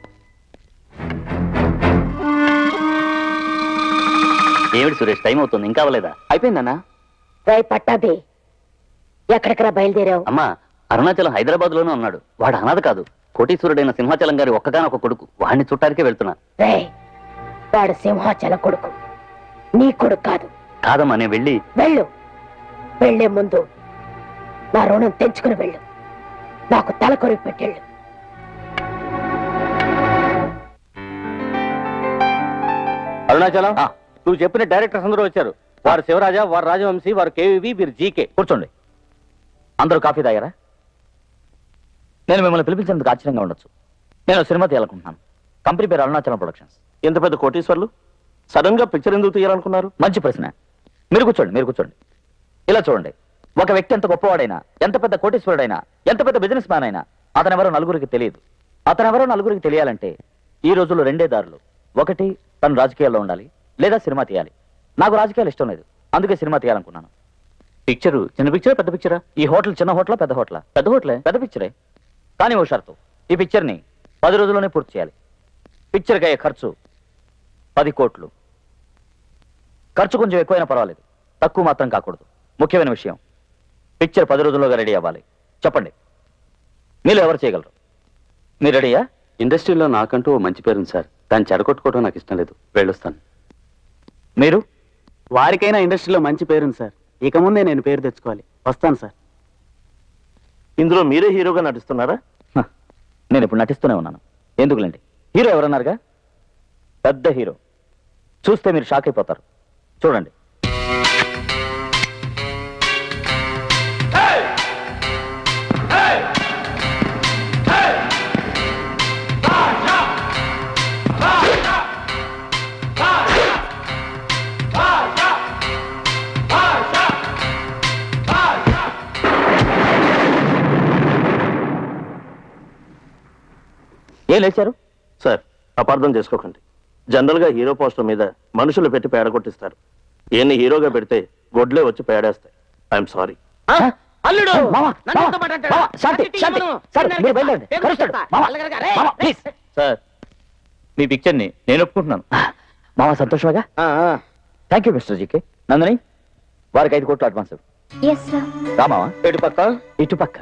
ఏమిటి సురేష్ టైం అవుతుంది ఇంకా అవ్వలేదా అయిపోయిందన్నా రై పట్టాభి ఎక్కడికరా బయలుదేరావు అమ్మా అరుణాచలం హైదరాబాద్ లోనే ఉన్నాడు వాడు అనాథ కాదు కోటీశ్వరుడైన సింహాచలం గారి ఒక్కగానొక్క కొడుకు వాడిని చుట్టానికే వెళ్తున్నా రే వాడు సింహాచల కొడుకు నీ కొడుకు కాదు కాదమ్మా నేను వెళ్ళి వెళ్ళు వెళ్లే ముందు నా రుణం తెంచుకుని వెళ్ళు నాకు తల కొరికి పెట్టెళ్ళు అరుణాచలం నువ్వు చెప్పిన డైరెక్టర్స్ అందరూ వచ్చారు వారు శివరాజా వారు రాజవంశీ వారు కేవీవి వీరు జీకే కూర్చోండి అందరూ కాఫీ తాగారా నేను మిమ్మల్ని పిలిపించినందుకు ఆశ్చర్యంగా ఉండొచ్చు నేను సినిమా తీయాలనుకుంటున్నాను కంపెనీ పేరు అరుణాచలం ప్రొడక్షన్స్ ఎంత పెద్ద కోటీశ్వర్లు సడన్ గా పిక్చర్ ఎందుకు తీయాలనుకున్నారు మంచి ప్రశ్న మీరు కూర్చోండి మీరు కూర్చోండి ఇలా చూడండి ఒక వ్యక్తి ఎంత గొప్పవాడైనా ఎంత పెద్ద కోటీశ్వరుడైనా ఎంత పెద్ద బిజినెస్ మ్యాన్ అయినా అతనెవరో నలుగురికి తెలియదు అతనెవరో నలుగురికి తెలియాలంటే ఈ రోజుల్లో రెండే దారులు ఒకటి తను రాజకీయాల్లో ఉండాలి లేదా సినిమా తీయాలి నాకు రాజకీయాలు ఇష్టం లేదు అందుకే సినిమా తీయాలనుకున్నాను పిక్చరు చిన్న పిక్చరా పెద్ద పిక్చరా ఈ హోటల్ చిన్న హోటలా పెద్ద హోటలా పెద్ద హోటలే పెద్ద పిక్చరే కానీ ఓ షరతు ఈ పిక్చర్ని పది రోజుల్లోనే పూర్తి చేయాలి పిక్చర్కి అయ్యే ఖర్చు పది కోట్లు ఖర్చు కొంచెం ఎక్కువైనా పర్వాలేదు తక్కువ మాత్రం కాకూడదు ముఖ్యమైన విషయం పిక్చర్ పది రోజుల్లోగా రెడీ అవ్వాలి చెప్పండి మీరు ఎవరు చేయగలరు మీరు రెడీయా ఇండస్ట్రీలో నాకంటూ ఓ మంచి పేరుంది సార్ దాన్ని చెడగొట్టుకోవడం నాకు ఇష్టం లేదు వెళ్ళొస్తాను మీరు వారికైనా ఇండస్ట్రీలో మంచి పేరుంది సార్ ఇక ముందే నేను పేరు తెచ్చుకోవాలి వస్తాను సార్ ఇందులో మీరే హీరోగా నటిస్తున్నారా హ, నేను ఇప్పుడు నటిస్తూనే ఉన్నాను ఎందుకులేండి హీరో ఎవరన్నారుగా పెద్ద హీరో చూస్తే మీరు షాక్ అయిపోతారు చూడండి ఏం లేచారు సార్ అపార్థం చేసుకోకండి జనరల్ గా హీరో పోస్టర్ మీద మనుషులు పెట్టి పేడ కొట్టిస్తారు ఈయన్ని హీరోగా పెడితే గొడ్లే వచ్చి పేడేస్తాయి ఐఎమ్ సారీ అల్లుడు మావా, నన్ను మావా, ఎంత మాట అంటాడు? మావా, శాంతి, కత్తి శాంతి. తీయమను. సార్, నేను మీరు బయలుదేరండి. పేరు కలుస్తాడు. చెప్తా. మావా, అల్లగలగా, రే, మావా, ప్లీజ్. సార్ మీ పిక్చర్ని నేను ఒప్పుకుంటున్నాను మామ సంతోషమేగా thank you mister GK Nandini వారికి ఐదు కోట్లు అడ్వాన్స్ ఇవ్వు. ఎస్ సార్ రామావా ఇటు పక్క ఇటు పక్క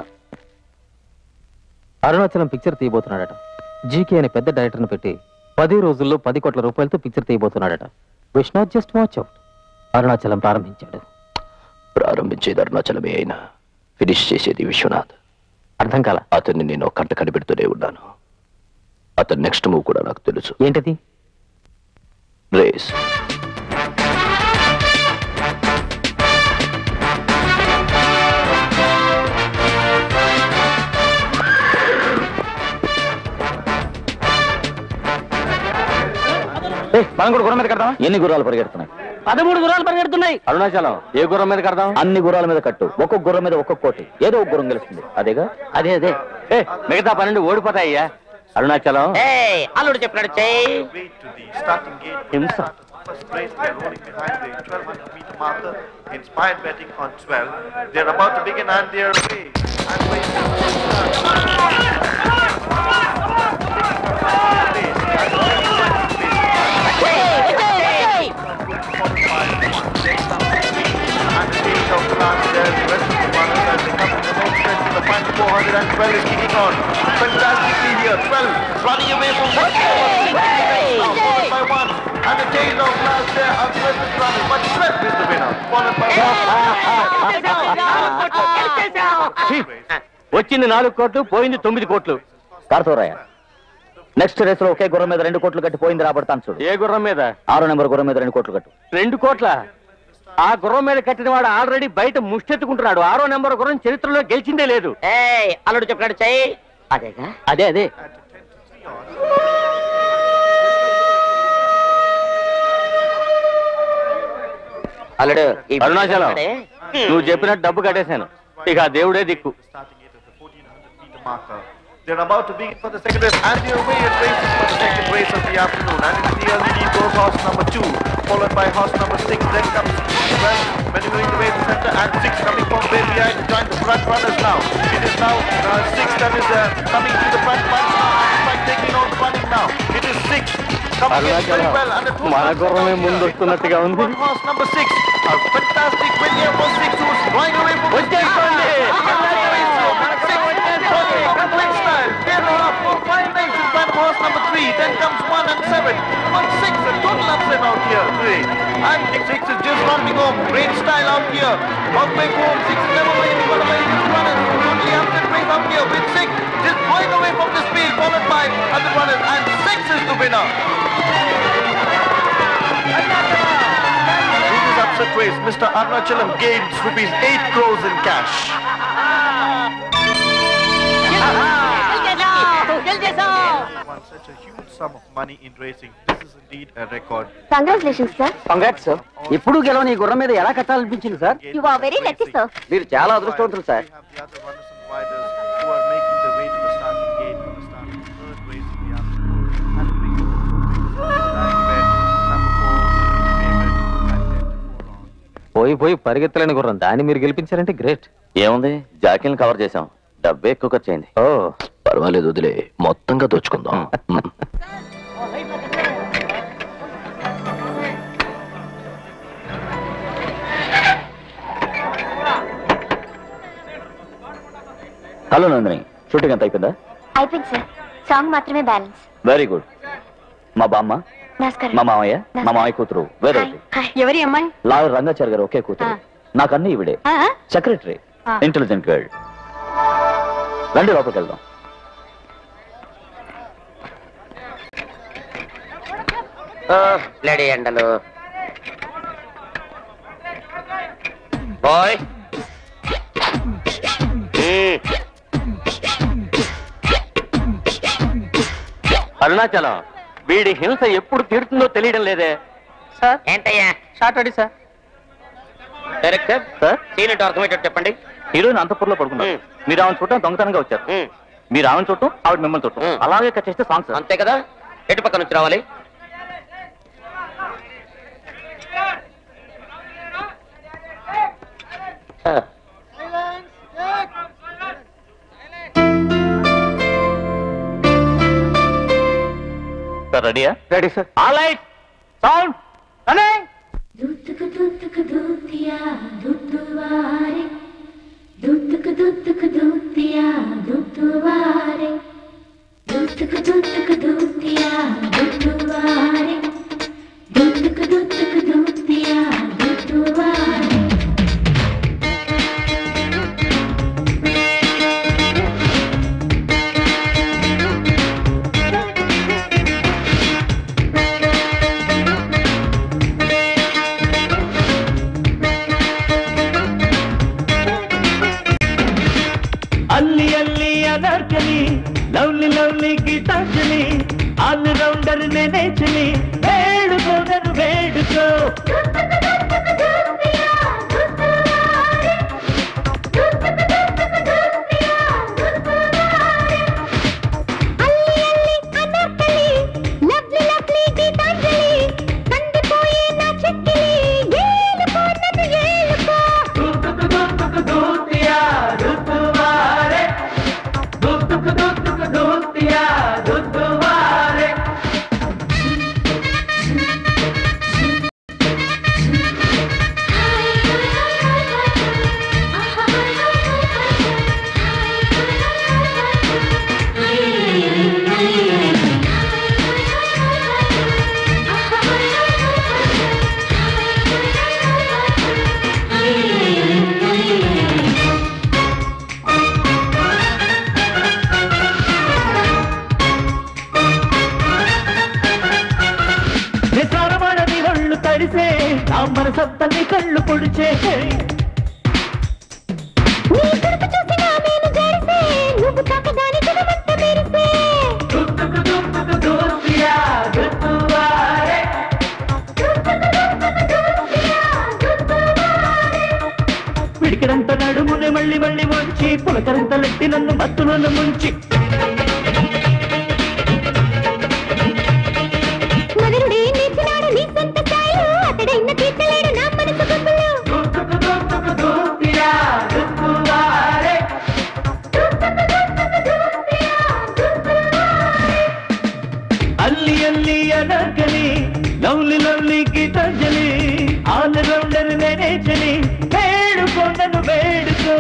అరుణాచలం పిక్చర్ తీయబోతున్నాడట జీకే అనే పెద్ద డైరెక్టర్ని పెట్టి పది రోజుల్లో పది కోట్ల రూపాయలతో పిక్చర్ తీయబోతున్నాడట Vishnu just watch out Arunachalam ప్రారంభించాడు ప్రారంభించేది అరుణాచలమే అయినా ఫినిష్ చేసేది విశ్వనాథ్ అర్థం కాల అతన్ని నేను కంట కనిపెడుతూనే ఉన్నాను అతని నెక్స్ట్ మూవ్ కూడా నాకు తెలుసు ఏంటది రేస్ మనం కూడా గుర్రం మీద కడదాం ఎన్ని గుర్రాలు పరిగెడుతున్నాయి పదమూడు గుర్రాలు పరిగెడుతున్నాయి అరుణాచలం ఏ గుర్రం మీద కడదాం అన్ని గుర్రాల మీద కట్టు ఒక్కొక్క గుర్రం మీద ఒక్కొక్క కోటి ఏదో ఒక గుర్రం గెలుస్తుంది అదేగా అదే అదే ఏ మిగతా పన్నెండు ఓడిపోతాయ్యా అరుణాచలం అల్లుడు చెప్పినాడు చెయ్యి హింస First place, they're rolling behind the 1200 meter marker. Inspired betting on 12. They're about to begin and they're away. And Well is kicking on. Fantastically here. 12 running away from one. Now followed by one. And the tail of last there. Unquest is running. But 12 is the winner. Followed by వచ్చింది నాలుగు కోట్లు పోయింది తొమ్మిది కోట్లు కార్తవరాయ నెక్స్ట్ రేస్ లో ఒకే గుర్రం మీద రెండు కోట్లు కట్టి పోయింది రాబడతాను చూడు ఏ గుర్రం మీద ఆరో నెంబర్ గుర్రం మీద రెండు కోట్లు కట్టు రెండు కోట్ల ఆ గుర్రం మీద కట్టిన వాడు ఆల్రెడీ బయట ముష్టెత్తుకుంటున్నాడు ఆరో నెంబర్ గుర్రం చరిత్రలో గెలిచిందే లేదు అల్లుడు చెప్పినాడు చెయ్యి అదేగా అదే అదే అల్లుడు ఈ అరుణాచలం ఉన్నాడే? నువ్వు చెప్పినట్టు డబ్బు కట్టేశాను ఇక ఆ దేవుడే దిక్కు They're about to begin for the second race, and the away it races for the second race of the afternoon. And in the early lead goes horse number two, followed by horse number six. Then comes well, maneuvering the way to center, and six coming from way behind to join the front runners now. It is now uh, six that is uh, coming to the front punch now, and by taking on running now. It is six coming in very well, and the two మన గుర్రమే ముందు వస్తున్నట్టుగా ఉంది on horse number six. A fantastic win here for six, who's flying away from వచ్చేసుకోండి Horse number three, then comes one and seven, one six, a total upset out here. Three. And six is just rounding off, great style out here. One way home, six is never really got away with the runners. Totally upset race out here with six, just going away from the speed, followed by other runners, and six is the winner. In this upset race, Mr. Arnachalam gains rupees 8 crores in cash. Won such a huge sum of money in racing. This is indeed a record. Congratulations sir congrats sir ఎప్పుడు గెలవని ఈ గుర్రం మీద ఎలా కట్టాలనిపించింది sir you are very lucky sir మీరు చాలా అదృష్టవంతులు sir The other runners and riders who are making their way to the starting gate for the start of the third race in the afternoon. And it brings us to the nine bet, number four, favorite, at 10 to 4 on. పోయి పోయి పరిగెత్తలేని గుర్రం దాన్ని మీరు గెలిపించారంటే గ్రేట్ ఏముంది జాకీని కవర్ చేసాం డబ్బే ఎక్కువ ఖర్చు అయింది ఓ పర్వాలేదు వదిలే మొత్తంగా దోచుకుందాం మ్. హలో నందిని షూటింగ్ అంత అయిపోయిందా అయిపోయింది సార్ సాంగ్ మాత్రమే బ్యాలెన్స్ వెరీ గుడ్ మా బామ్మ నమస్కారం మా మామయ్య మా మామయ్య కూతురు వేదవతి ఎవరి అమ్మాయి లాయర్ రంగాచారి గారు ఒకే కూతురు నాకన్నీ ఇవిడే ఆ? సెక్రటరీ ఆ. ఇంటెలిజెంట్ గర్ల్ రండి లోపలికి వెళ్దాం లేడీ ఎండలు బాయ్ అరుణాచలం వీడి హింస ఎప్పుడు తీరుతుందో తెలియడం లేదే సార్ ఏంటయ్యా షార్ట్ అడి సార్ డైరెక్టర్ సార్ సీన్ ఏంటో అర్థమయ్యేటట్టు చెప్పండి హీరోయిన్ అంతపూర్లో పడుకున్నారు మీరు ఆమెను చూడటం దొంగతనంగా వచ్చారు మీరు ఆమెను చూడటం ఆవిడ మిమ్మల్ని చూడటం అలాగే కట్ చేస్తే సాంగ్స్ అంతే కదా ఎటు పక్క నుంచి రావాలి సార్ రెడీయా ready sir all right sound running దుత్తుకు దుత్తుకు దూతియా దుత్తువారే దుత్తుకు దుత్తుకు దూతియా దుత్తువారే దుత్తుకు దుత్తుకు దూతియా దుత్తువారే దుత్తుకు దుత్తుకు దూతియా దుత్తువారే అల్లి అల్లి Anarkali lovely lovely Geetanjali all rounder నేనే చలి వేడుకోదను వేడుకో లవ్లీ లవ్లీ గీతాంజలి కందిపోయే నా చెక్కిలి ఏలుకో నన్ను ఏలుకో దుత్తుకు దుత్తుకు దూతియా దుత్తువారే దుత్తుకు దుత్తుకు దూతియా దుత్తువారే సత్తని కళ్ళు పొడిచే నీ కడుపు చూసి నా మేను జరిసే నువ్వు తాకగానే జగమంత మెరిసే పిడికిడంత నడుమునే మళ్ళీ మళ్ళీ వంచి పులకరంత లెట్టి నన్ను మత్తులను ముంచి మగరుడే నేర్చినాడు నీ సొంత స్థాయిలో అతడైన తీర్చలేడు నా మనసు గొప్పలు అల్లి అల్లి Anarkali lovely lovely Geetanjali all rounder నేనే చలి వేడుకొండను వేడుకో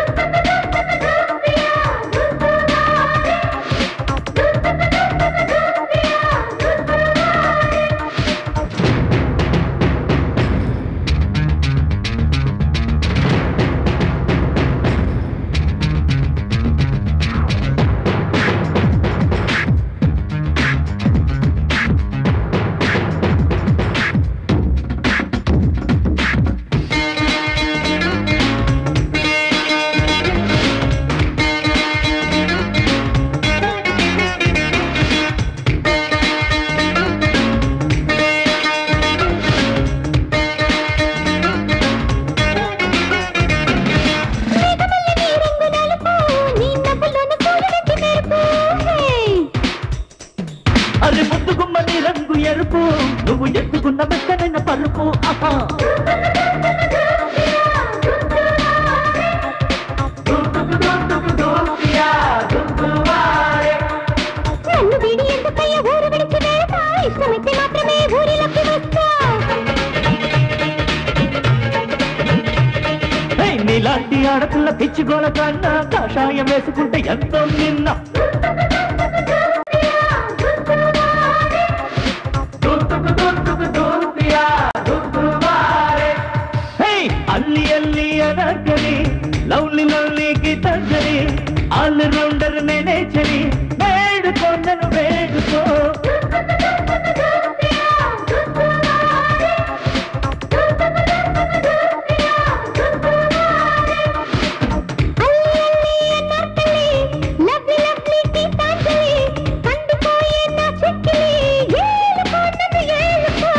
అది ముద్దుగుమ్మ నీ రంగు ఎరుపు నువ్వు ఎత్తుకున్న మెత్తనైన పలుపు ఆహా నన్ను వీడి ఎందుకయ్య ఊరు విడిచి వెళ్తా ఇష్టమైతే మాత్రమే ఊరిలోకి వస్తా హే, నీలాంటి ఆడపిల్ల పిచ్చి గోల కన్నా కాషాయం వేసుకుంటే ఎంతో నిన్న హే, అల్లి అల్లి Anarkali lovely lovely Geetanjali all rounder నేనే చలి వేడుకొండను వేడుకో లవ్లీ లవ్లీ గీతాంజలి కందిపోయే నా చెక్కిలి ఏలుకో నన్ను ఏలుకో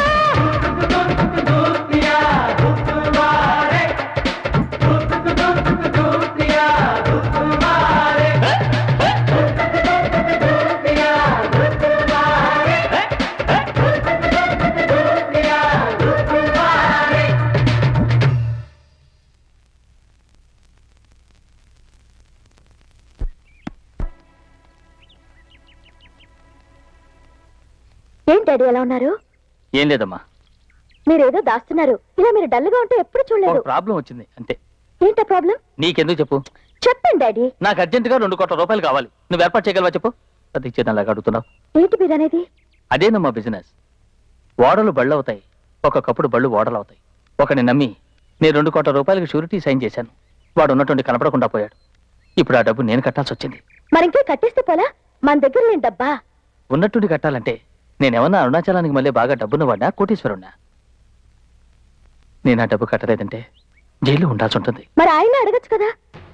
ఏం డాడీ ఎలా ఉన్నారు ఏం లేదమ్మా మీరేదో దాస్తున్నారు ఇలా మీరు డల్ గా ఉంటే ఎప్పుడు ఒక చూడలేదు ప్రాబ్లం వచ్చింది అంతే ఏంటా ప్రాబ్లం నీకెందుకు చెప్పు చెప్పండి డాడీ నాకు అర్జెంటుగా రెండు కోట్ల రూపాయలు కావాలి నువ్వు ఏర్పాటు చేయగలవా చెప్పు అది ఇచ్చేదానిలాగా అడుగుతున్నావు ఏంటి మీరు అనేది అదేనమ్మా బిజినెస్ ఓడలు బళ్ళు అవుతాయి ఒక్కొక్కప్పుడు బళ్ళు ఓడలు అవుతాయి ఒకని నమ్మి నేను రెండు కోట్ల రూపాయలకు షూరిటీ సైన్ చేశాను వాడు ఉన్నటువంటి కనపడకుండా పోయాడు ఇప్పుడు ఆ డబ్బు నేను కట్టాల్సి వచ్చింది మరింకే కట్టేస్తే పోలా మన దగ్గర లేని డబ్బా ఉన్నట్టుండి కట్టాలంటే నేనేమన్నా అరుణాచలానికి మళ్ళీ బాగా డబ్బున్న వాడినా కోటీశ్వరుణ్ణా నేను ఆ డబ్బు కట్టలేదంటే జైల్లో ఉండాల్సి ఉంటుంది మరి ఆయన అడగచ్చు కదా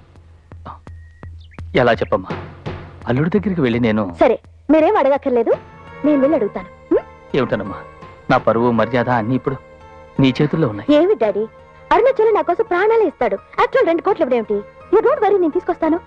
ఎలా చెప్పమ్మా అల్లుడి దగ్గరికి వెళ్ళి నేను సరే మీరేం అడగక్కర్లేదు నేను వెళ్ళి అడుగుతాను ఏమిటనమ్మా నా పరువు మర్యాద అన్ని ఇప్పుడు నీ చేతుల్లో ఉన్నాయి ఏమి డాడీ అరుణాచలం నా కోసం ప్రాణాలే ఇస్తాడు యాక్చువల్ రెండు కోట్లు ఇవ్వడేమిటి యూ డోంట్ వరీ నేను తీసుకొస్తాను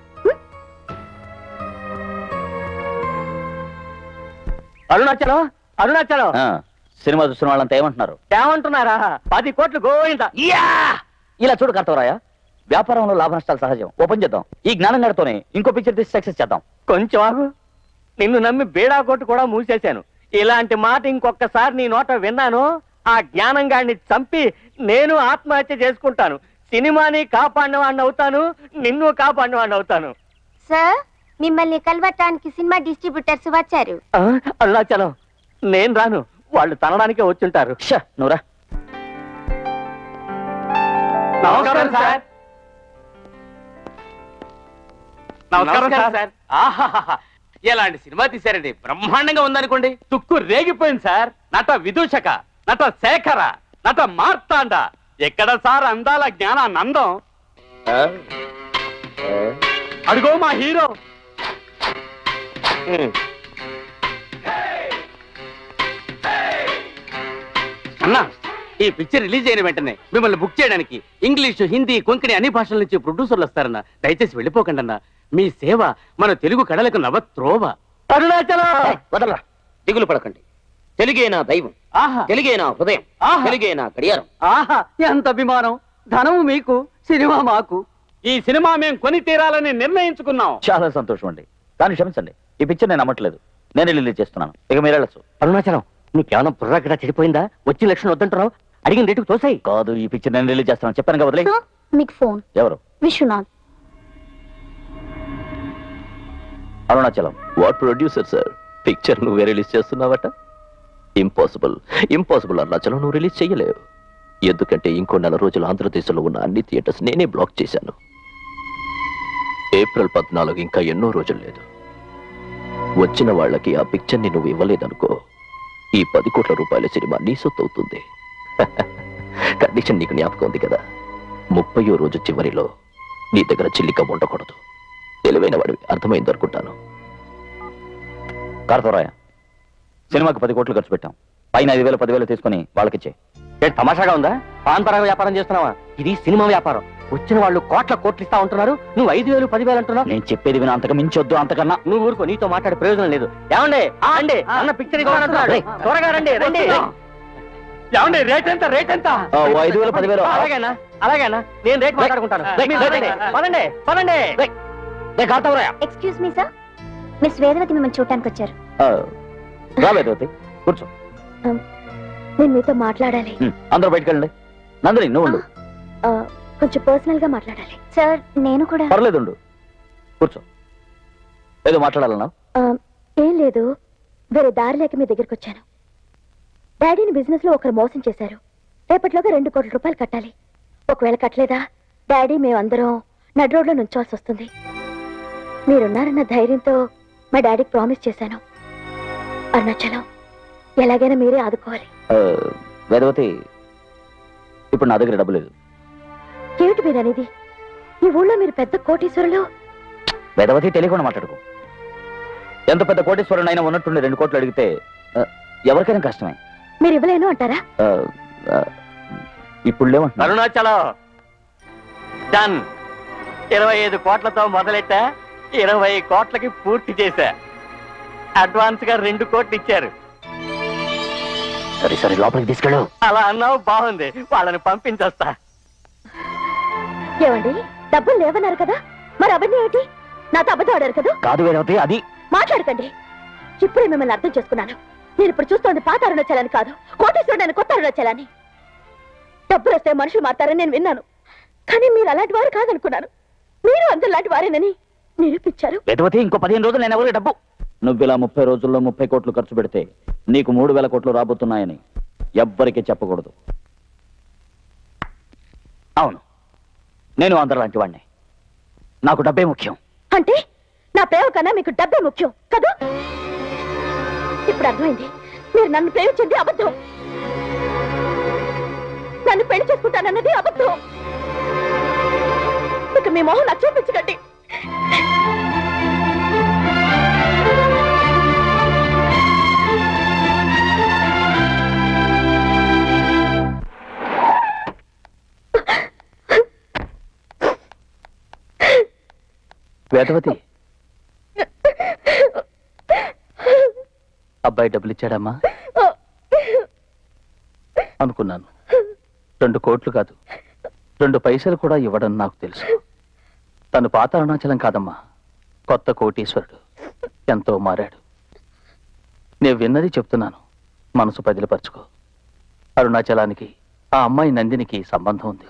అరుణాచలం అరుణాచలం సినిమా చూసిన వాళ్ళంతా ఏమంటున్నారు ఏమంటున్నారా పది కోట్లు గోవింద ఇలా చూడు కార్తవరాయ వ్యాపారంలో లాభ నష్టాలు సహజం ఓపెన్ చేద్దాం ఈ జ్ఞానం గడితోనే ఇంకో పిక్చర్ తీసి సక్సెస్ చేద్దాం కొంచెం ఆగు నిన్ను నమ్మి బేడా కొట్టు కూడా మూసేశాను ఇలాంటి మాట ఇంకొకసారి నీ నోట విన్నాను ఆ జ్ఞానం గాడిని చంపి నేను ఆత్మహత్య చేసుకుంటాను సినిమాని కాపాడిన వాడిని అవుతాను నిన్ను కాపాడిన వాడిని అవుతాను సార్ మిమ్మల్ని కలవటానికి సినిమా డిస్ట్రిబ్యూటర్స్ వచ్చారు ఆ, అరుణాచలం నేను రాను వాళ్ళు తనడానికే వచ్చుంటారు నువ్వురా నమస్కారం సార్ నమస్కారం సార్ ఆహాహా ఎలాంటి సినిమా తీశారండి బ్రహ్మాండంగా ఉందనుకోండి తుక్కు రేగిపోయింది సార్ నట విదూషక నట శేఖర నట మార్తాండ ఎక్కడ సార్ అందాల జ్ఞానానందం అడుగో మా హీరో అన్నా ఈ పిక్చర్ రిలీజ్ అయిన వెంటనే మిమ్మల్ని బుక్ చేయడానికి ఇంగ్లీష్ హిందీ కొంకణి అన్ని భాషల నుంచి ప్రొడ్యూసర్లు వస్తారన్న దయచేసి వెళ్ళిపోకండి అన్న మీ సేవ మన తెలుగు కళలకు నవత్రోవ అరుణాచలం వదలరా దిగులు పడకండి తెలుగే నా దైవం తెలుగే నా హృదయం తెలుగే నా గడియారం ఆహా ఎంత అభిమానం ధనము మీకు సినిమా మాకు ఈ సినిమా మేము కొని తీరాలని నిర్ణయించుకున్నాం చాలా సంతోషం అండి కానీ క్షమించండి ఈ పిక్చర్ నేను నమ్మట్లేదు నేను రిలీజ్ చేస్తున్నాను ఇక మీరు వెళ్ళచ్చు అరుణాచలం నీకేమైనా బుర్ర గడ చెడిపోయిందా వచ్చి లక్షణం వద్దంటున్నావు అడిగిన రేటుకు తోసాయి కాదు ఈ పిక్చర్ నేను రిలీజ్ చేస్తాను చెప్పాను కదా వదిలే మీకు ఫోన్ ఎవరు Viswanath Arunachalam what producer sir picture నువ్వే రిలీజ్ చేస్తున్నావట ఇంపాసిబుల్ ఇంపాసిబుల్ అరుణాచలం నువ్వు రిలీజ్ చేయలేవు ఎందుకంటే ఇంకో నెల రోజులు ఆంధ్రదేశంలో ఉన్న అన్ని థియేటర్స్ నేనే బ్లాక్ చేశాను ఏప్రిల్ పద్నాలుగు ఇంకా ఎన్నో రోజులు లేదు వచ్చిన వాళ్ళకి ఆ పిక్చర్ని నువ్వు ఇవ్వలేదనుకో ఈ పది కోట్ల రూపాయల సినిమా నీ సొత్తు అవుతుంది కండిషన్ నీకు జ్ఞాపకం ఉంది కదా ముప్పయో రోజు చివరిలో నీ దగ్గర చిల్లిక ఉండకూడదు తెలివైన వాడివి అర్థమైంది అనుకుంటాను కార్తవరాయ సినిమాకి పది కోట్లు ఖర్చు పెట్టాం పైన ఐదు వేలు పదివేలు తీసుకుని వాళ్ళకిచ్చే ఏంటి తమాషాగా ఉందా పాన్ పరాగ వ్యాపారం చేస్తున్నావా ఇది సినిమా వ్యాపారం వచ్చిన వాళ్ళు కోట్ల కోట్లు ఇస్తా ఉంటున్నారు నువ్వు ఐదు వేలు పదివేలు అంటున్నావు నేను చెప్పేది విన అంతకు మించొద్దు అంతకన్నా నువ్వు ఊరుకో నీతో మాట్లాడే ప్రయోజనం లేదు ఏమండి అండి అన్న పిక్చర్ ఇవ్వాలంటున్నాడు త్వరగా రండి రండి ఏమండి రేట్ ఎంత రేట్ ఎంత ఆ, ఓ ఐదు వేలు పదివేలు అలాగేనా అలాగేనా నేను రేట్ మాట్లాడుకుంటాను రేయ్, మీరు రేయ్, పదండి పదండి పదండి Kartavaraya excuse me sir miss Vedavathi మిమ్మల్ని చూడటానికి వచ్చారు రావేదవతి కూర్చో నేను మీతో మాట్లాడాలి ఉమ్, అందరూ బయటకు వెళ్ళండి నందిని నువ్వు ఉండు ఆ, కొంచెం పర్సనల్ గా మాట్లాడాలి సార్ నేను కూడా పర్లేదు ఉండు కూర్చో ఏదో మాట్లాడాలన్నా ఆ, ఏం లేదు వేరే దారి లేక మీ దగ్గరికి వచ్చాను డాడీని బిజినెస్ లో ఒకరు మోసం చేశారు రేపటిలోగా రెండు కోట్ల రూపాయలు కట్టాలి ఒకవేళ కట్టలేదా డాడీ మేమందరం నడి రోడ్లో నుంచోవాల్సి వస్తుంది మీరున్నారన్న ధైర్యంతో మా డాడీకి ప్రామిస్ చేశాను అరుణాచలం ఎలాగైనా మీరే ఆదుకోవాలి ఆ, వేదవతి ఇప్పుడు నా దగ్గర డబ్బు లేదు ఏమిటి మీరు అనేది ఈ ఊళ్ళో మీరు పెద్ద కోటీశ్వరులు వేదవతి తెలియకుండా మాట్లాడుకో ఎంత పెద్ద కోటేశ్వరుడు అయినా ఉన్నట్టుండి రెండు కోట్లు అడిగితే ఆ, ఎవరికైనా కష్టమే మీరు ఇవ్వలేను అంటారా ఆ, ఆ, ఇప్పుడు లేవంటున్నా అరుణాచలం డన్ ఇరవై ఐదు కోట్లతో మొదలెట్టా ఇరవై కోట్లకి పూర్తి చేశా అడ్వాన్స్ గా రెండు కోట్లు ఇచ్చారు సరే సరే లోపలికి తీసుకెళ్ళు అలా అన్నావు బాగుంది వాళ్ళని పంపించొస్తా ఏమండి డబ్బులు లేవన్నారు కదా మరి అవన్నీ ఏమిటి నాతో అబద్ధం ఆడారు కదా కాదు వేదవతి అది మాట్లాడకండి ఇప్పుడే మిమ్మల్ని అర్థం చేసుకున్నాను నేను ఇప్పుడు చూస్తోంది పాత అరుణాచలాన్ని కాదు కోటేశ్వరుడు కొత్త అరుణాచలాన్ని డబ్బులు వస్తే మనుషులు మారుతారని నేను విన్నాను కానీ మీరు అలాంటి వారు కాదనుకున్నాను మీరు అందరిలాంటి వారేనని నిరూపించారు వేదవతి ఇంకో పదిహేను రోజులు నేను ఎవరికి డబ్బు నువ్వు ఇలా ముప్పై రోజుల్లో ముప్పై కోట్లు ఖర్చు పెడితే నీకు మూడు వేల కోట్లు రాబోతున్నాయని ఎవ్వరికీ చెప్పకూడదు అవును నేను అందరిలాంటి వాడిని నాకు డబ్బే ముఖ్యం అంటే నా ప్రేమ కన్నా మీకు డబ్బే ముఖ్యం కదా ఇప్పుడు అర్థమైంది మీరు నన్ను ప్రేమించింది అబద్ధం నన్ను పెళ్లి చేసుకుంటానన్నది అబద్ధం ఇక మీ మొహం నాకు చూపించకండి వేదవతి అబ్బాయి డబ్బులు ఇచ్చాడమ్మా అనుకున్నాను రెండు కోట్లు కాదు రెండు పైసలు కూడా ఇవ్వడం నాకు తెలుసు తను పాత అరుణాచలం కాదమ్మా కొత్త కోటీశ్వరుడు ఎంతో మారాడు నేను విన్నది చెప్తున్నాను మనసు పదిలపరుచుకో అరుణాచలానికి ఆ అమ్మాయి నందినికి సంబంధం ఉంది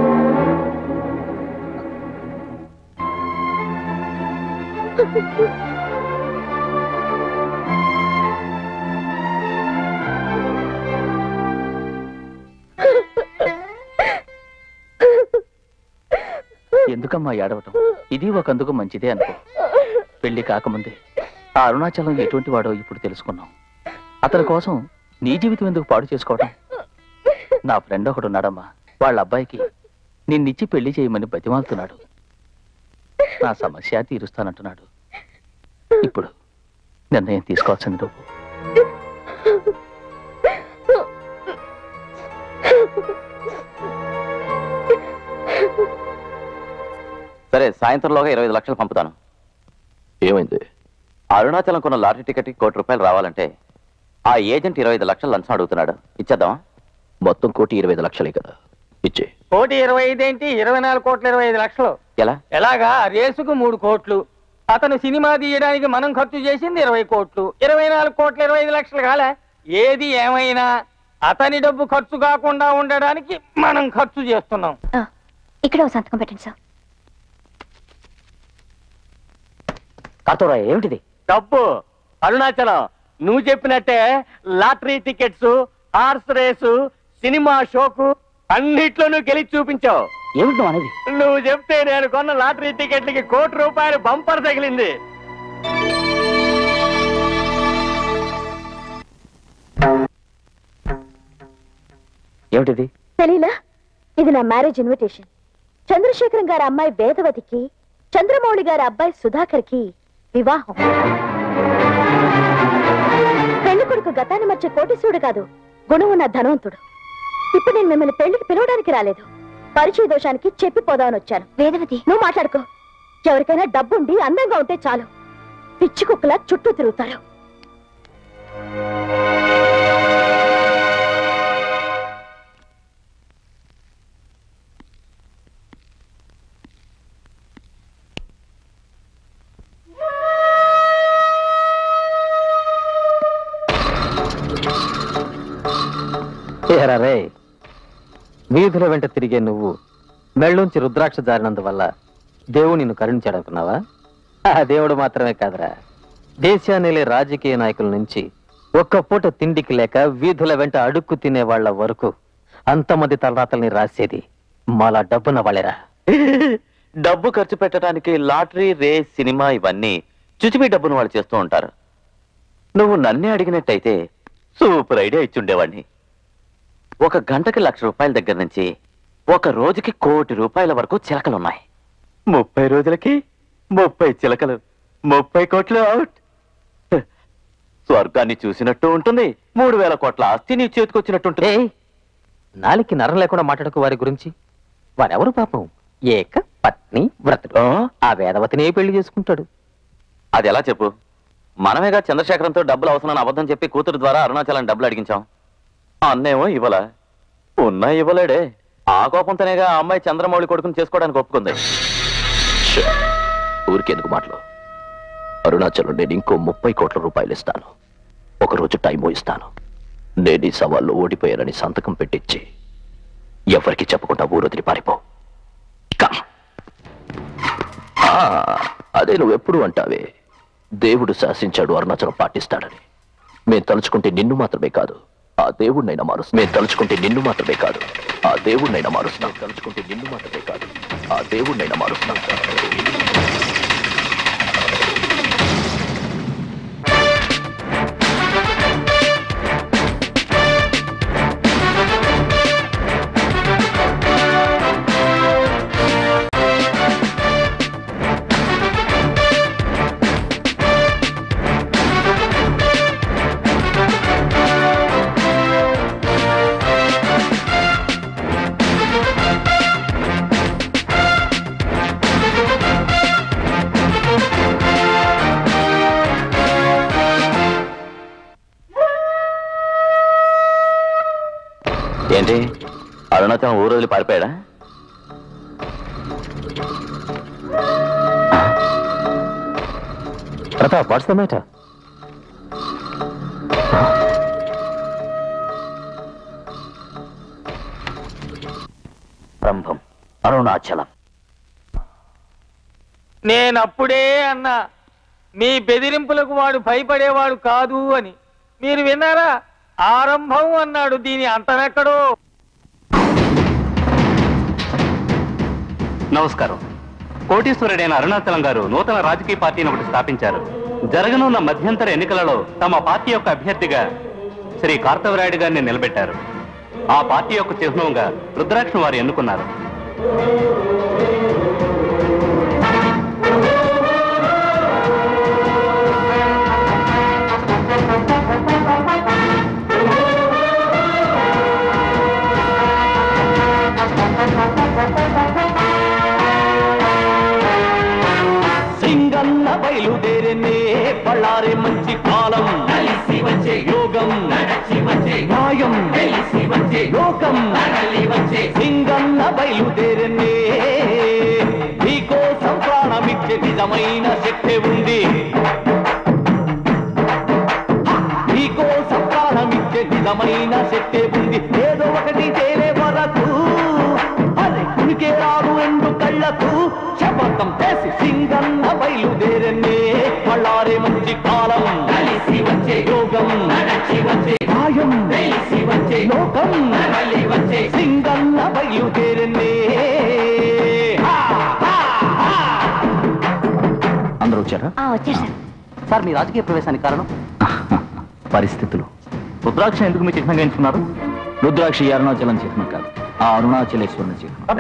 ఎందుకమ్మా ఏడవటం ఇది ఒకందుకు మంచిదే అనుకో పెళ్లి కాకముందే ఆ అరుణాచలం ఎటువంటి వాడో ఇప్పుడు తెలుసుకున్నాం అతని కోసం నీ జీవితం ఎందుకు పాడు చేసుకోవటం నా ఫ్రెండ్ ఒకడు ఉన్నాడమ్మా వాళ్ళ అబ్బాయికి నిన్నిచ్చి పెళ్లి చేయమని బతిమాలుతున్నాడు నా సమస్య తీరుస్తానంటున్నాడు ఇప్పుడు నిర్ణయం తీసుకోవాల్సింది నువ్వు సరే సాయంత్రంలోగా ఇరవై ఐదు లక్షలు పంపుతాను ఏమైంది అరుణాచలం కొన్న లాటరీ టికెట్ కోటి రూపాయలు రావాలంటే ఆ ఏజెంట్ ఇరవై ఐదు లక్షలు లంచం అడుగుతున్నాడు ఇచ్చేద్దామా మొత్తం కోటి ఇరవై ఐదు లక్షలే కదా ఇచ్చే కోటి ఇరవై ఐదు ఏంటి ఇరవై నాలుగు కోట్ల ఇరవై ఐదు లక్షలు ఎలా ఎలాగా రేసుకు మూడు కోట్లు అతను సినిమా తీయడానికి మనం ఖర్చు చేసింది ఇరవై కోట్లు ఇరవై నాలుగు కోట్ల ఇరవై ఐదు లక్షలు కాలే ఏది ఏమైనా అతని డబ్బు ఖర్చు కాకుండా ఉండడానికి మనం ఖర్చు చేస్తున్నాం ఇక్కడ ఓ సంతకం పెట్టండి సార్ కార్తవరాయ్ ఏమిటిది డబ్బు అరుణాచలం నువ్వు చెప్పినట్టే lottery tickets horse race cinema షోకు అన్నిట్లోనూ గెలిచి చూపించావు ఏమిటి నువ్వు అనేది నువ్వు చెప్తే నేను కొన్న లాటరీ టికెట్లకి కోటి రూపాయలు బంపర్ తగిలింది ఏమిటిది తెలీలా ఇది నా మ్యారేజ్ ఇన్విటేషన్ చంద్రశేఖరం గారి అమ్మాయి వేదవతికి చంద్రమౌళి గారి అబ్బాయి సుధాకర్కి వివాహం పెళ్లి కొడుకు గతాన్ని మర్చే కోటీశ్వరుడు కాదు గుణం ఉన్న ధనవంతుడు ఇప్పుడు నేను మిమ్మల్ని పెళ్లికి పిలవడానికి రాలేదు పరిచయ దోషానికి చెప్పిపోదామని వచ్చాను వేదవతి నువ్వు మాట్లాడుకో ఎవరికైనా డబ్బుండి అందంగా ఉంటే చాలు పిచ్చి కుక్కలా చుట్టూ తిరుగుతారు ఏరా రే వీధుల వెంట తిరిగే నువ్వు మెళ్ళుంచి రుద్రాక్ష జారినందువల్ల దేవుడు నిన్ను కరుణించాడనుకున్నావా ఆ దేవుడు మాత్రమే కాదురా దేశానిలే రాజకీయ నాయకుల నుంచి ఒక్క పూట తిండికి లేక వీధుల వెంట అడుక్కు తినే వాళ్ళ వరకు అంతమంది తలరాతల్ని రాసేది మాలా డబ్బున్న వాళ్ళేరా డబ్బు ఖర్చు పెట్టడానికి లాటరీ రేస్ సినిమా ఇవన్నీ చుచిమి డబ్బును వాళ్ళు చేస్తూ ఉంటారు నువ్వు నన్నే అడిగినట్టయితే సూపర్ ఐడియా ఇచ్చుండేవాడిని ఒక గంటకి లక్ష రూపాయల దగ్గర నుంచి ఒక రోజుకి కోటి రూపాయల వరకు చిలకలున్నాయి ముప్పై రోజులకి ముప్పై చిలకలు ముప్పై కోట్లు అవుట్ హ, స్వర్గాన్ని చూసినట్టు ఉంటుంది మూడు వేల కోట్ల ఆస్తి నీ చేతికొచ్చినట్టు ఉంటుంది నాలికి నరం లేకుండా మాట్లాడకు వారి గురించి వారెవరు పాపం ఏక పత్ని వ్రతుడు ఆ వేదవతినే పెళ్లి చేసుకుంటాడు అది ఎలా చెప్పు మనమేగా చంద్రశేఖరంతో డబ్బులు అవసరం అబద్ధం చెప్పి కూతురు ద్వారా అరుణాచలం డబ్బులు అడిగించాం అన్నేమో ఇవ్వలా ఉన్నా ఇవ్వలేడే ఆ కోపంతోనేగా ఆ అమ్మాయి చంద్రమౌళి కొడుకుని చేసుకోవడానికి ఒప్పుకుంది ఊరికెందుకు మాటలు అరుణాచలం నేను ఇంకో ముప్పై కోట్ల రూపాయలు ఇస్తాను ఒక రోజు టైము ఇస్తాను నేను ఈ సవాల్లో ఓడిపోయానని సంతకం పెట్టించి ఎవరికి చెప్పకుండా ఊరొదిలి పారిపో కమ్. ఆ, అదే నువ్వెప్పుడు అంటావే దేవుడు శాసించాడు అరుణాచలం పాటిస్తాడని మేము తలుచుకుంటే నిన్ను మాత్రమే కాదు ఆ దేవుడినైనా మారుస్తాం మేము తలుచుకుంటే నిన్ను మాత్రమే కాదు ఆ దేవుడినైనా మారుస్తాం తలుచుకుంటే నిన్ను మాత్రమే కాదు ఆ దేవుడినైనా మారుస్తాం ఏంటి అరుణాచలం ఊరు వదిలి పారిపోయాడా ప్రతాప్ వాట్స్ ద మ్యాటర్ రంభం అరుణాచలం నేనప్పుడే అన్నా మీ బెదిరింపులకు వాడు భయపడేవాడు కాదు అని మీరు విన్నారా ఆరంభం అన్నాడు దీని అంతనెక్కడో నమస్కారం కోటీశ్వరుడైన అరుణాచలం గారు నూతన రాజకీయ పార్టీని ఒకటి స్థాపించారు జరగనున్న మధ్యంతర ఎన్నికలలో తమ పార్టీ యొక్క అభ్యర్థిగా శ్రీ కార్తవరాయుడు గారిని నిలబెట్టారు ఆ పార్టీ యొక్క చిహ్నంగా రుద్రాక్షను వారు ఎన్నుకున్నారు సింగన్న బయలుదేరనే పళ్ళారే మంచి కాలం కలిసి వచ్చే యోగం నడచి వచ్చే న్యాయం కలిసి వచ్చే లోకం నడలి వచ్చే సింగన్న బయలుదేరనే నీకోసం ప్రాణమిచ్చే నిజమైన శక్తి ఉంది నీకోసం ప్రాణమిచ్చే నిజమైన శక్తి ఉంది ఏదో ఒకటి తేలే వరకు అరే ఉనికే రాదు రెండు కళ్ళకు శపథం చేసి సింగన్న బయలుదేరనే పళ్ళారే మంచి కాలం కలిసి వచ్చే యోగం నడచి వచ్చే న్యాయం తెలిసి వచ్చే లోకం నడలి వచ్చే సింగన్న బయలుదేరనే అందరూ వచ్చారా వచ్చేసారు సార్ మీ రాజకీయ ప్రవేశానికి కారణం పరిస్థితులు రుద్రాక్ష ఎందుకు మీ చిహ్నంగా ఎంచుకున్నారు రుద్రాక్ష ఈ అరుణాచలం చిహ్నం కాదు ఆ అరుణాచలేశ్వరుని చిహ్నం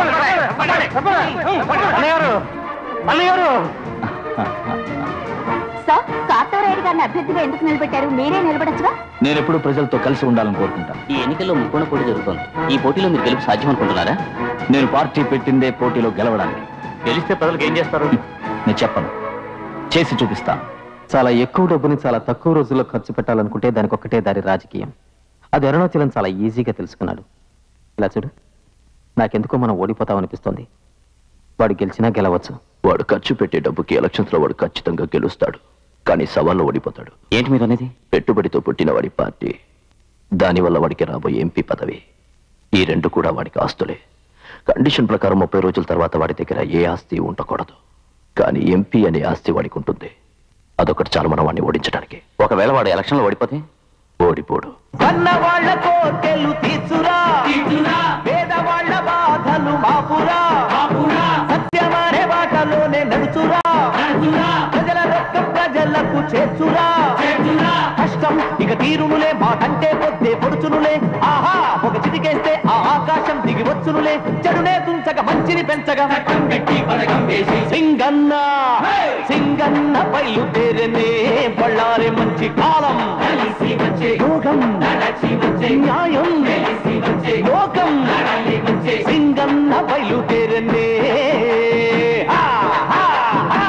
సార్ కార్తవరాయుడు గారిని అభ్యర్థిగా ఎందుకు నిలబెట్టారు మీరే నిలబడచ్చుగా నేను ఎప్పుడు ప్రజలతో కలిసి ఉండాలని కోరుకుంటాను ఈ ఎన్నికల్లో ముక్కున పోటీ జరుగుతోంది ఈ పోటీలో మీరు గెలుపు సాధ్యం అనుకుంటున్నారా నేను పార్టీ పెట్టిందే పోటీలో గెలవడానికి గెలిస్తే ప్రజలకు ఏం చేస్తారు నేను చెప్పను చేసి చూపిస్తాను చాలా ఎక్కువ డబ్బుని చాలా తక్కువ రోజుల్లో ఖర్చు పెట్టాలనుకుంటే దానికి ఒక్కటే దారి రాజకీయం అది అరుణాచలం చాలా ఈజీగా తెలుసుకున్నాడు ఇలా చూడు నాకెందుకో మనం ఓడిపోతామనిపిస్తోంది వాడు గెలిచినా గెలవచ్చు వాడు ఖర్చు పెట్టే డబ్బుకి ఎలక్షన్స్ లో వాడు ఖచ్చితంగా గెలుస్తాడు కానీ సవాల్లో ఓడిపోతాడు ఏంటి మీరు అనేది పెట్టుబడితో పుట్టిన వాడి పార్టీ దానివల్ల వాడికి రాబోయే ఎంపీ పదవి ఈ రెండు కూడా వాడికి ఆస్తులే కండిషన్ ప్రకారం ముప్పై రోజుల తర్వాత వాడి దగ్గర ఏ ఆస్తి ఉండకూడదు కానీ ఎంపీ అనే ఆస్తి వాడికి ఉంటుంది అదొకటి చాలు మనం వాడిని ఓడించడానికి ఒకవేళ వాడు ఎలక్షన్లో ఓడిపోతే ఓడిపోడు కన్న వాళ్ళ కోర్కెలు తీర్చురా తీర్చురా పేదవాళ్ళ బాధలు మాపురా మాపురా సత్యమనే బాటలోనే నడుచురా నడుచురా ప్రజల రొక్క ప్రజలకు చేర్చురా చేర్చురా కష్టం ఇక తీరునులే మాకంటే పొద్దే పొడుచునులే ఆహా ఒక చిటికేస్తే ఆ ఆకాశం దిగి వచ్చునులే చెడునే తుంచక మంచిని పెంచగా గట్టి పడగం వేసి సింగన్న సింగన్న బయలుదేరనే బళ్ళారే మంచి కాలం కలిసి వచ్చే యోగం నడచి వచ్చే న్యాయం తెలిసి వచ్చే లోకం నడలి వచ్చే సింగన్న బయలుదేరనే ఆ, ఆ, ఆ.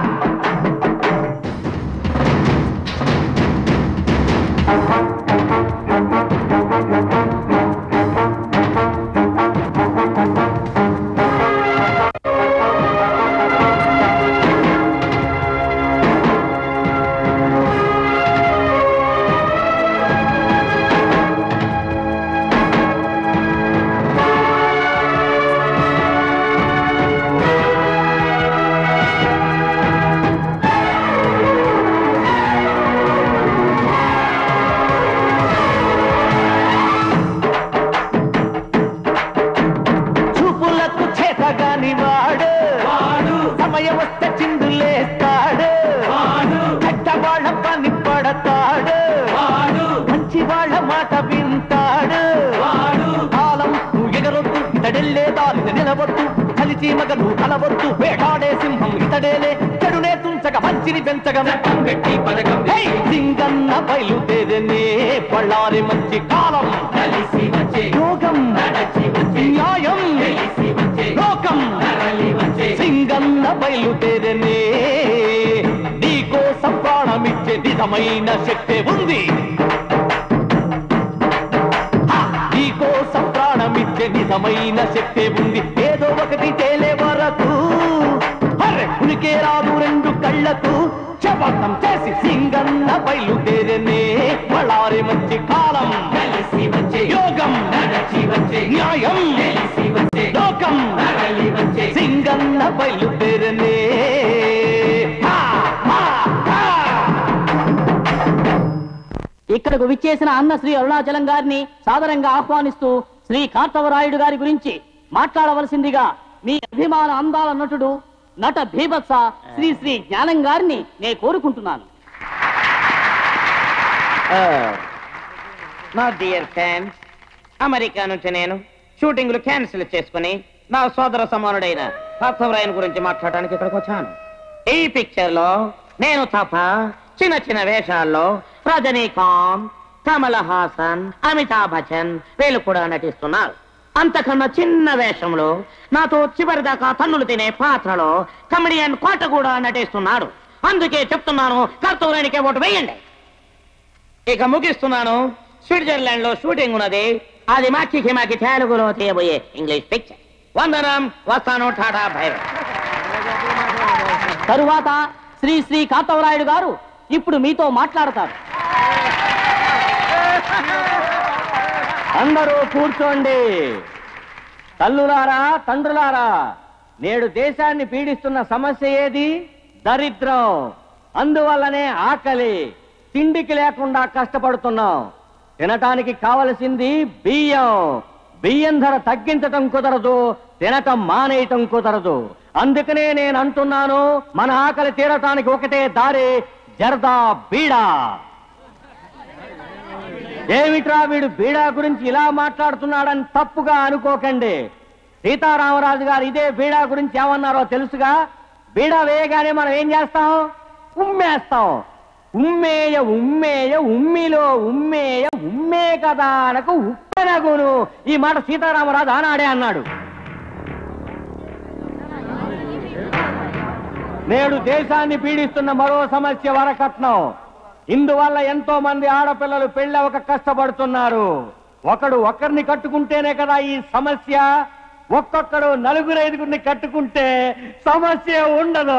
చూపులకు చేతగాని వాడు వాడు సమయం వస్తే చిందులేస్తాడు వాడు చెడ్డ వాళ్ళ పని పడతాడు వాడు మంచి వాళ్ళ మాట వింటాడు వాడు కాలం నువ్వు ఎగరొద్దు ఇతడెళ్ళే దారిని నిలవద్దు కలిసి మగలు కలవద్దు వేటాడే సింహం ఇతడేలే చెడునే తుంచక మంచిని పెంచగా పెట్టి పథకం సింగన్న బయలుదేరనే పళ్ళారి మంచి కాలం కలిసి వచ్చే యోగం నడచి వచ్చే న్యాయం తెలిసి వచ్చే లోకం నరలి వచ్చే సింగన్న బయలుదేరనే నీకోసం ప్రాణమిచ్చే నిజమైన శక్తి ఉంది నీకోసం ప్రాణమిచ్చే నిజమైన శక్తి ఉంది ఏదో ఒకటి తేలే వరకు అరే ఉనికే రాదు రెండు కళ్ళకు శపథం చేసి సింగన్న బయలుదేరనే బళ్ళారి మంచి కాలం కలిసి వచ్చే యోగం నడచి వచ్చే న్యాయం తెలిసి వచ్చే లోకం నరలి వచ్చే సింగన్న బయలుదేరనే హా, హా, హా. ఇక్కడకు విచ్చేసిన అన్న శ్రీ అరుణాచలం గారిని సాదరంగా ఆహ్వానిస్తూ శ్రీ కార్తవరాయుడు గారి గురించి మాట్లాడవలసిందిగా మీ అభిమాన అందాల నటుడు నట భీభత్స శ్రీ శ్రీ జ్ఞానం గారిని నేను కోరుకుంటున్నాను My dear fans, అమెరికా నుంచి నేను షూటింగ్లు క్యాన్సిల్ చేసుకుని నా సోదర సమానుడైన పార్థవరాయన్ గురించి మాట్లాడడానికి ఇక్కడికి వచ్చాను ఈ పిక్చర్ లో నేను తప్ప చిన్న చిన్న వేషాల్లో రజనీకాంత్ కమల్ హాసన్ అమితాబ్ బచ్చన్ వీళ్ళు కూడా నటిస్తున్నారు అంతకన్నా చిన్న వేషంలో నాతో చివరిదాకా తన్నులు తినే పాత్రలో కమెడియన్ కోట కూడా నటిస్తున్నాడు అందుకే చెప్తున్నాను కర్తూరానికే ఓటు వేయండి ఇక ముగిస్తున్నాను స్విట్జర్లాండ్ లో షూటింగ్ ఉన్నది అది మాకి మాకి తెలుగులో తీయబోయే ఇంగ్లీష్ పిక్చర్ వందనం వస్తాను టాటా భైరవ్ తరువాత శ్రీ శ్రీ కాంతవరాయుడు గారు ఇప్పుడు మీతో మాట్లాడతారు అందరూ కూర్చోండి తల్లులారా తండ్రులారా నేడు దేశాన్ని పీడిస్తున్న సమస్య ఏది దరిద్రం అందువల్లనే ఆకలి తిండికి లేకుండా కష్టపడుతున్నాం తినటానికి కావలసింది బియ్యం బియ్యం ధర తగ్గించటం కుదరదు తినటం మానేయటం కుదరదు అందుకనే నేను అంటున్నాను మన ఆకలి తీరటానికి ఒకటే దారి జర్దా బీడా ఏమిట్రా వీడు బీడా గురించి ఇలా మాట్లాడుతున్నాడని తప్పుగా అనుకోకండి సీతారామరాజు గారు ఇదే బీడా గురించి ఏమన్నారో తెలుసుగా బీడా వేయగానే మనం ఏం చేస్తాం ఉమ్మేస్తాం ఉమ్మేయ ఉమ్మేయ ఉమ్మిలో ఉమ్మేయ ఉమ్మే కదా అనకు ఉప్పెనగును ఈ మాట సీతారామరాజు ఆనాడే అన్నాడు నేడు దేశాన్ని పీడిస్తున్న మరో సమస్య వరకట్నం ఇందువల్ల ఎంతో మంది ఆడపిల్లలు పెళ్ళవక కష్టపడుతున్నారు ఒకడు ఒక్కరిని కట్టుకుంటేనే కదా ఈ సమస్య ఒక్కొక్కడు నలుగురు ఐదుగురిని కట్టుకుంటే సమస్య ఉండదు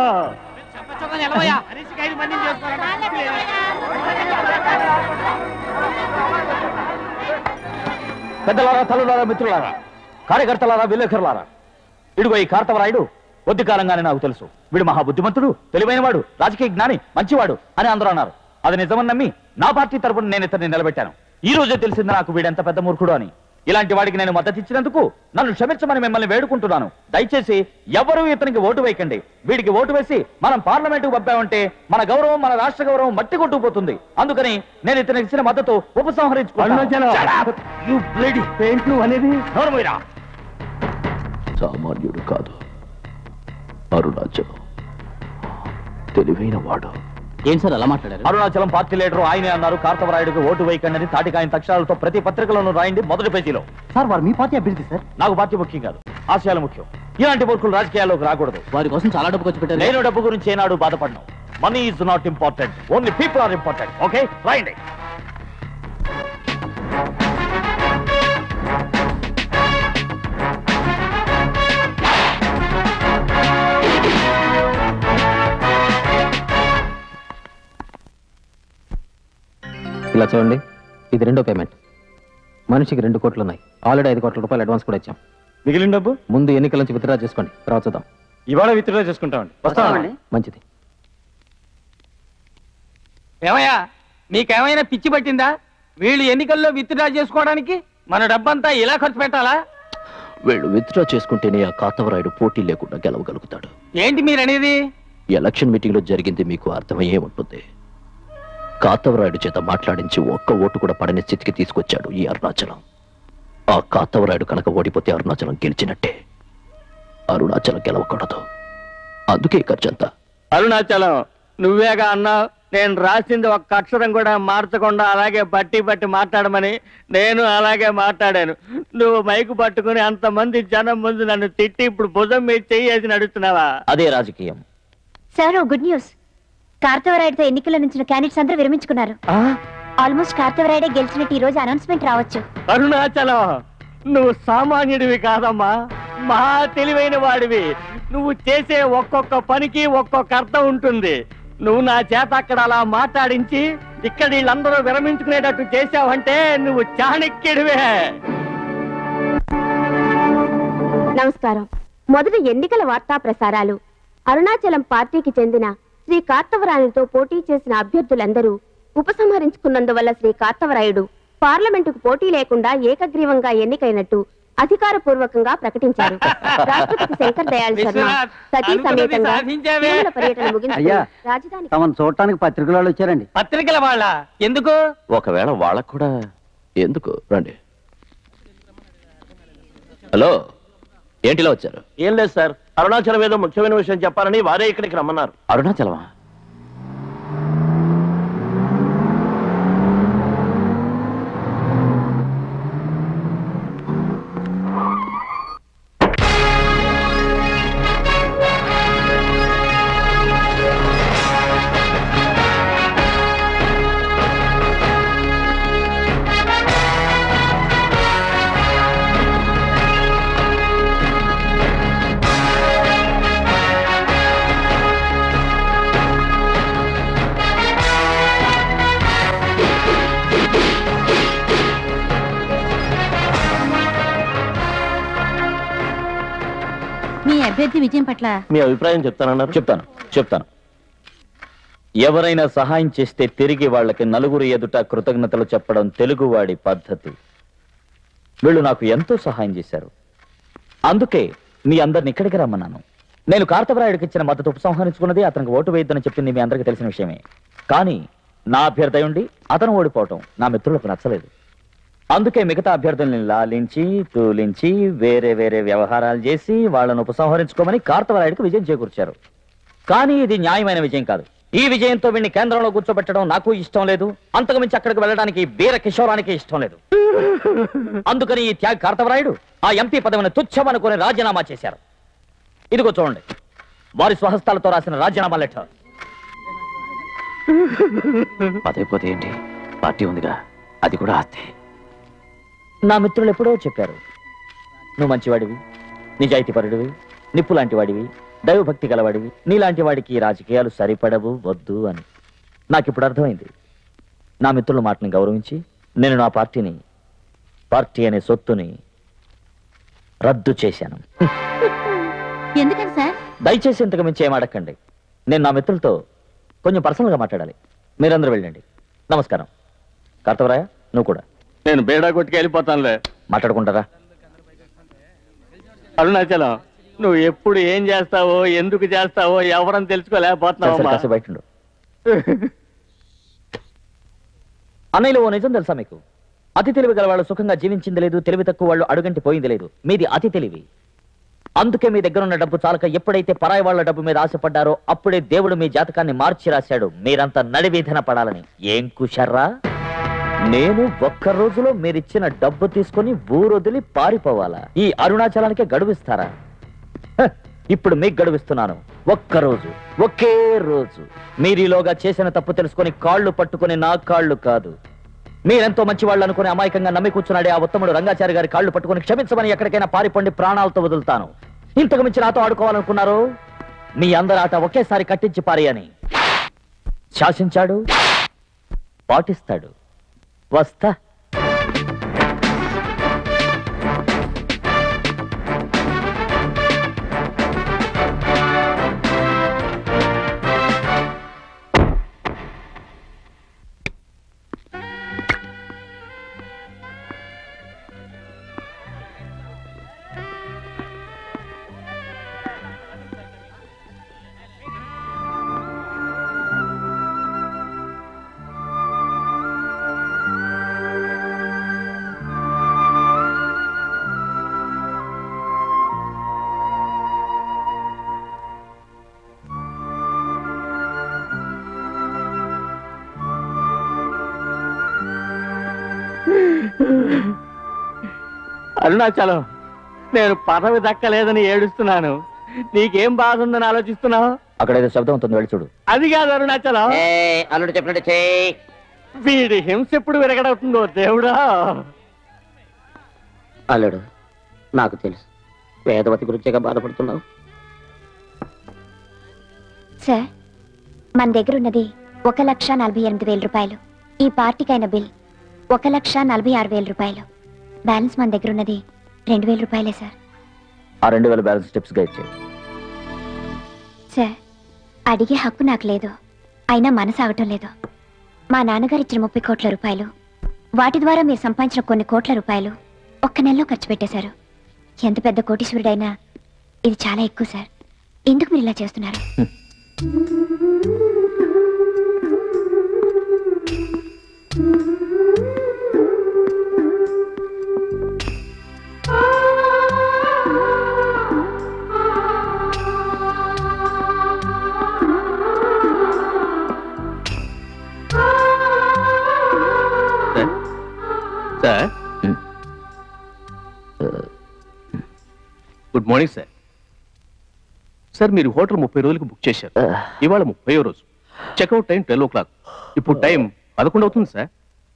పెద్దలారా తల్లులారా మిత్రులారా కార్యకర్తలారా విలేకరులారా ఇడుగో ఈ కార్తవరాయుడు కొద్ది కాలంగానే నాకు తెలుసు వీడు మహా బుద్ధిమంతుడు తెలివైనవాడు రాజకీయ జ్ఞాని మంచివాడు అని అందరూ అన్నారు అది నిజమని నమ్మి నా పార్టీ తరపున నేను ఇతన్ని నిలబెట్టాను ఈ రోజే తెలిసింది నాకు వీడెంత పెద్ద మూర్ఖుడు అని ఇలాంటి వాడికి నేను మద్దతు ఇచ్చినందుకు నన్ను క్షమించమని మిమ్మల్ని వేడుకుంటున్నాను దయచేసి ఎవరూ ఇతనికి ఓటు వేయకండి వీడికి ఓటు వేసి మనం పార్లమెంటుకు పంపామంటే మన గౌరవం మన రాష్ట్ర గౌరవం మట్టి కొట్టుకుపోతుంది అందుకని నేను ఇతనికి ఇచ్చిన మద్దతు ఉపసంహరించుకున్నాను అనేది సామాన్యుడు కాదు అరుణాచలం తెలివైన వాడు ఏం సార్ అలా మాట్లాడారు అరుణాచలం పార్టీ లీడర్ ఆయనే అన్నారు కార్తవరాయుడికి ఓటు వేయకండి అని తాటికాయన తక్షణాలతో ప్రతి పత్రికలోనూ రాయండి మొదటి పేజీలో సార్ వారు మీ పార్టీ అభ్యర్థి సార్ నాకు పార్టీ ముఖ్యం కాదు ఆశయాలు ముఖ్యం ఇలాంటి మూర్ఖులు రాజకీయాల్లోకి రాకూడదు వారి కోసం చాలా డబ్బు ఖర్చు పెట్టారు నేను డబ్బు గురించి ఏనాడు బాధపడను money is not important only people are important okay రాయండి ఇలా చూడండి ఇది రెండో పేమెంట్ మనిషికి రెండు కోట్లు ఉన్నాయి ఆల్రెడీ ఐదు కోట్ల రూపాయలు అడ్వాన్స్ కూడా ఇచ్చాం మిగిలిన డబ్బు ముందు ఎన్నికల నుంచి విత్డ్రా చేసుకోండి తర్వాత చూద్దాం ఇవాళ విత్డ్రా చేసుకుంటామండి వస్తామండి మంచిది ఏమయ్యా మీకేమైనా పిచ్చి పట్టిందా వీళ్ళు ఎన్నికల్లో విత్డ్రా చేసుకోవడానికి మన డబ్బంతా ఇలా ఖర్చు పెట్టాలా వీళ్ళు విత్డ్రా చేసుకుంటేనే ఆ కాతవరాయుడు పోటీ లేకుండా గెలవగలుగుతాడు ఏంటి మీరు అనేది ఎలక్షన్ మీటింగ్ లో జరిగింది మీకు అర్థమయ్యే ఉంటుంది కాతవరాయుడు చేత మాట్లాడించి ఒక్క ఓటు కూడా పడని స్థితికి తీసుకొచ్చాడు ఈ అరుణాచలం ఆ కాతవరాయుడు కనుక ఓడిపోతే అరుణాచలం గెలిచినట్టే అరుణాచలం గెలవకూడదు అందుకే ఈ ఖర్చంతా అరుణాచలం నువ్వేగా అన్నావు నేను రాసింది ఒక్క అక్షరం కూడా మార్చకుండా అలాగే బట్టి బట్టి మాట్లాడమని నేను అలాగే మాట్లాడాను నువ్వు మైకు పట్టుకుని అంతమంది జనం ముందు నన్ను తిట్టి ఇప్పుడు భుజం మీద చెయ్యేసి నడుస్తున్నావా అదే రాజకీయం సార్ ఓ గుడ్ న్యూస్ కార్తవరాయుడితో ఎన్నికల నుంచి క్యాండిడేట్స్ అందరూ విరమించుకున్నారు ఆల్మోస్ట్ కార్తవరాయుడే గెలిచినట్టు ఈ రోజు అనౌన్స్మెంట్ రావచ్చు అరుణాచలం నువ్వు సామాన్యుడివి కాదమ్మా మహా తెలివైన వాడివి నువ్వు చేసే ఒక్కొక్క పనికి ఒక్కొక్క అర్థం ఉంటుంది నువ్వు నా చేత అక్కడ అలా మాట్లాడించి ఇక్కడ వీళ్ళందరూ విరమించుకునేటట్టు చేసావంటే నువ్వు చాణక్యుడివే నమస్కారం మొదటి ఎన్నికల వార్తా ప్రసారాలు అరుణాచలం పార్టీకి చెందిన శ్రీ కార్తవరాయునితో పోటీ చేసిన అభ్యర్థులందరూ ఉపసంహరించుకున్నందువల్ల శ్రీ కార్తవరాయుడు పార్లమెంటుకు పోటీ లేకుండా ఏకగ్రీవంగా ఎన్నికైనట్టు అధికారపూర్వకంగా ప్రకటించారు రాష్ట్రపతి శంకర్ దయాళ్ శర్మ సతీ సమేతంగా తిరుమల పర్యటన ముగించుకుని అయ్యా రాజధాని తమను చూడటానికి పత్రికల వాళ్ళు వచ్చారండి పత్రికల వాళ్ళ ఎందుకు ఒకవేళ వాళ్ళకు కూడా ఎందుకు రండి హలో ఏంటిలా వచ్చారు ఏం లేదు సార్ అరుణాచలం ఏదో ముఖ్యమైన విషయం చెప్పాలని వారే ఇక్కడికి రమ్మన్నారు అరుణాచలమా మీ అభ్యర్థి విజయం పట్ల మీ అభిప్రాయం చెప్తానన్నారు చెప్తాను చెప్తాను ఎవరైనా సహాయం చేస్తే తిరిగి వాళ్ళకి నలుగురు ఎదుట కృతజ్ఞతలు చెప్పడం తెలుగువాడి పద్ధతి వీళ్ళు నాకు ఎంతో సహాయం చేశారు అందుకే మీ అందరిని ఇక్కడికి రమ్మన్నాను నేను కార్తవరాయుడికి ఇచ్చిన మద్దతు ఉపసంహరించుకున్నది అతనికి ఓటు వేయొద్దని చెప్పింది మీ అందరికీ తెలిసిన విషయమే కానీ నా అభ్యర్థి ఉండి అతను ఓడిపోవటం నా మిత్రులకు నచ్చలేదు అందుకే మిగతా అభ్యర్థుల్ని లాలించి తూలించి వేరే వేరే వ్యవహారాలు చేసి వాళ్ళను ఉపసంహరించుకోమని కార్తవరాయుడికి విజయం చేకూర్చారు కానీ ఇది న్యాయమైన విజయం కాదు ఈ విజయంతో వీడిని కేంద్రంలో కూర్చోబెట్టడం నాకు ఇష్టం లేదు అంతకుమించి అక్కడికి వెళ్ళడానికి బీర కిషోరానికి ఇష్టం లేదు అందుకని ఈ త్యాగ్ కార్తవరాయుడు ఆ ఎంపీ పదవిని తుచ్చమనుకుని రాజీనామా చేశారు ఇదిగో చూడండి వారి స్వహస్తాలతో రాసిన రాజీనామా లెటర్ పదైపోతే ఏంటి పార్టీ ఉందిగా అది కూడా ఆస్తే నా మిత్రులు ఎప్పుడో చెప్పారు నువ్వు మంచివాడివి నిజాయితీపరుడివి నిప్పు లాంటి వాడివి దైవభక్తి గలవాడివి నీలాంటి వాడికి ఈ రాజకీయాలు సరిపడవు వద్దు అని నాకు ఇప్పుడు అర్థమైంది నా మిత్రుల మాటని గౌరవించి నేను నా పార్టీని పార్టీ అనే సొత్తుని రద్దు చేశాను ఎందుకని సార్ దయచేసి ఇంతకు మించి ఏం అడగండి నేను నా మిత్రులతో కొంచెం పర్సనల్గా మాట్లాడాలి మీరందరూ వెళ్ళండి నమస్కారం కార్తవరాయ నువ్వు కూడా నేను బేడా కొట్టుకు వెళ్ళిపోతానులే మాట్లాడుకుంటారా అరుణాచలం నువ్వు ఎప్పుడు ఏం చేస్తావో ఎందుకు చేస్తావో ఎవరని సరే, తెలుసుకోలేకపోతున్నావు సరే, కాసేపు బయట ఉండు. అన్నయ్యలో ఓ నిజం తెలుసా మీకు అతి తెలివి గల వాళ్ళు సుఖంగా జీవించింది లేదు తెలివి తక్కువ వాళ్ళు అడుగంటి పోయింది లేదు మీది అతి తెలివి అందుకే మీ దగ్గర ఉన్న డబ్బు చాలక ఎప్పుడైతే పరాయి వాళ్ళ డబ్బు మీద ఆశపడ్డారో అప్పుడే దేవుడు మీ జాతకాన్ని మార్చి రాశాడు మీరంతా నడివీధన పడాలని ఏం కుషర్రా నేను ఒక్క రోజులో మీరిచ్చిన డబ్బు తీసుకొని ఊరొదిలి పారిపోవాలా ఈ అరుణాచలానికే గడువిస్తారా హ, ఇప్పుడు మీకు గడువిస్తున్నాను ఒక్క రోజు ఒకే రోజు మీరీలోగా చేసిన తప్పు తెలుసుకొని కాళ్ళు పట్టుకొని నా కాళ్ళు కాదు మీరెంతో మంచి వాళ్ళు అనుకుని అమాయకంగా నమ్మి కూర్చున్నాడే ఆ ఉత్తముడు రంగాచారి గారి కాళ్ళు పట్టుకొని క్షమించమని ఎక్కడికైనా పారిపోండి ప్రాణాలతో వదులుతాను ఇంతకు మించి నాతో ఆడుకోవాలనుకున్నారు మీ అందరి ఆట ఒకేసారి కట్టించి పారేయని శాసించాడు పాటిస్తాడు వస్తా అరుణాచలం నేను పదవి దక్కలేదని ఏడుస్తున్నాను నీకేం బాధ ఉందని ఆలోచిస్తున్నావు అక్కడ ఏదో శబ్దం ఉంటుంది వెళ్ళి చూడు అది కాదు అరుణాచలం అల్లుడు చెప్పినట్టు చేయి వీడి హింస ఎప్పుడు విరగడవుతుందో దేవుడా అల్లుడు నాకు తెలుసు వేదవతి గురించేగా బాధపడుతున్నావు సార్ మన దగ్గర ఉన్నది ఒక లక్ష నలభై ఎనిమిది వేల రూపాయలు ఈ పార్టీకైన బిల్ ఒక లక్ష నలభై ఆరు వేల రూపాయలు బ్యాలెన్స్ మన దగ్గర ఉన్నది రెండు వేల రూపాయలే సార్ ఆ రెండు వేల బ్యాలెన్స్ స్టెప్స్ గా ఇచ్చే సార్ అడిగే హక్కు నాకు లేదు అయినా మనసు ఆగటం లేదు మా నాన్నగారు ఇచ్చిన ముప్పై కోట్ల రూపాయలు వాటి ద్వారా మీరు సంపాదించిన కొన్ని కోట్ల రూపాయలు ఒక్క నెలలో ఖర్చు పెట్టేశారు ఎంత పెద్ద కోటీశ్వరుడైనా ఇది చాలా ఎక్కువ సార్ ఎందుకు మీరు ఇలా చేస్తున్నారు గుడ్ మార్నింగ్ సార్ సార్ మీరు హోటల్ ముప్పై రోజులకు బుక్ చేశారు ఇవాళ ముప్పై రోజు checkout time twelve o'clock ఇప్పుడు టైం పదకొండు అవుతుంది సార్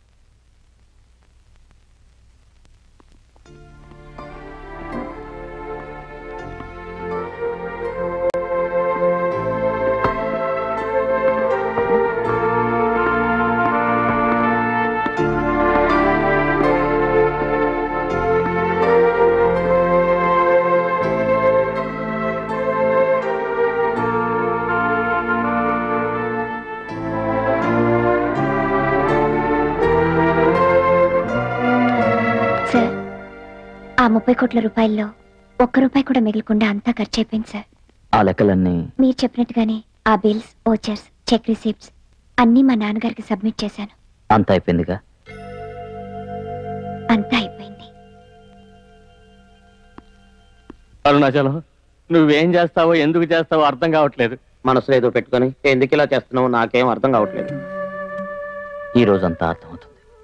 సార్ ఆ ముప్పై కోట్ల రూపాయల్లో ఒక్క రూపాయి కూడా మిగలకుండా అంతా ఖర్చు అయిపోయింది సార్ ఆ లెక్కలన్నీ మీరు చెప్పినట్టుగానే ఆ బిల్స్ ఓచర్స్ చెక్ రిసిప్ట్స్ అన్నీ మా నాన్నగారికి సబ్మిట్ చేశాను అంత అయిపోయిందిగా అంతా అయిపోయింది అరుణాచలం నువ్వేం చేస్తావో ఎందుకు చేస్తావో అర్థం కావట్లేదు మనసులో ఏదో పెట్టుకొని ఎందుకు ఇలా చేస్తున్నావు నాకేం అర్థం కావట్లేదు ఈ రోజంతా అర్థమవుతుంది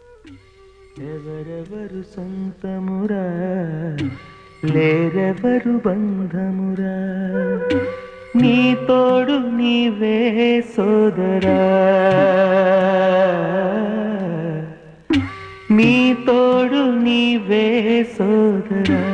ఎవరెవరు సొంతమురా లేరెవరు బంధమురా నీ తోడు నీవే సోదరా నీ తోడు నీవే సోదరా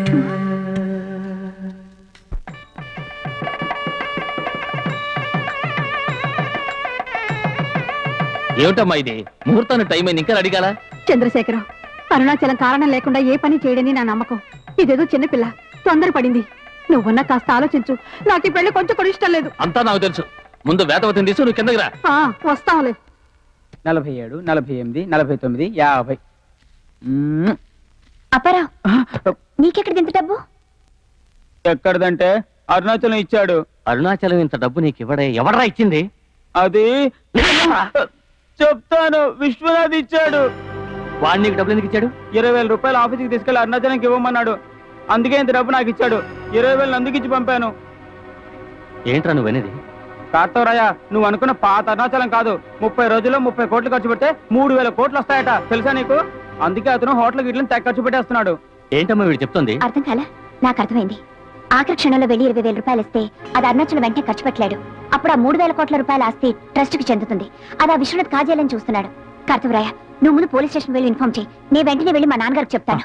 ఏమిటమ్మా ఇది ముహూర్తానికి టైం అయింది ఇంకా అడిగాలా చంద్రశేఖరం అరుణాచలం కారణం లేకుండా ఏ పని చేయడని నా నమ్మకం ఇదేదో చిన్నపిల్ల తొందరపడింది నువ్వున్నా కాస్త ఆలోచించు నాకు ఈ పెళ్లి కొంచెం కూడా ఇష్టం లేదు అంతా నాకు తెలుసు ముందు వేతవతిని తీసు నువ్వు కిందకి రా ఆ, వస్తాంలే నలభై ఏడు నలభై ఎనిమిది నలభై తొమ్మిది యాభై మ్మ్. అప్పారావు నీకెక్కడ ఇంత డబ్బు ఎక్కడదంటే అరుణాచలం ఇచ్చాడు అరుణాచలం ఇంత డబ్బు నీకు ఇవ్వడే ఎవడరా ఇచ్చింది అది చెప్తాను విశ్వనాథ్ ఇచ్చాడు వాడు నీకు డబ్బులు ఎందుకు ఇచ్చాడు ఇరవై వేల రూపాయలు ఆఫీస్కి తీసుకెళ్లి అరుణాచలంకి ఇవ్వమన్నాడు అందుకే ఇంత డబ్బు నాకు ఇచ్చాడు ఇరవై వేలు అందుకు ఇచ్చి పంపాను ఏంట్రా నువ్వు అనేది కార్తవరాయ నువ్వు అనుకున్న పాత అరుణాచలం కాదు ముప్పై రోజుల్లో ముప్పై కోట్లు ఖర్చు పెడితే మూడు వేల కోట్లు వస్తాయట తెలుసా నీకు అందుకే అతను హోటల్ గిట్లని తెగ ఖర్చు పెట్టేస్తున్నాడు ఏంటమ్మా వీడు చెప్తుంది అర్థం కాలా నాకు అర్థమైంది ఆఖరి క్షణంలో వెళ్ళి ఇరవై వేల రూపాయలు ఇస్తే అది అరుణాచలం వెంటనే ఖర్చు పెట్టలేడు అప్పుడు ఆ మూడు వేల కోట్ల రూపాయల ఆస్తి ట్రస్ట్ కి చెందుతుంది అది ఆ విశ్వనాథ్ కాజేయాలని చూస్తున్నాడు కార్తవరాయ నువ్వు ముందు పోలీస్ స్టేషన్ వెళ్ళి ఇన్ఫార్మ్ చేయి నేను వెంటనే వెళ్ళి మా నాన్నగారికి చెప్తాను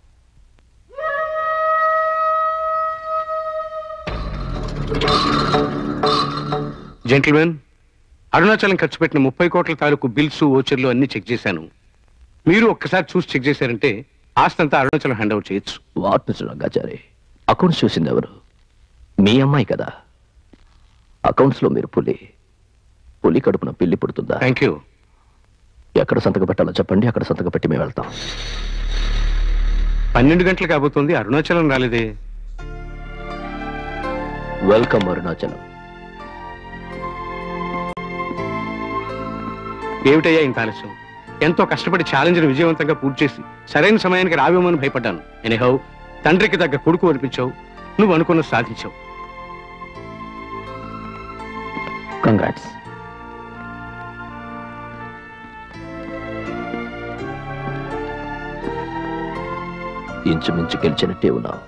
జెంటిల్మెన్ అరుణాచలం ఖర్చు పెట్టిన ముప్పై కోట్ల తాలూకు బిల్స్ ఓచర్లు అన్ని చెక్ చేశాను మీరు ఒక్కసారి చూసి చెక్ చేశారంటే ఆస్తంతా అరుణాచలం హ్యాండ్ అవుట్ చేయొచ్చు వాట్ మిస్టర్ రంగాచారి అకౌంట్స్ చూసింది ఎవరు మీ అమ్మాయి కదా అకౌంట్స్ లో మీరు పులి పులి కడుపున పిల్లి పుడుతుందా థ్యాంక్ యూ ఎక్కడ సంతకం పెట్టాలో చెప్పండి అక్కడ సంతకం పెట్టి మేము వెళ్తాం పన్నెండు గంటలు కాబోతుంది అరుణాచలం రాలేదే వెల్కమ్ అరుణాచలం ఏమిటయ్యా ఇంత ఆలస్యం ఎంతో కష్టపడి ఛాలెంజ్ని విజయవంతంగా పూర్తి చేసి సరైన సమయానికి రావేమని భయపడ్డాను ఎనిహౌ తండ్రికి తగ్గ కొడుకు అనిపించావు నువ్వు అనుకున్న సాధించావు కంగ్రాట్స్ ఇంచుమించు గెలిచినట్టే ఉన్నావు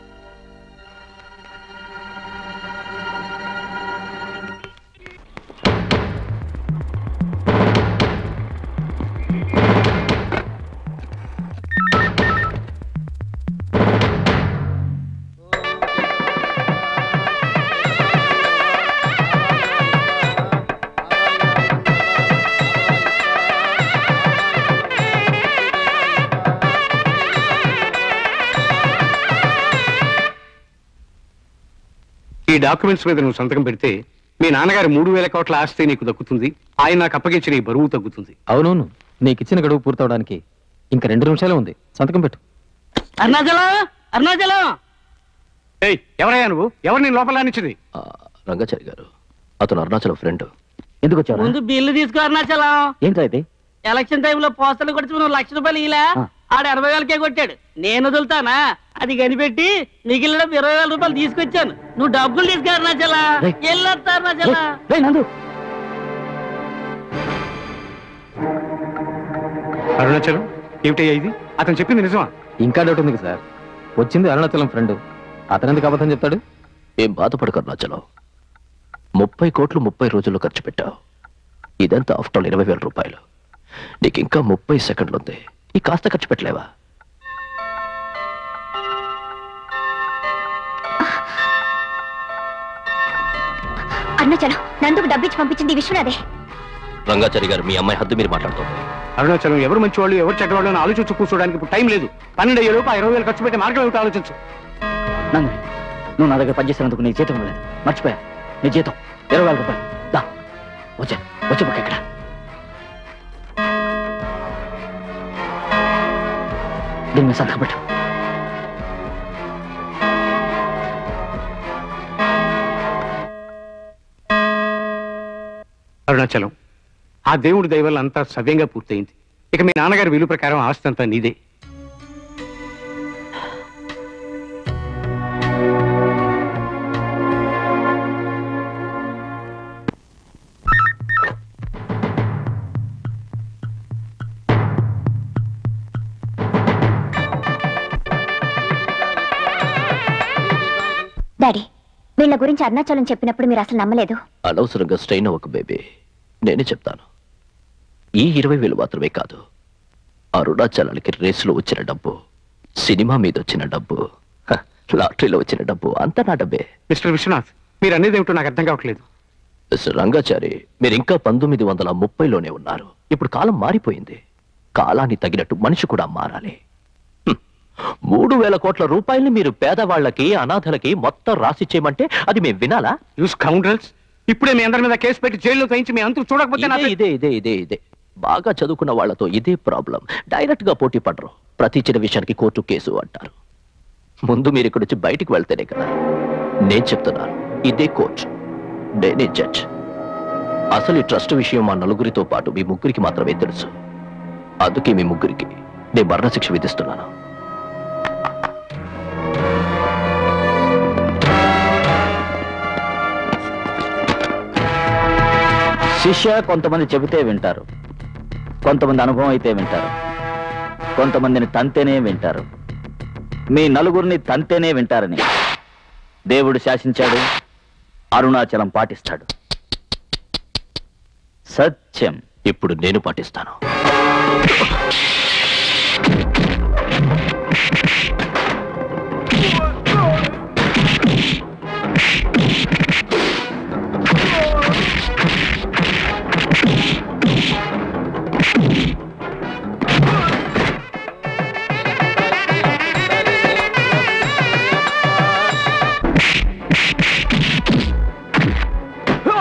ఈ డాక్యుమెంట్స్ మీద నువ్వు సంతకం పెడితే మీ నాన్నగారి మూడు వేల కోట్ల ఆస్తి నీకు దక్కుతుంది ఆయన నాకు అప్పగించిన ఈ బరువు తగ్గుతుంది అవునవును నీకు ఇచ్చిన గడువు పూర్తవడానికి ఇంకా రెండు నిమిషాలే ఉంది సంతకం పెట్టు అరుణాచలం అరుణాచలం ఏయ్ ఎవరయ్యా నువ్వు ఎవరు నేను లోపల రానిచ్చింది రంగాచారి గారు అతను అరుణాచలం ఫ్రెండ్ ఎందుకు వచ్చావు ముందు బిల్లు తీసుకో అరుణాచలం ఏంటో ఇది ఎలక్షన్ టైంలో పోస్టర్లు కొట్టి నువ్వు లక్ష రూపాయలు ఇలా ఆడ ఎనభై వేలకే కొట్టాడు నేను వదులుతానా అది కనిపెట్టి మిగిలిన ఇరవై వేల రూపాయలు తీసుకొచ్చాను నువ్వు డబ్బులు తీసుకో అరుణాచలా వెళ్ళొస్తా అరుణాచలా నందు అరుణాచలం ఏమిటయ్యా ఇది అతను చెప్పింది నిజమా ఇంకా డౌట్ ఉంది సార్ వచ్చింది అరుణాచలం ఫ్రెండ్ అతనెందుకు అబద్ధం చెప్తాడు ఏం బాధపడకు అరుణాచలం ముప్పై కోట్లు ముప్పై రోజుల్లో ఖర్చు పెట్టావు ఇదంతా ఆఫ్టర్ ఆల్ ఇరవై వేల రూపాయలు నీకు ఇంకా ముప్పై సెకండ్లు ఉంది ఈ కాస్త ఖర్చు పెట్టలేవా అరుణాచలం నందుకు డబ్బిచ్చి పంపించింది ఈ విశ్వనాథే రంగాచారి గారు మీ అమ్మాయి హద్దు మీరు మాట్లాడుతుంది అరుణాచలం ఎవరు మంచివాళ్ళు ఎవరు చెడ్డవాళ్ళు అని ఆలోచించి కూర్చోడానికి ఇప్పుడు టైం లేదు పన్నెండు అయ్యే ఆ ఇరవై వేలు ఖర్చు పెట్టే మార్గం ఏమిటో ఆలోచించు నందిని నువ్వు నా దగ్గర పనిచేసినందుకు నీ జీతం ఇవ్వలేదు మర్చిపోయా నీ జీతం ఇరవై వేల రూపాయలు దా వచ్చే వచ్చే పక్క ఇక్కడ దీని మీద సంతకం పెట్టు అరుణాచలం ఆ దేవుడి దయ వల్ల అంతా సవ్యంగా పూర్తయింది ఇక మీ నాన్నగారి విలువ ప్రకారం ఆస్తి అంతా నీదే డాడీ వీళ్ళ గురించి అరుణాచలం చెప్పినప్పుడు మీరు అసలు నమ్మలేదు అనవసరంగా స్ట్రెయిన్ అవ్వకు బేబీ నేనే చెప్తాను ఈ ఇరవై వేలు మాత్రమే కాదు అరుణాచలానికి రేసులో వచ్చిన డబ్బు సినిమా మీద వచ్చిన డబ్బు హ, లాటరీలో వచ్చిన డబ్బు అంతా నా డబ్బే మిస్టర్ విశ్వనాథ్ మీరు అనేది ఏమిటో నాకు అర్థం కావట్లేదు మిస్టర్ రంగాచారి మీరు ఇంకా పంతొమ్మిది వందల ముప్పైలోనే ఉన్నారు ఇప్పుడు కాలం మారిపోయింది కాలాన్ని తగినట్టు మనిషి కూడా మారాలి హ్మ్. మూడు వేల కోట్ల రూపాయల్ని మీరు పేదవాళ్ళకి అనాథలకి మొత్తం రాసిచ్చేయమంటే అది మేము వినాలా యూస్ కౌంటర్స్ ఇప్పుడే మీ అందరి మీద కేసు పెట్టి జైల్లో తయించి మీ అంతు చూడకపోతే నా ఇదే ఇదే ఇదే ఇదే ఇదే బాగా చదువుకున్న వాళ్ళతో ఇదే ప్రాబ్లం డైరెక్ట్ గా పోటీ పడరు ప్రతి చిన్న విషయానికి కోర్టు కేసు అంటారు ముందు మీరు ఇక్కడ వచ్చి బయటికి వెళ్తేనే కదా నేను చెప్తున్నాను ఇదే కోర్టు నేనే జడ్జ్ అసలు ఈ ట్రస్ట్ విషయం మా నలుగురితో పాటు మీ ముగ్గురికి మాత్రమే తెలుసు అందుకే మీ ముగ్గురికి నేను మరణశిక్ష విధిస్తున్నాను శిష్య కొంతమంది చెబితే వింటారు కొంతమంది అనుభవం అయితే వింటారు కొంతమందిని తంతేనే వింటారు మీ నలుగురిని తంతేనే వింటారని దేవుడు శాసించాడు అరుణాచలం పాటిస్తాడు సత్యం ఇప్పుడు నేను పాటిస్తాను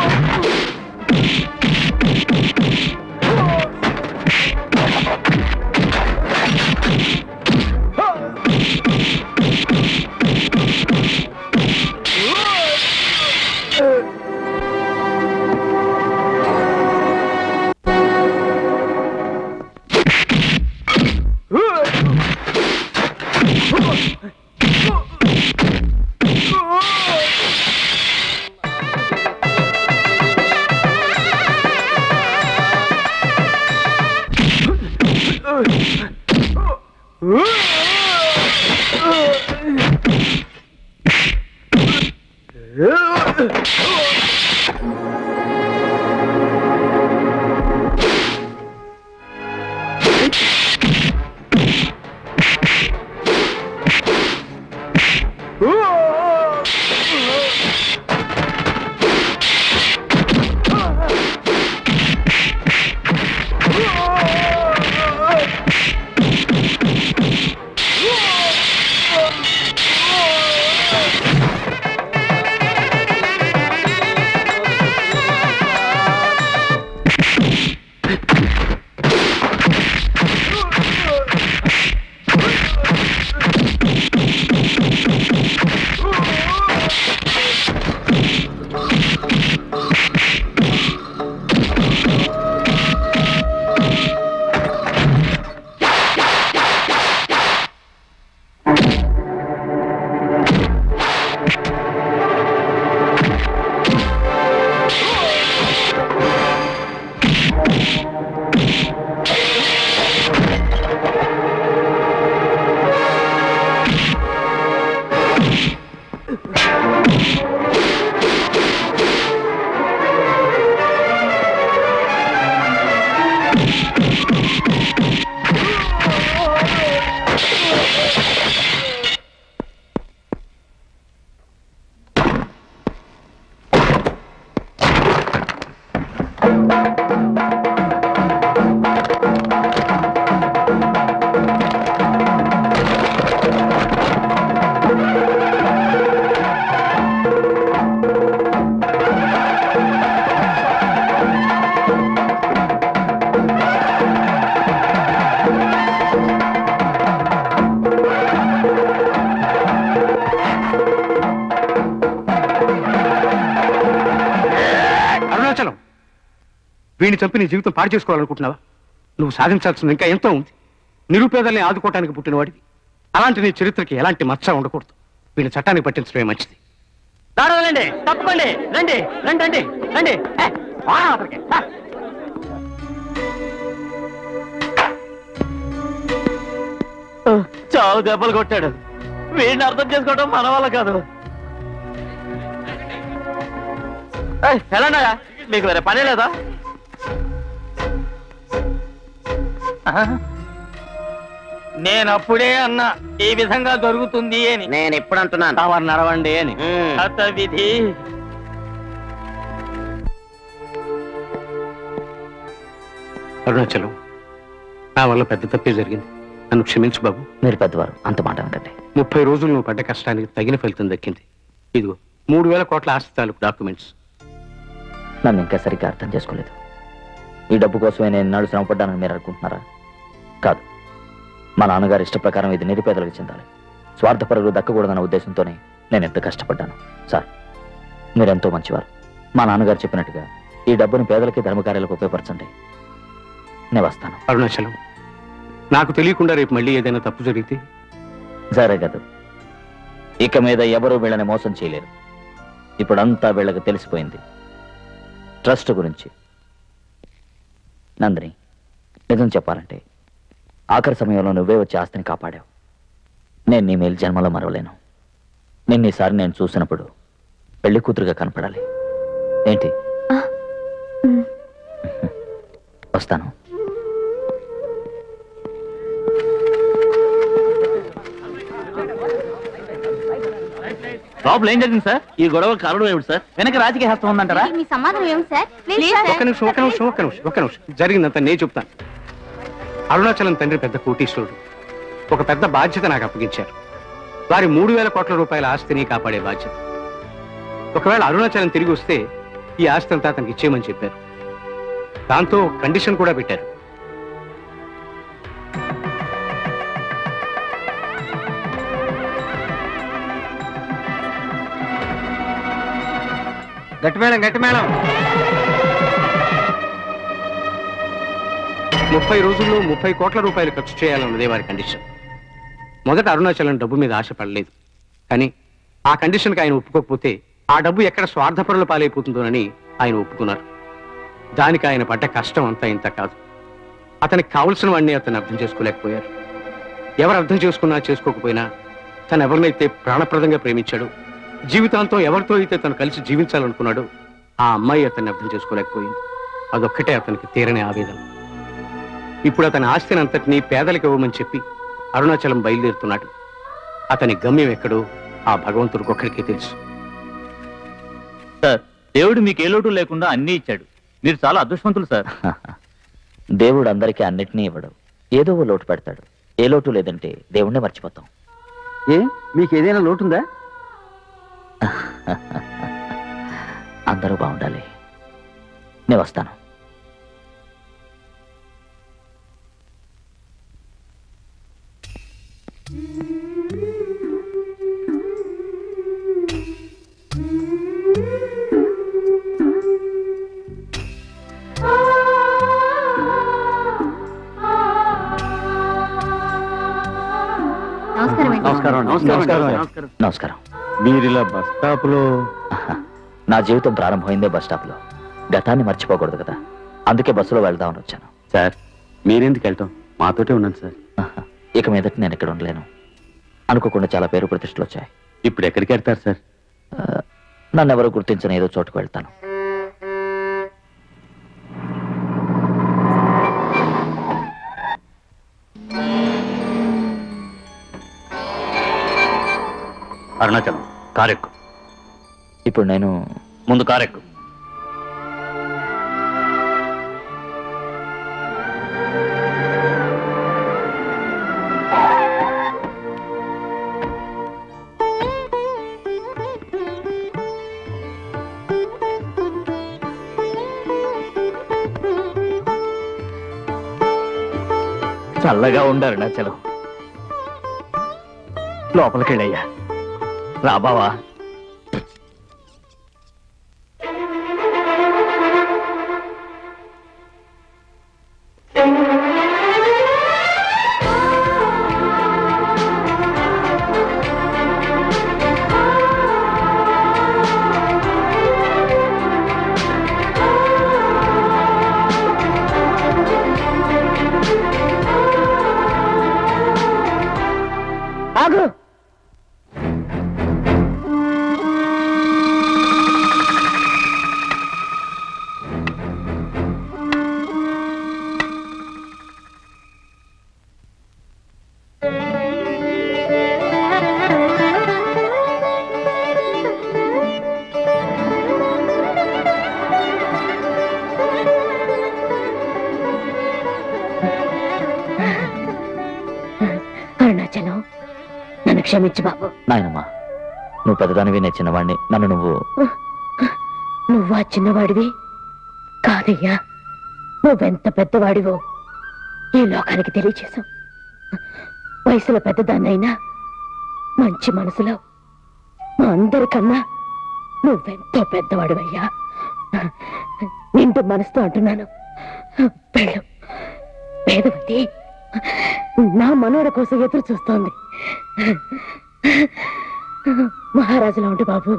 Oh! అరుణాచలం వీడిని చంపి నీ జీవితం పాడు చేసుకోవాలనుకుంటున్నావా నువ్వు సాధించాల్సింది ఇంకా ఎంతో ఉంది నిరుపేదల్ని ఆదుకోవటానికి పుట్టినవాడివి అలాంటి నీ చరిత్రకి ఎలాంటి మచ్చ ఉండకూడదు వీడిని చట్టానికి పట్టించడమే మంచిది దాడవలండి తప్పకండి రండి రండి రండి రండి ఏ, వారా అవతలికి, ఆ. చావు దెబ్బలు కొట్టాడు వీడిని అర్థం చేసుకోవడం మన వల్ల కాదు ఏయ్, వెళ్ళండి మీకు వేరే పని లేదా నేను అప్పుడే అన్నా ఈ విధంగా జరుగుతుంది అని నేను ఎప్పుడు అంటున్నాను తమరు నడవండి అని అత విధి అరుణాచలం నా వల్ల పెద్ద తప్పే జరిగింది నన్ను క్షమించు బాబు మీరు పెద్దవారు అంత మాట అనకండి ముప్పై రోజులు నువ్వు పడ్డ కష్టానికి తగిన ఫలితం దక్కింది ఇదిగో మూడు వేల కోట్ల ఆస్తి తాలూకు డాక్యుమెంట్స్ నన్ను ఇంకా సరిగ్గా అర్థం చేసుకోలేదు ఈ డబ్బు కోసమే నేను నాడు శ్రమపడ్డానని మీరు అనుకుంటున్నారా కాదు మా నాన్నగారి ఇష్ట ప్రకారం ఇది నిరుపేదలకు చెందాలి స్వార్థపరులు దక్కకూడదన్న ఉద్దేశంతోనే నేను ఎంత కష్టపడ్డాను సార్ మీరెంతో మంచివారు మా నాన్నగారు చెప్పినట్టుగా ఈ డబ్బును పేదలకి ధర్మకార్యాలకు ఉపయోగపరచండి నేను వస్తాను అరుణాచలం నాకు తెలియకుండా రేపు మళ్ళీ ఏదైనా తప్పు జరిగితే జరగదు ఇక మీద ఎవరూ వీళ్ళని మోసం చేయలేరు ఇప్పుడంతా వీళ్ళకి తెలిసిపోయింది ట్రస్ట్ గురించి నందిని నిజం చెప్పాలంటే ఆఖరి సమయంలో నువ్వే వచ్చి ఆస్తిని కాపాడావు నేను నీ మేలు జన్మలో మరవలేను నిన్న ఈసారి నేను చూసినప్పుడు పెళ్లి కూతురుగా కనపడాలి ఏంటి వస్తాను లోపల ఏం జరిగింది సార్ ఈ గొడవ కారణం ఏమిటి సార్ వెనక రాజకీయ హస్తం ఉందంటారా మీ సమాధానం ఏమి సార్ ఒక్క నిమిషం ఒక్క నిమిషం ఒక్క నిమిషం ఒక్క నిమిషం జరిగిందంతా నేను చెప్తాను అరుణాచలం తండ్రి పెద్ద కోటీశ్వరుడు ఒక పెద్ద బాధ్యత నాకు అప్పగించారు వారి మూడు వేల కోట్ల రూపాయల ఆస్తిని కాపాడే బాధ్యత ఒకవేళ అరుణాచలం తిరిగి వస్తే ఈ ఆస్తి అంతా అతనికి ఇచ్చేయమని చెప్పారు దాంతో కండిషన్ కూడా పెట్టారు గట్టి మేడం గట్టి మేడం ముప్పై రోజుల్లో ముప్పై కోట్ల రూపాయలు ఖర్చు చేయాలన్నదే వారి కండిషన్ మొదట అరుణాచలం డబ్బు మీద ఆశపడలేదు కానీ ఆ కండిషన్కి ఆయన ఒప్పుకోకపోతే ఆ డబ్బు ఎక్కడ స్వార్థపరుల పాలైపోతుందోనని ఆయన ఒప్పుకున్నారు దానికి ఆయన పడ్డ కష్టం అంతా ఇంత కాదు అతనికి కావలసిన వాడిని అతను అర్థం చేసుకోలేకపోయారు ఎవరు అర్థం చేసుకున్నా చేసుకోకపోయినా తను ఎవరినైతే ప్రాణప్రదంగా ప్రేమించాడు జీవితాంతం ఎవరితో అయితే తను కలిసి జీవించాలనుకున్నాడో ఆ అమ్మాయి అతన్ని అర్థం చేసుకోలేకపోయింది అదొక్కటే అతనికి తీరని ఆవేదన ఇప్పుడు అతని ఆస్తిని అంతటినీ పేదలకు ఇవ్వమని చెప్పి అరుణాచలం బయలుదేరుతున్నాడు అతని గమ్యం ఎక్కడో ఆ భగవంతుడికి ఒక్కడికే తెలుసు సార్ దేవుడు మీకు ఏ లోటు లేకుండా అన్నీ ఇచ్చాడు మీరు చాలా అదృష్టవంతులు సార్ దేవుడు అందరికీ అన్నిటినీ ఇవ్వడు ఏదో ఓ లోటు పెడతాడు ఏ లోటు లేదంటే దేవుణ్ణే మర్చిపోతాం ఏ మీకు ఏదైనా లోటుందా అందరూ బాగుండాలి నేను వస్తాను నమస్కారం అండి నమస్కారం నమస్కారం నమస్కారం మీరిలా బస్ స్టాప్ లో నా జీవితం ప్రారంభమైందే బస్ స్టాప్ లో గతాన్ని మర్చిపోకూడదు కదా అందుకే బస్సులో వెళ్దామని వచ్చాను సార్ మీరెందుకు వెళ్తాం మాతోటే ఉన్నాను సార్ ఇక మీదట నేను ఇక్కడ ఉండలేను అనుకోకుండా చాలా పేరు ప్రతిష్టలు వచ్చాయి ఇప్పుడు ఎక్కడికి వెళ్తారు సార్ ఆ, నన్ను ఎవరు గుర్తించిన ఏదో చోటుకు వెళ్తాను అరుణాచలం కారెక్కు ఇప్పుడు నేను ముందు కారెక్కు చల్లగా ఉండారు నా చలం లోపలికెళ్ళయ్యా రా బావా ఆగు అరుణాచలం నన్ను క్షమించు బాబు నాయనమ్మా నువ్వు పెద్దదానివి నేను చిన్నవాడిని నన్ను నువ్వు నువ్వు ఆ చిన్నవాడివి కాదయ్యా నువ్వెంత పెద్దవాడివో ఈ లోకానికి తెలియచేశావు వయసులో పెద్దదాన్నైనా మంచి మనసులో మా అందరికన్నా నువ్వెంతో పెద్దవాడివయ్యా నిండు మనసుతో అంటున్నాను వెళ్ళు పేదవతి నా మనోడ కోసం ఎదురు చూస్తోంది మహారాజులా ఉండు బాబు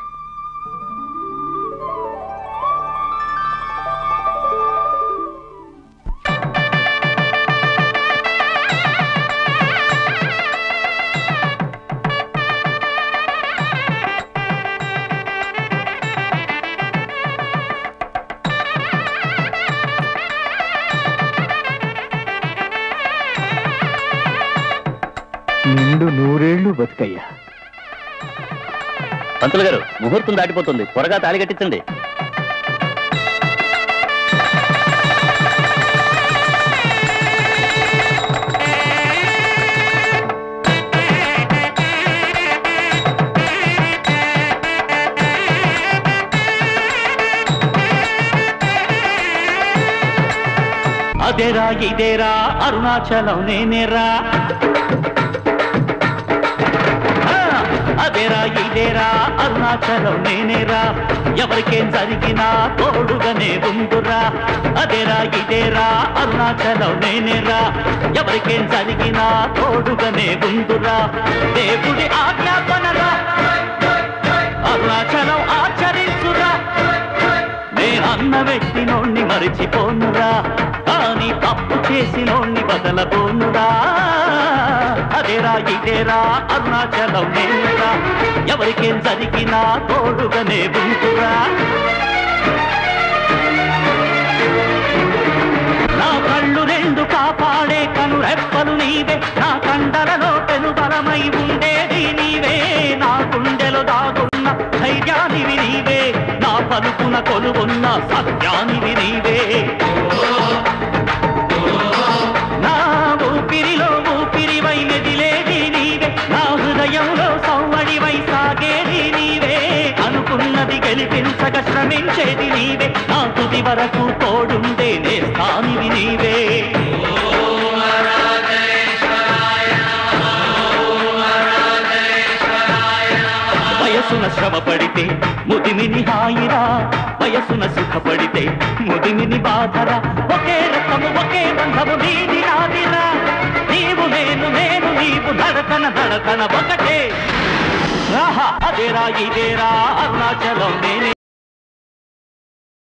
నిండు నూరేళ్లు బతుకయ్యా పంతులు గారు ముహూర్తం దాటిపోతుంది త్వరగా తాళి కట్టించండి అదేరా ఇదేరా అరుణాచలం నేనేరా ఆ, అదేరా ఇదేరా అరుణాచలం నేనేరా ఎవరికేం జరిగినా తోడుగానే ఉందురా అదేరా ఇదేరా అరుణాచలం నేనేరా ఎవరికేం జరిగినా తోడుగానే ఉందురా దేవుడి ఆజ్ఞాపనరా అరుణాచలం ఆచరించురా నేనన్న వ్యక్తినోణ్ణి మరిచిపోనురా కానీ తప్పు చేసినోణ్ణి బదలబోనురా అదేరా ఇదేరా అరుణాచలం నేనురా ఎవరికేం జరిగినా తోడుగానే ఉంటురా నా కళ్ళు రెండు కాపాడే కను రెప్పలు నీవే నా కండలలో పెను బలమై ఉండేది నీవే నా గుండెలో దాగున్న ధైర్యానివి నీవే నా పలుకున కొలువున్న సత్యానివి నీవే నా ఊపిరిలో ఊపిరివై మెదిలేది నీవే నా హృదయంలో సౌవడివై సాగేది నీవే అనుకున్నది గెలిపించక శ్రమించేది నీవే నా తుది వరకు తోడుండే నేస్తానివి నీవే వయసున శ్రమ పడితే ముదిమిని హాయిరా వయసున సుఖపడితే ముదిమిని బాధరా ఒకే రకము ఒకే బంధము నీది నాదిరా నీవు నేను నేను నీవు నడకన నడకన ఒకటే ఆహా, అదేరా ఇదేరా అరుణాచలం నేనే